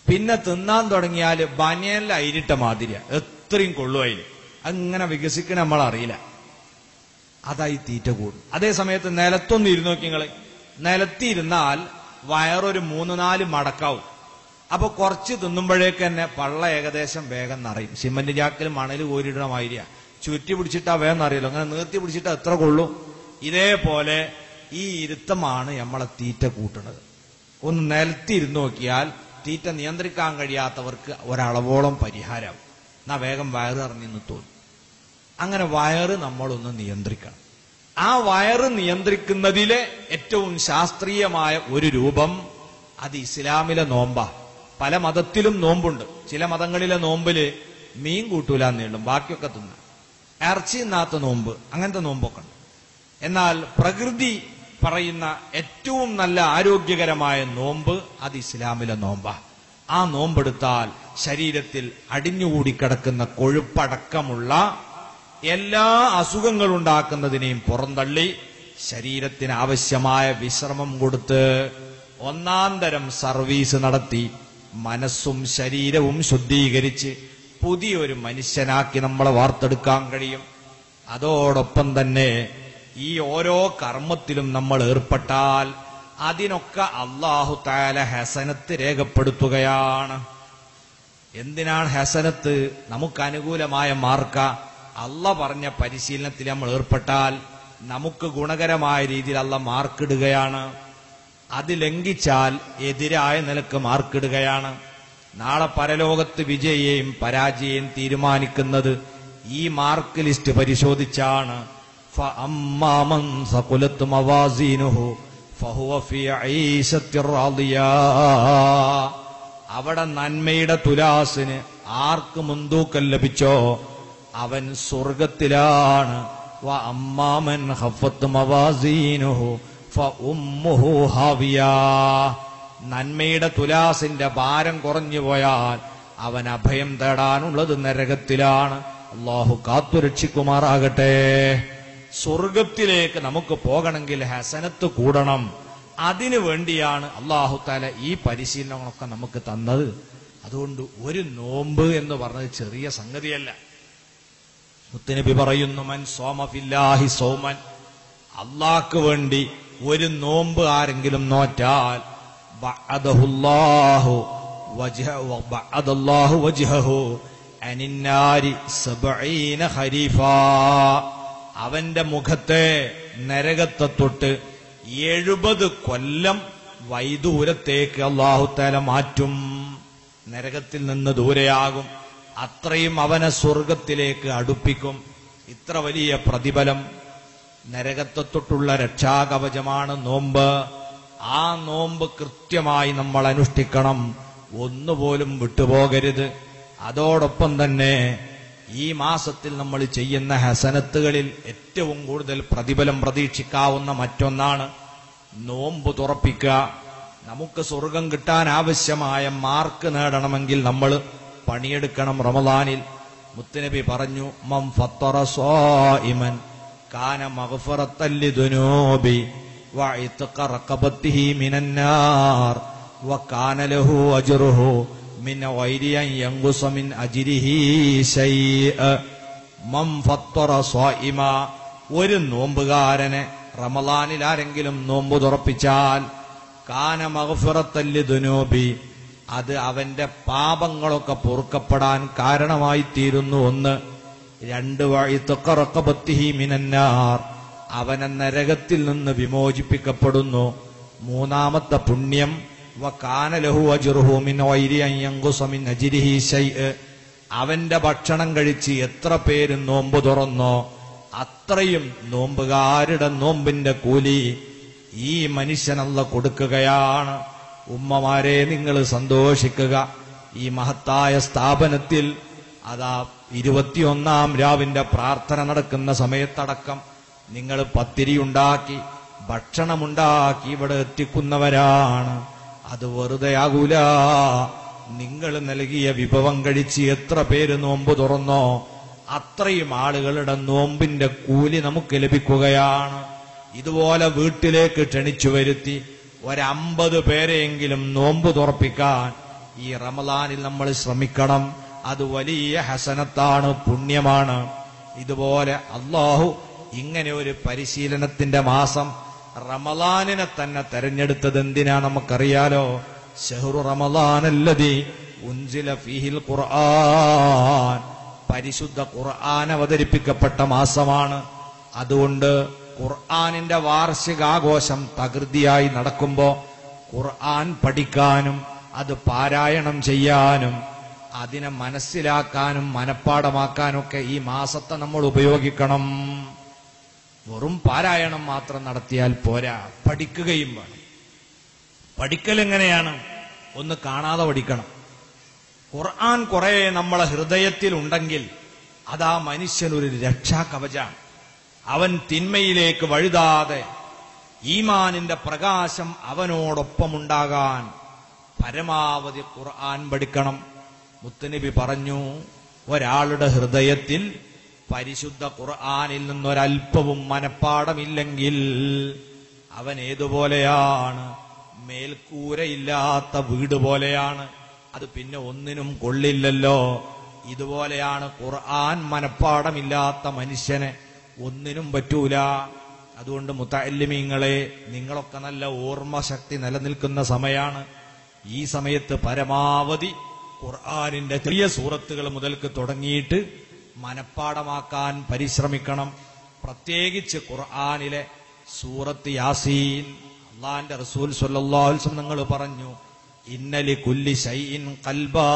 പിന്നെ തിന്നാൻ തുടങ്ങിയാൽ ബനിയനിൽ അയിരിട്ട മാതിരിയാ എത്രയും കൊള്ളു അതില് അങ്ങനെ വികസിക്കണ നമ്മൾ അറിയില്ല അതായി തീറ്റ കൂടും അതേ സമയത്ത് നിലത്തൊന്ന് ഇരുന്ന് നോക്കി നിങ്ങള് നിലത്തിരുന്നാൽ വയറൊരു മൂന്ന് നാല് മടക്കാവും അപ്പൊ കുറച്ച് തിന്നുമ്പോഴേക്ക് തന്നെ പള്ള ഏകദേശം വേഗം നിറയും സിമന്റ് ചാക്കിൽ മണൽ കോരിയിടണ മാതിരിയാ ചുറ്റി പിടിച്ചിട്ടാ വേഗം നിറയല്ലോ അങ്ങനെ നീർത്തി പിടിച്ചിട്ട് എത്ര കൊള്ളും ഇതേപോലെ ഈ ഇരുത്തമാണ് നമ്മളെ തീറ്റ കൂട്ടുന്നത് ഒന്ന് നിലത്തിരുന്ന് നോക്കിയാൽ തീറ്റ നിയന്ത്രിക്കാൻ കഴിയാത്തവർക്ക് ഒരളവോളം പരിഹാരം എന്നാ വേഗം വയറ് ഇറങ്ങി തോന്നും അങ്ങനെ വയറ് നമ്മളൊന്ന് നിയന്ത്രിക്കണം ആ വയറ് നിയന്ത്രിക്കുന്നതിലെ ഏറ്റവും ശാസ്ത്രീയമായ ഒരു രൂപം അത് ഇസ്ലാമിലെ നോമ്പ പല മതത്തിലും നോമ്പുണ്ട് ചില മതങ്ങളിലെ നോമ്പില് മീൻ കൂട്ടൂലെന്നേ ബാക്കിയൊക്കെ തിന്നാം ഇറച്ചി തിന്നാത്ത നോമ്പ് അങ്ങനത്തെ നോമ്പൊക്കെ ഉണ്ട് എന്നാൽ പ്രകൃതി പറയുന്ന ഏറ്റവും നല്ല ആരോഗ്യകരമായ നോമ്പ് അത് ഇസ്ലാമിലെ നോമ്പ ആ നോമ്പെടുത്താൽ ശരീരത്തിൽ അടിഞ്ഞുകൂടി കിടക്കുന്ന കൊഴുപ്പടക്കമുള്ള എല്ലാ അസുഖങ്ങളുണ്ടാക്കുന്നതിനെയും പുറന്തള്ളി ശരീരത്തിന് ആവശ്യമായ വിശ്രമം കൊടുത്ത് ഒന്നാം തരം സർവീസ് നടത്തി മനസ്സും ശരീരവും ശുദ്ധീകരിച്ച് പുതിയൊരു മനുഷ്യനാക്കി നമ്മളെ വാർത്തെടുക്കാൻ കഴിയും അതോടൊപ്പം തന്നെ ഈ ഓരോ കർമ്മത്തിലും നമ്മൾ ഏർപ്പെട്ടാൽ അതിനൊക്കെ അള്ളാഹു താല ഹസനത്ത് രേഖപ്പെടുത്തുകയാണ് എന്തിനാണ് ഹസനത്ത് നമുക്ക് അനുകൂലമായ മാർക്ക അല്ല പറഞ്ഞ പരിശീലനത്തിൽ നമ്മൾ ഏർപ്പെട്ടാൽ നമുക്ക് ഗുണകരമായ രീതിയിൽ അല്ല മാർക്കിടുകയാണ് അത് ലംഘിച്ചാൽ എതിരായ നിലക്ക് മാർക്കിടുകയാണ് നാളെ പരലോകത്ത് വിജയെയും പരാജയം തീരുമാനിക്കുന്നത് ഈ മാർക്ക് ലിസ്റ്റ് പരിശോധിച്ചാണ് فأما من ثقلت موازينه فهو في عيشة راضية അവിടെ നന്മയുടെ തുലാസിന് ആർക്ക് മുൻതൂക്കം ലഭിച്ചോ അവൻ സ്വർഗത്തിലാണ് വ അമ്മാമൻ ഹഫത്ത് മവാസീനുഹു ഫ ഉമ്മുഹു ഹാവിയ നന്മയുടെ തുലാസിന്റെ ഭാരം കുറഞ്ഞു പോയാൽ അവൻ അഭയം തേടാനുള്ളത് നരകത്തിലാണ് അള്ളാഹു കാത്തുരക്ഷിക്കുമാറാകട്ടെ സ്വർഗത്തിലേക്ക് നമുക്ക് പോകണമെങ്കിൽ ഹസനത്ത് കൂടണം അതിനു വേണ്ടിയാണ് അള്ളാഹു താല ഈ പരിശീലനങ്ങളൊക്കെ നമുക്ക് തന്നത് അതുകൊണ്ട് ഒരു നോമ്പ് എന്ന് പറഞ്ഞത് ചെറിയ സംഗതിയല്ല മുത്തനബി പറയുന്നു മൻ സോമഫില്ലാഹി സോമൻ അള്ളാഹ്ക്ക് വേണ്ടി ഒരു നോമ്പ് ആരെങ്കിലും നോറ്റാൽ ബഅദഹുല്ലാഹു വജ്ഹ- ബഅദല്ലാഹു വജ്ഹഹു അനിന്നാരി സബഈന ഖരീഫാ അവന്റെ മുഖത്തെ നരകത്തെ തൊട്ട് എഴുപത് കൊല്ലം വൈദൂരത്തേക്ക് അള്ളാഹുത്താല മാറ്റും നരകത്തിൽ നിന്ന് ദൂരെയാകും അത്രയും അവനെ സ്വർഗത്തിലേക്ക് അടുപ്പിക്കും ഇത്ര വലിയ പ്രതിഫലം നരകത്തെ തൊട്ടുള്ള രക്ഷാകവചമാണ് നോമ്പ് ആ നോമ്പ് കൃത്യമായി നമ്മൾ അനുഷ്ഠിക്കണം ഒന്നുപോലും വിട്ടുപോകരുത് അതോടൊപ്പം തന്നെ ഈ മാസത്തിൽ നമ്മൾ ചെയ്യുന്ന ഹസനത്തുകളിൽ ഏറ്റവും കൂടുതൽ പ്രതിഫലം പ്രതീക്ഷിക്കാവുന്ന മറ്റൊന്നാണ് നോമ്പ് തുറപ്പിക്കുക നമുക്ക് സ്വർഗം കിട്ടാൻ ആവശ്യമായ മാർക്ക് നേടണമെങ്കിൽ നമ്മൾ പണിയെടുക്കണം റമദാനിൽ മുത്തുനബി പറഞ്ഞു മം ഫത്തറ സ്വാഇമൻ കാന മഗ്ഫറത്തല്ലി ദുനൂബി വഇത്ഖ റഖബത്തിഹി മിനന്നാർ വകാന ലഹു അജ്റുഹു മിൻ ഗൈരി അൻ യൻഖുസ മിൻ അജ്രിഹി ശൈഅ മം ഫത്തറ സ്വാഇമ ഒരു നോമ്പുകാരനെ റമദാനിൽ ആരെങ്കിലും നോമ്പ് തുറപ്പിച്ചാൽ കാന മഗ്ഫിറത്തല്ലി ദുനൂബി അത് അവന്റെ പാപങ്ങളൊക്കെ പൊറുക്കപ്പെടാൻ കാരണമായി തീരുന്നു ഒന്ന് രണ്ട് വഴിത്തൊക്കറക്കബത്തിഹി മിനന്നാർ അവനെ നരകത്തിൽ നിന്ന് വിമോചിപ്പിക്കപ്പെടുന്നു മൂന്നാമത്തെ പുണ്യം വ കാനലഹു അജുറുഹു മിൻ വൈരി അയ്യങ്കുസ മിൻ അജിരിഹി ശൈഅ അവന്റെ ഭക്ഷണം കഴിച്ച് എത്ര പേര് നോമ്പ് തുറന്നോ അത്രയും നോമ്പുകാരുടെ നോമ്പിന്റെ കൂലി ഈ മനുഷ്യനല്ല കൊടുക്കുകയാണ് ഉമ്മമാരെ നിങ്ങൾ സന്തോഷിക്കുക ഈ മഹത്തായ സ്ഥാപനത്തിൽ അതാ ഇരുപത്തിയൊന്നാം രാവിന്റെ പ്രാർത്ഥന നടക്കുന്ന സമയത്തടക്കം നിങ്ങൾ പത്തിരി ഉണ്ടാക്കി ഭക്ഷണമുണ്ടാക്കി ഇവിടെ എത്തിക്കുന്നവരാണ് അത് വെറുതെ ആകൂല നിങ്ങൾ നൽകിയ വിഭവം കഴിച്ച് എത്ര പേര് നോമ്പ് തുറന്നോ അത്രയും ആളുകളുടെ നോമ്പിന്റെ കൂലി നമുക്ക് ലഭിക്കുകയാണ് ഇതുപോലെ വീട്ടിലേക്ക് ക്ഷണിച്ചു വരുത്തി ഒരമ്പത് പേരെയെങ്കിലും നോമ്പ് തുറപ്പിക്കാൻ ഈ റമദാനിൽ നമ്മൾ ശ്രമിക്കണം അത് വലിയ ഹസനത്താണ് പുണ്യമാണ് ഇതുപോലെ അള്ളാഹു ഇങ്ങനെ ഒരു പരിശീലനത്തിന്റെ മാസം റമദാനിനെ തന്നെ തെരഞ്ഞെടുത്തത് എന്തിനാ നമുക്കറിയാലോ ഷഹ്റു റമദാനല്ലതി ഉൻസില ഫീഹിൽ ഖുർആൻ പരിശുദ്ധ ഖുർആൻ അവതരിപ്പിക്കപ്പെട്ട മാസമാണ് അതുകൊണ്ട് ഖുർആനിന്റെ വാർഷികാഘോഷം തകൃതിയായി നടക്കുമ്പോ ഖുർആൻ പഠിക്കാനും അത് പാരായണം ചെയ്യാനും അതിനെ മനസ്സിലാക്കാനും മനഃപ്പാടമാക്കാനും ഒക്കെ ഈ മാസത്തെ നമ്മൾ ഉപയോഗിക്കണം വെറും പാരായണം മാത്രം നടത്തിയാൽ പോരാ പഠിക്കുകയും വേണം പഠിക്കൽ എങ്ങനെയാണ് ഒന്ന് കാണാതെ പഠിക്കണം ഖുർആൻ കുറെ നമ്മളെ ഹൃദയത്തിൽ ഉണ്ടെങ്കിൽ അതാ മനുഷ്യനൊരു രക്ഷാ കവചാണ് അവൻ തിന്മയിലേക്ക് വഴുതാതെ ഈമാനിന്റെ പ്രകാശം അവനോടൊപ്പമുണ്ടാകാൻ പരമാവധി ഖുർആൻ പഠിക്കണം മുത്തുനബി പറഞ്ഞു ഒരാളുടെ ഹൃദയത്തിൽ പരിശുദ്ധ ഖുർആനിൽ നിന്നൊരൽപ്പവും മനപ്പാടമില്ലെങ്കിൽ അവൻ ഏതുപോലെയാണ് മേൽക്കൂരയില്ലാത്ത വീട് പോലെയാണ് അത് പിന്നെ ഒന്നിനും കൊള്ളില്ലല്ലോ ഇതുപോലെയാണ് ഖുർആൻ മനപ്പാടമില്ലാത്ത മനുഷ്യനെ ഒന്നിനും പറ്റൂല അതുകൊണ്ട് മുത്തല്ലിമീങ്ങളെ നിങ്ങളൊക്കെ നല്ല ഓർമ്മശക്തി നിലനിൽക്കുന്ന സമയമാണ് ഈ സമയത്ത് പരമാവധി ഖുർആാനിന്റെ ചെറിയ സൂറത്തുകൾ മുതൽക്ക് തുടങ്ങിയിട്ട് മനപ്പാടമാക്കാൻ പരിശ്രമിക്കണം പ്രത്യേകിച്ച് ഖുർആാനിലെ സൂറത്ത് യാസീൻ അള്ളാന്റെ റസൂൽ സൊല്ലാസ്വം നിങ്ങൾ പറഞ്ഞു ഇന്നലി കുല്ലി ഷൈഇൻ കൽബാ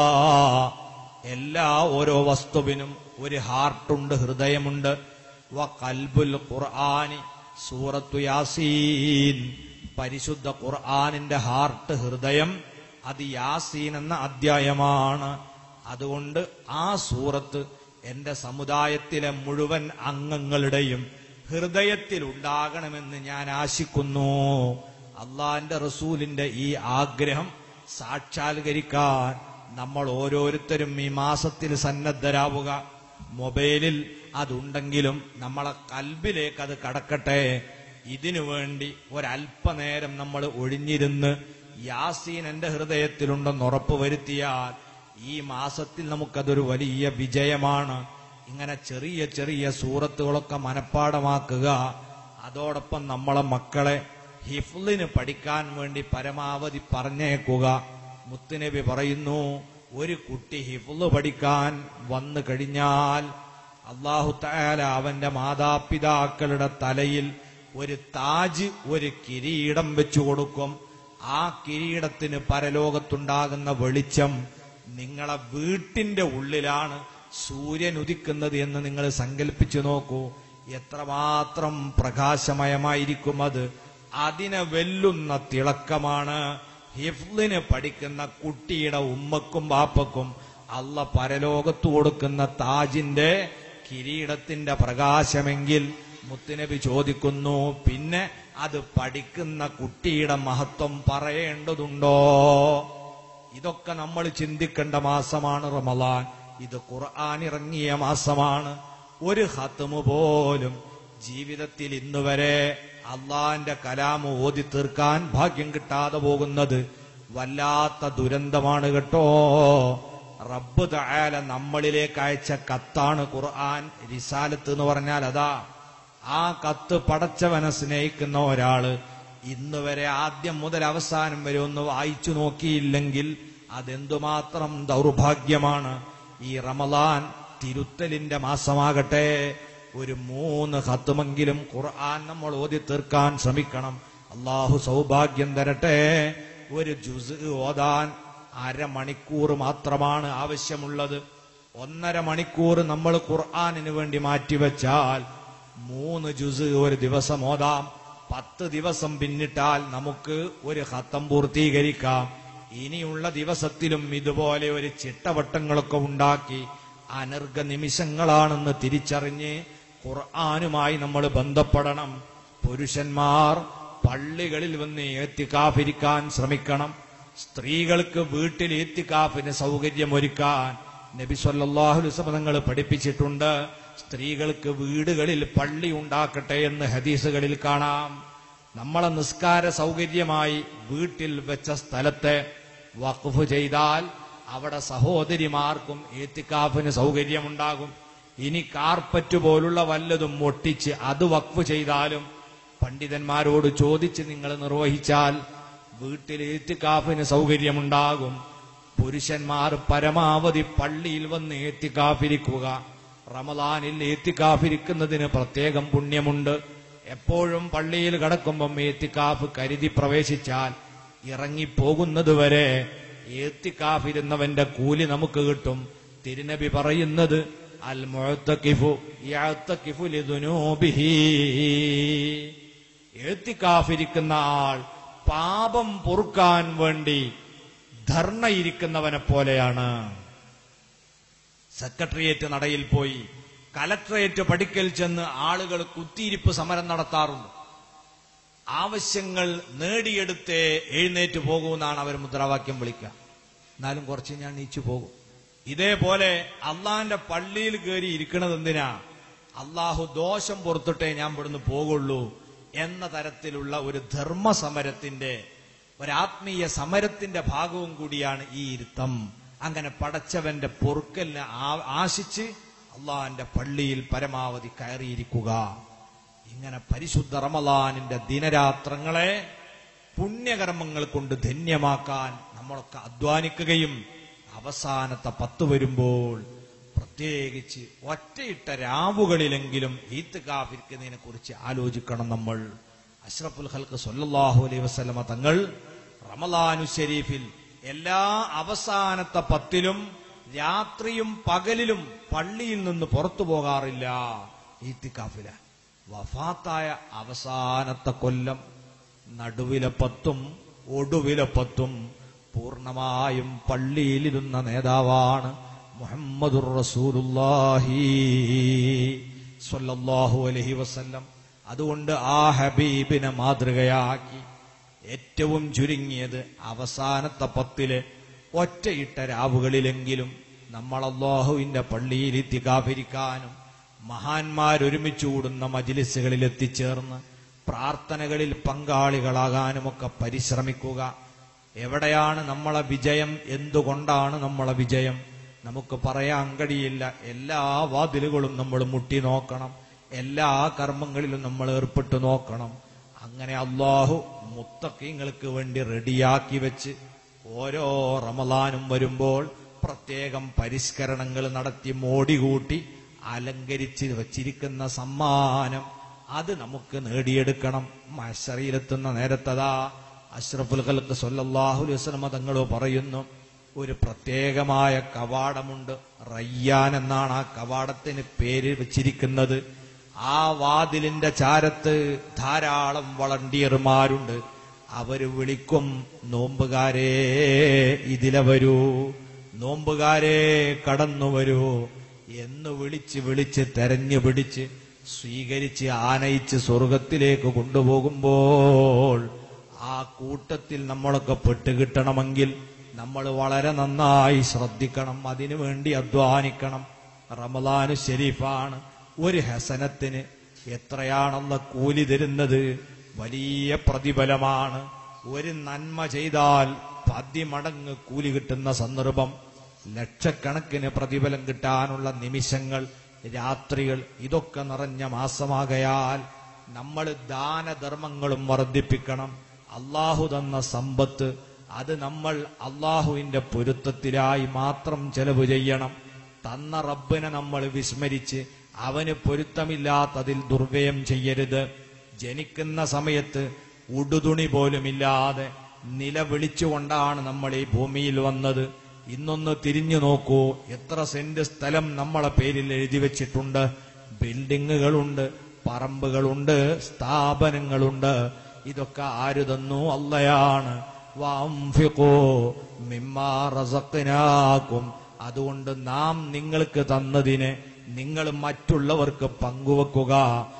എല്ലാ ഓരോ വസ്തുവിനും ഒരു ഹാർട്ടുണ്ട് ഹൃദയമുണ്ട് വ കൽബുൽ ഖുർആനി സൂറത്തു യാസീൻ പരിശുദ്ധ ഖുർആനിന്റെ ഹാർട്ട് ഹൃദയം അത് യാസീൻ എന്ന അധ്യായമാണ് അതുകൊണ്ട് ആ സൂറത്ത് എന്റെ സമുദായത്തിലെ മുഴുവൻ അംഗങ്ങളുടെയും ഹൃദയത്തിൽ ഉണ്ടാകണമെന്ന് ഞാൻ ആശിക്കുന്നു അള്ളാന്റെ റസൂലിന്റെ ഈ ആഗ്രഹം സാക്ഷാത്കരിക്കാൻ നമ്മൾ ഓരോരുത്തരും ഈ മാസത്തിൽ സന്നദ്ധരാവുക മൊബൈലിൽ അതുണ്ടെങ്കിലും നമ്മളെ കൽബിലേക്ക് അത് കടക്കട്ടെ ഇതിനു വേണ്ടി ഒരല്പനേരം നമ്മൾ ഒഴിഞ്ഞിരുന്ന് യാസീൻ എന്റെ ഹൃദയത്തിലുണ്ടെന്ന് ഉറപ്പ് വരുത്തിയാൽ ഈ മാസത്തിൽ നമുക്കതൊരു വലിയ വിജയമാണ് ഇങ്ങനെ ചെറിയ ചെറിയ സൂറത്തുകളൊക്കെ മനഃപ്പാടമാക്കുക അതോടൊപ്പം നമ്മളെ മക്കളെ ഹിഫ്ലിന് പഠിക്കാൻ വേണ്ടി പരമാവധി പറഞ്ഞേക്കുക മുത്തുനബി പറയുന്നു ഒരു കുട്ടി ഹിഫ്ല് പഠിക്കാൻ വന്നു കഴിഞ്ഞാൽ അള്ളാഹു താല അവന്റെ മാതാപിതാക്കളുടെ തലയിൽ ഒരു താജ് ഒരു കിരീടം വെച്ചു കൊടുക്കും ആ കിരീടത്തിന് പരലോകത്തുണ്ടാകുന്ന വെളിച്ചം നിങ്ങളെ വീട്ടിന്റെ ഉള്ളിലാണ് സൂര്യൻ ഉദിക്കുന്നത് എന്ന് നിങ്ങൾ സങ്കല്പിച്ചു നോക്കൂ എത്രമാത്രം പ്രകാശമയമായിരിക്കും അത് അതിനെ വെല്ലുന്ന തിളക്കമാണ് ഹിഫ്ലിന് പഠിക്കുന്ന കുട്ടിയുടെ ഉമ്മക്കും ബാപ്പക്കും അല്ല പരലോകത്ത് കൊടുക്കുന്ന താജിന്റെ കിരീടത്തിന്റെ പ്രകാശമെങ്കിൽ മുത്തുനബി ചോദിക്കുന്നു പിന്നെ അത് പഠിക്കുന്ന കുട്ടിയുടെ മഹത്വം പറയേണ്ടതുണ്ടോ ഇതൊക്കെ നമ്മൾ ചിന്തിക്കേണ്ട മാസമാണ് റമലാൻ ഇത് ഖുർആൻ ഇറങ്ങിയ മാസമാണ് ഒരു ഹത്തുമു പോലും ജീവിതത്തിൽ ഇന്നുവരെ അള്ളാന്റെ കലാമ് ഓതി തീർക്കാൻ ഭാഗ്യം കിട്ടാതെ പോകുന്നത് വല്ലാത്ത ദുരന്തമാണ് കേട്ടോ റബ്ബ് തആല നമ്മളിലേക്ക് അയച്ച കത്താണ് ഖുർആൻ റിസാലത്ത് എന്ന് പറഞ്ഞാൽ അതാ ആ കത്ത് പടച്ചവനെ സ്നേഹിക്കുന്ന ഒരാള് ഇന്ന് വരെ ആദ്യം മുതൽ അവസാനം വരെ ഒന്ന് വായിച്ചു നോക്കിയില്ലെങ്കിൽ അതെന്തുമാത്രം ദൗർഭാഗ്യമാണ് ഈ റമലാൻ തിരുത്തലിന്റെ മാസമാകട്ടെ ഒരു മൂന്ന് ഹത്തുമെങ്കിലും ഖുർആൻ നമ്മൾ ഓതി തീർക്കാൻ ശ്രമിക്കണം അള്ളാഹു സൗഭാഗ്യം തരട്ടെ ഒരു ജുസ് ഓതാൻ അരമണിക്കൂർ മാത്രമാണ് ആവശ്യമുള്ളത് ഒന്നര മണിക്കൂർ നമ്മൾ ഖുർആാനിന് വേണ്ടി മാറ്റിവെച്ചാൽ മൂന്ന് ജുസ് ഒരു ദിവസം ഓതാം പത്ത് ദിവസം പിന്നിട്ടാൽ നമുക്ക് ഒരു ഹത്തം പൂർത്തീകരിക്കാം ഇനിയുള്ള ദിവസത്തിലും ഇതുപോലെ ഒരു ചിട്ടവട്ടങ്ങളൊക്കെ ഉണ്ടാക്കി അനർഘ നിമിഷങ്ങളാണെന്ന് തിരിച്ചറിഞ്ഞ് ഖുർആാനുമായി നമ്മൾ ബന്ധപ്പെടണം പുരുഷന്മാർ പള്ളികളിൽ വന്ന് ഏത്തിക്കാഫിരിക്കാൻ ശ്രമിക്കണം സ്ത്രീകൾക്ക് വീട്ടിൽ ഏത്തിക്കാഫിന് സൗകര്യമൊരുക്കാൻ നബി സല്ലല്ലാഹു അലൈഹി വസല്ലം തങ്ങൾ പഠിപ്പിച്ചിട്ടുണ്ട് സ്ത്രീകൾക്ക് വീടുകളിൽ പള്ളി ഉണ്ടാക്കട്ടെ എന്ന് ഹദീസുകളിൽ കാണാം നമ്മളെ നിസ്കാര സൗകര്യമായി വീട്ടിൽ വെച്ച സ്ഥലത്തെ വഖഫ് ചെയ്താൽ അവിടെ സഹോദരിമാർക്കും ഏത്തിക്കാഫിന് സൗകര്യമുണ്ടാകും ഇനി കാർപ്പറ്റ് പോലുള്ള വല്ലതും ഒട്ടിച്ച് അത് വഖഫ് ചെയ്താലും പണ്ഡിതന്മാരോട് ചോദിച്ച് നിങ്ങൾ നിർവഹിച്ചാൽ വീട്ടിൽ ഏത്തിക്കാഫിന് സൗകര്യമുണ്ടാകും പുരുഷന്മാർ പരമാവധി പള്ളിയിൽ വന്ന് ഏത്തിക്കാഫിരിക്കുക റമദാനിൽ ഏത്തിക്കാഫിരിക്കുന്നതിന് പ്രത്യേകം പുണ്യമുണ്ട് എപ്പോഴും പള്ളിയിൽ കടക്കുമ്പം ഏത്തിക്കാഫ് കരുതി പ്രവേശിച്ചാൽ ഇറങ്ങിപ്പോകുന്നതുവരെ ഏത്തിക്കാഫിരുന്നവന്റെ കൂലി നമുക്ക് കിട്ടും തിരുനബി പറയുന്നത് അൽ മുഅത്തഖിഫു യഅത്തഖിഫു ലിദുനൂബിഹി ഏത്തിക്കാഫിരിക്കുന്ന ആൾ പാപം പൊറുക്കാൻ വേണ്ടി ധർണയിരിക്കുന്നവനെ പോലെയാണ് സെക്രട്ടേറിയറ്റ് നടയിൽ പോയി കലക്ടറേറ്റ് പടിക്കൽ ചെന്ന് ആളുകൾ കുത്തിയിരിപ്പ് സമരം നടത്താറുണ്ട് ആവശ്യങ്ങൾ നേടിയെടുത്തേ എഴുന്നേറ്റ് പോകുമെന്നാണ് അവർ മുദ്രാവാക്യം വിളിക്കുക എന്നാലും കുറച്ച് ഞാൻ നീച്ചു പോകും ഇതേപോലെ അള്ളാന്റെ പള്ളിയിൽ കയറി ഇരിക്കണത് എന്തിനാ അള്ളാഹു ദോഷം പുറത്തിട്ടേ ഞാൻ ഇവിടുന്ന് പോകുള്ളൂ എന്ന തരത്തിലുള്ള ഒരു ധർമ്മ സമരത്തിന്റെ ഒരാത്മീയ സമരത്തിന്റെ ഭാഗവും കൂടിയാണ് ഈ ഇരുത്തം അങ്ങനെ പടച്ചവന്റെ പൊറുക്കലിനെ ആ- ആശിച്ച് അള്ളാഹിന്റെ പള്ളിയിൽ പരമാവധി കയറിയിരിക്കുക ഇങ്ങനെ പരിശുദ്ധ റമലാനിന്റെ ദിനരാത്രങ്ങളെ പുണ്യകർമ്മങ്ങൾ കൊണ്ട് ധന്യമാക്കാൻ നമ്മളൊക്കെ അധ്വാനിക്കുകയും അവസാനത്തെ പത്ത് വരുമ്പോൾ പ്രത്യേകിച്ച് ഒറ്റയിട്ട രാവുകളിലെങ്കിലും ഈത്ത് കാഫിരിക്കുന്നതിനെ കുറിച്ച് ആലോചിക്കണം നമ്മൾ അഷ്റഫുൽ ഹൽക്ക് സൊല്ലാഹു അലൈഹി വസ്ലമ തങ്ങൾ റമലാനു ഷരീഫിൽ എല്ലാ അവസാനത്തെ പത്തിലും രാത്രിയും പകലിലും പള്ളിയിൽ നിന്ന് പുറത്തു പോകാറില്ല ഈത്തിക്കാഫില വഫാത്തായ അവസാനത്തെ കൊല്ലം നടുവിലെ പത്തും ഒടുവിലെ പത്തും പൂർണ്ണമായും പള്ളിയിലിരുന്ന നേതാവാണ് മുഹമ്മദുർ റസൂലുള്ളാഹി സ്വല്ലല്ലാഹു അലൈഹി വസല്ലം അതുകൊണ്ട് ആ ഹബീബിനെ മാതൃകയാക്കി ഏറ്റവും ചുരുങ്ങിയത് അവസാനത്തെ പത്തില് ഒറ്റയിട്ട രാവുകളിലെങ്കിലും നമ്മൾ അള്ളാഹുവിന്റെ പള്ളിയിൽ ഇത്തികാഫിരിക്കാനും മഹാന്മാരൊരുമിച്ച് കൂടുന്ന മജിലിസുകളിൽ എത്തിച്ചേർന്ന് പ്രാർത്ഥനകളിൽ പങ്കാളികളാകാനുമൊക്കെ പരിശ്രമിക്കുക എവിടെയാണ് നമ്മളെ വിജയം എന്തുകൊണ്ടാണ് നമ്മളെ വിജയം നമുക്ക് പറയാൻ കഴിയില്ല എല്ലാ വാതിലുകളും നമ്മൾ മുട്ടി നോക്കണം എല്ലാ കർമ്മങ്ങളിലും നമ്മൾ ഏർപ്പെട്ടു നോക്കണം അങ്ങനെ അള്ളാഹു മുത്തക്കീങ്ങൾക്ക് വേണ്ടി റെഡിയാക്കി വെച്ച് ഓരോ റമലാനും വരുമ്പോൾ പ്രത്യേകം പരിഷ്കരണങ്ങൾ നടത്തി മോടികൂട്ടി അലങ്കരിച്ച് വച്ചിരിക്കുന്ന സമ്മാനം അത് നമുക്ക് നേടിയെടുക്കണം മഷറിയിലെത്തുന്ന നേരത്തതാ അഷ്റഫുൽ ഖൽക്ക് സല്ലല്ലാഹു അലൈഹി വസല്ലമ തങ്ങൾ പറയുന്നു ഒരു പ്രത്യേകമായ കവാടമുണ്ട് റയ്യാൻ എന്നാണ് ആ കവാടത്തിന് പേര് വെച്ചിരിക്കുന്നത് ആ വാതിലിന്റെ ചാരത്ത് ധാരാളം വളണ്ടിയർമാരുണ്ട് അവര് വിളിക്കും നോമ്പുകാരെ ഇതിലെ വരൂ നോമ്പുകാരെ കടന്നു വരൂ എന്ന് വിളിച്ച് വിളിച്ച് തെരഞ്ഞു പിടിച്ച് സ്വീകരിച്ച് ആനയിച്ച് സ്വർഗത്തിലേക്ക് കൊണ്ടുപോകുമ്പോൾ ആ കൂട്ടത്തിൽ നമ്മളൊക്കെ പെട്ടുകിട്ടണമെങ്കിൽ നമ്മൾ വളരെ നന്നായി ശ്രദ്ധിക്കണം അതിനു വേണ്ടി അധ്വാനിക്കണം റമദാനു ഷെരീഫാണ് ഒരു ഹസനത്തിന് എത്രയാണെന്ന കൂലി തരുന്നത് വലിയ പ്രതിഫലമാണ് ഒരു നന്മ ചെയ്താൽ പതിമടങ്ങ് കൂലി കിട്ടുന്ന സന്ദർഭം ലക്ഷക്കണക്കിന് പ്രതിഫലം കിട്ടാനുള്ള നിമിഷങ്ങൾ രാത്രികൾ ഇതൊക്കെ നിറഞ്ഞ മാസമാകയാൽ നമ്മൾ ദാനധർമ്മങ്ങളും വർദ്ധിപ്പിക്കണം അള്ളാഹു തന്ന സമ്പത്ത് അത് നമ്മൾ അള്ളാഹുവിന്റെ പൊരുത്തത്തിലായി മാത്രം ചെലവ് ചെയ്യണം തന്ന റബ്ബിനെ നമ്മൾ വിസ്മരിച്ച് അവന് പൊരുത്തമില്ലാത്തതിൽ ദുർവ്യയം ചെയ്യരുത് ജനിക്കുന്ന സമയത്ത് ഉടുതുണി പോലുമില്ലാതെ നിലവിളിച്ചുകൊണ്ടാണ് നമ്മൾ ഈ ഭൂമിയിൽ വന്നത് ഇന്നൊന്ന് തിരിഞ്ഞു നോക്കൂ എത്ര സെന്റ് സ്ഥലം നമ്മളെ പേരിൽ എഴുതി വെച്ചിട്ടുണ്ട് ബിൽഡിങ്ങുകളുണ്ട് പറമ്പുകളുണ്ട് സ്ഥാപനങ്ങളുണ്ട് ഇതൊക്കെ ആര് തന്നു അല്ലയാണ് വഅൻഫിഖൂ മിമ്മാ റസഖ്നാകും അതുകൊണ്ട് നാം നിങ്ങൾക്ക് തന്നതിനെ നിങ്ങൾ മറ്റുള്ളവർക്ക് പങ്കുവെക്കുക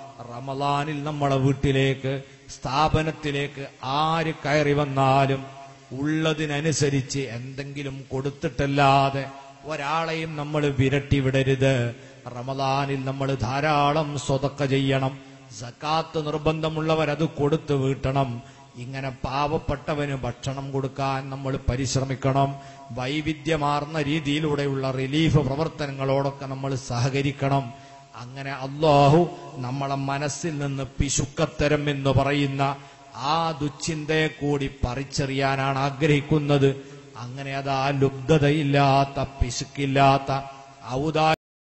റമദാനിൽ നമ്മളെ വീട്ടിലേക്ക് സ്ഥാപനത്തിലേക്ക് ആര് കയറി വന്നാലും ഉള്ളതിനനുസരിച്ച് എന്തെങ്കിലും കൊടുത്തിട്ടല്ലാതെ ഒരാളെയും നമ്മൾ വിരട്ടി വിടരുത് റമദാനിൽ നമ്മൾ ധാരാളം സ്വതക്ക ചെയ്യണം സക്കാത്ത് നിർബന്ധമുള്ളവർ അത് കൊടുത്തു വീട്ടണം ഇങ്ങനെ പാവപ്പെട്ടവന് ഭക്ഷണം കൊടുക്കാൻ നമ്മൾ പരിശ്രമിക്കണം വൈവിധ്യമാർന്ന രീതിയിലൂടെയുള്ള റിലീഫ് പ്രവർത്തനങ്ങളോടൊക്കെ നമ്മൾ സഹകരിക്കണം അങ്ങനെ അള്ളാഹു നമ്മളെ മനസ്സിൽ നിന്ന് പിശുക്കത്തരം എന്ന് പറയുന്ന ആ ദുശ്ചിന്തയെ കൂടി പറിച്ചെറിയാനാണ് ആഗ്രഹിക്കുന്നത് അങ്ങനെ അതാ ലുബ്ധതയില്ലാത്ത പിശുക്കില്ലാത്ത ഔദാ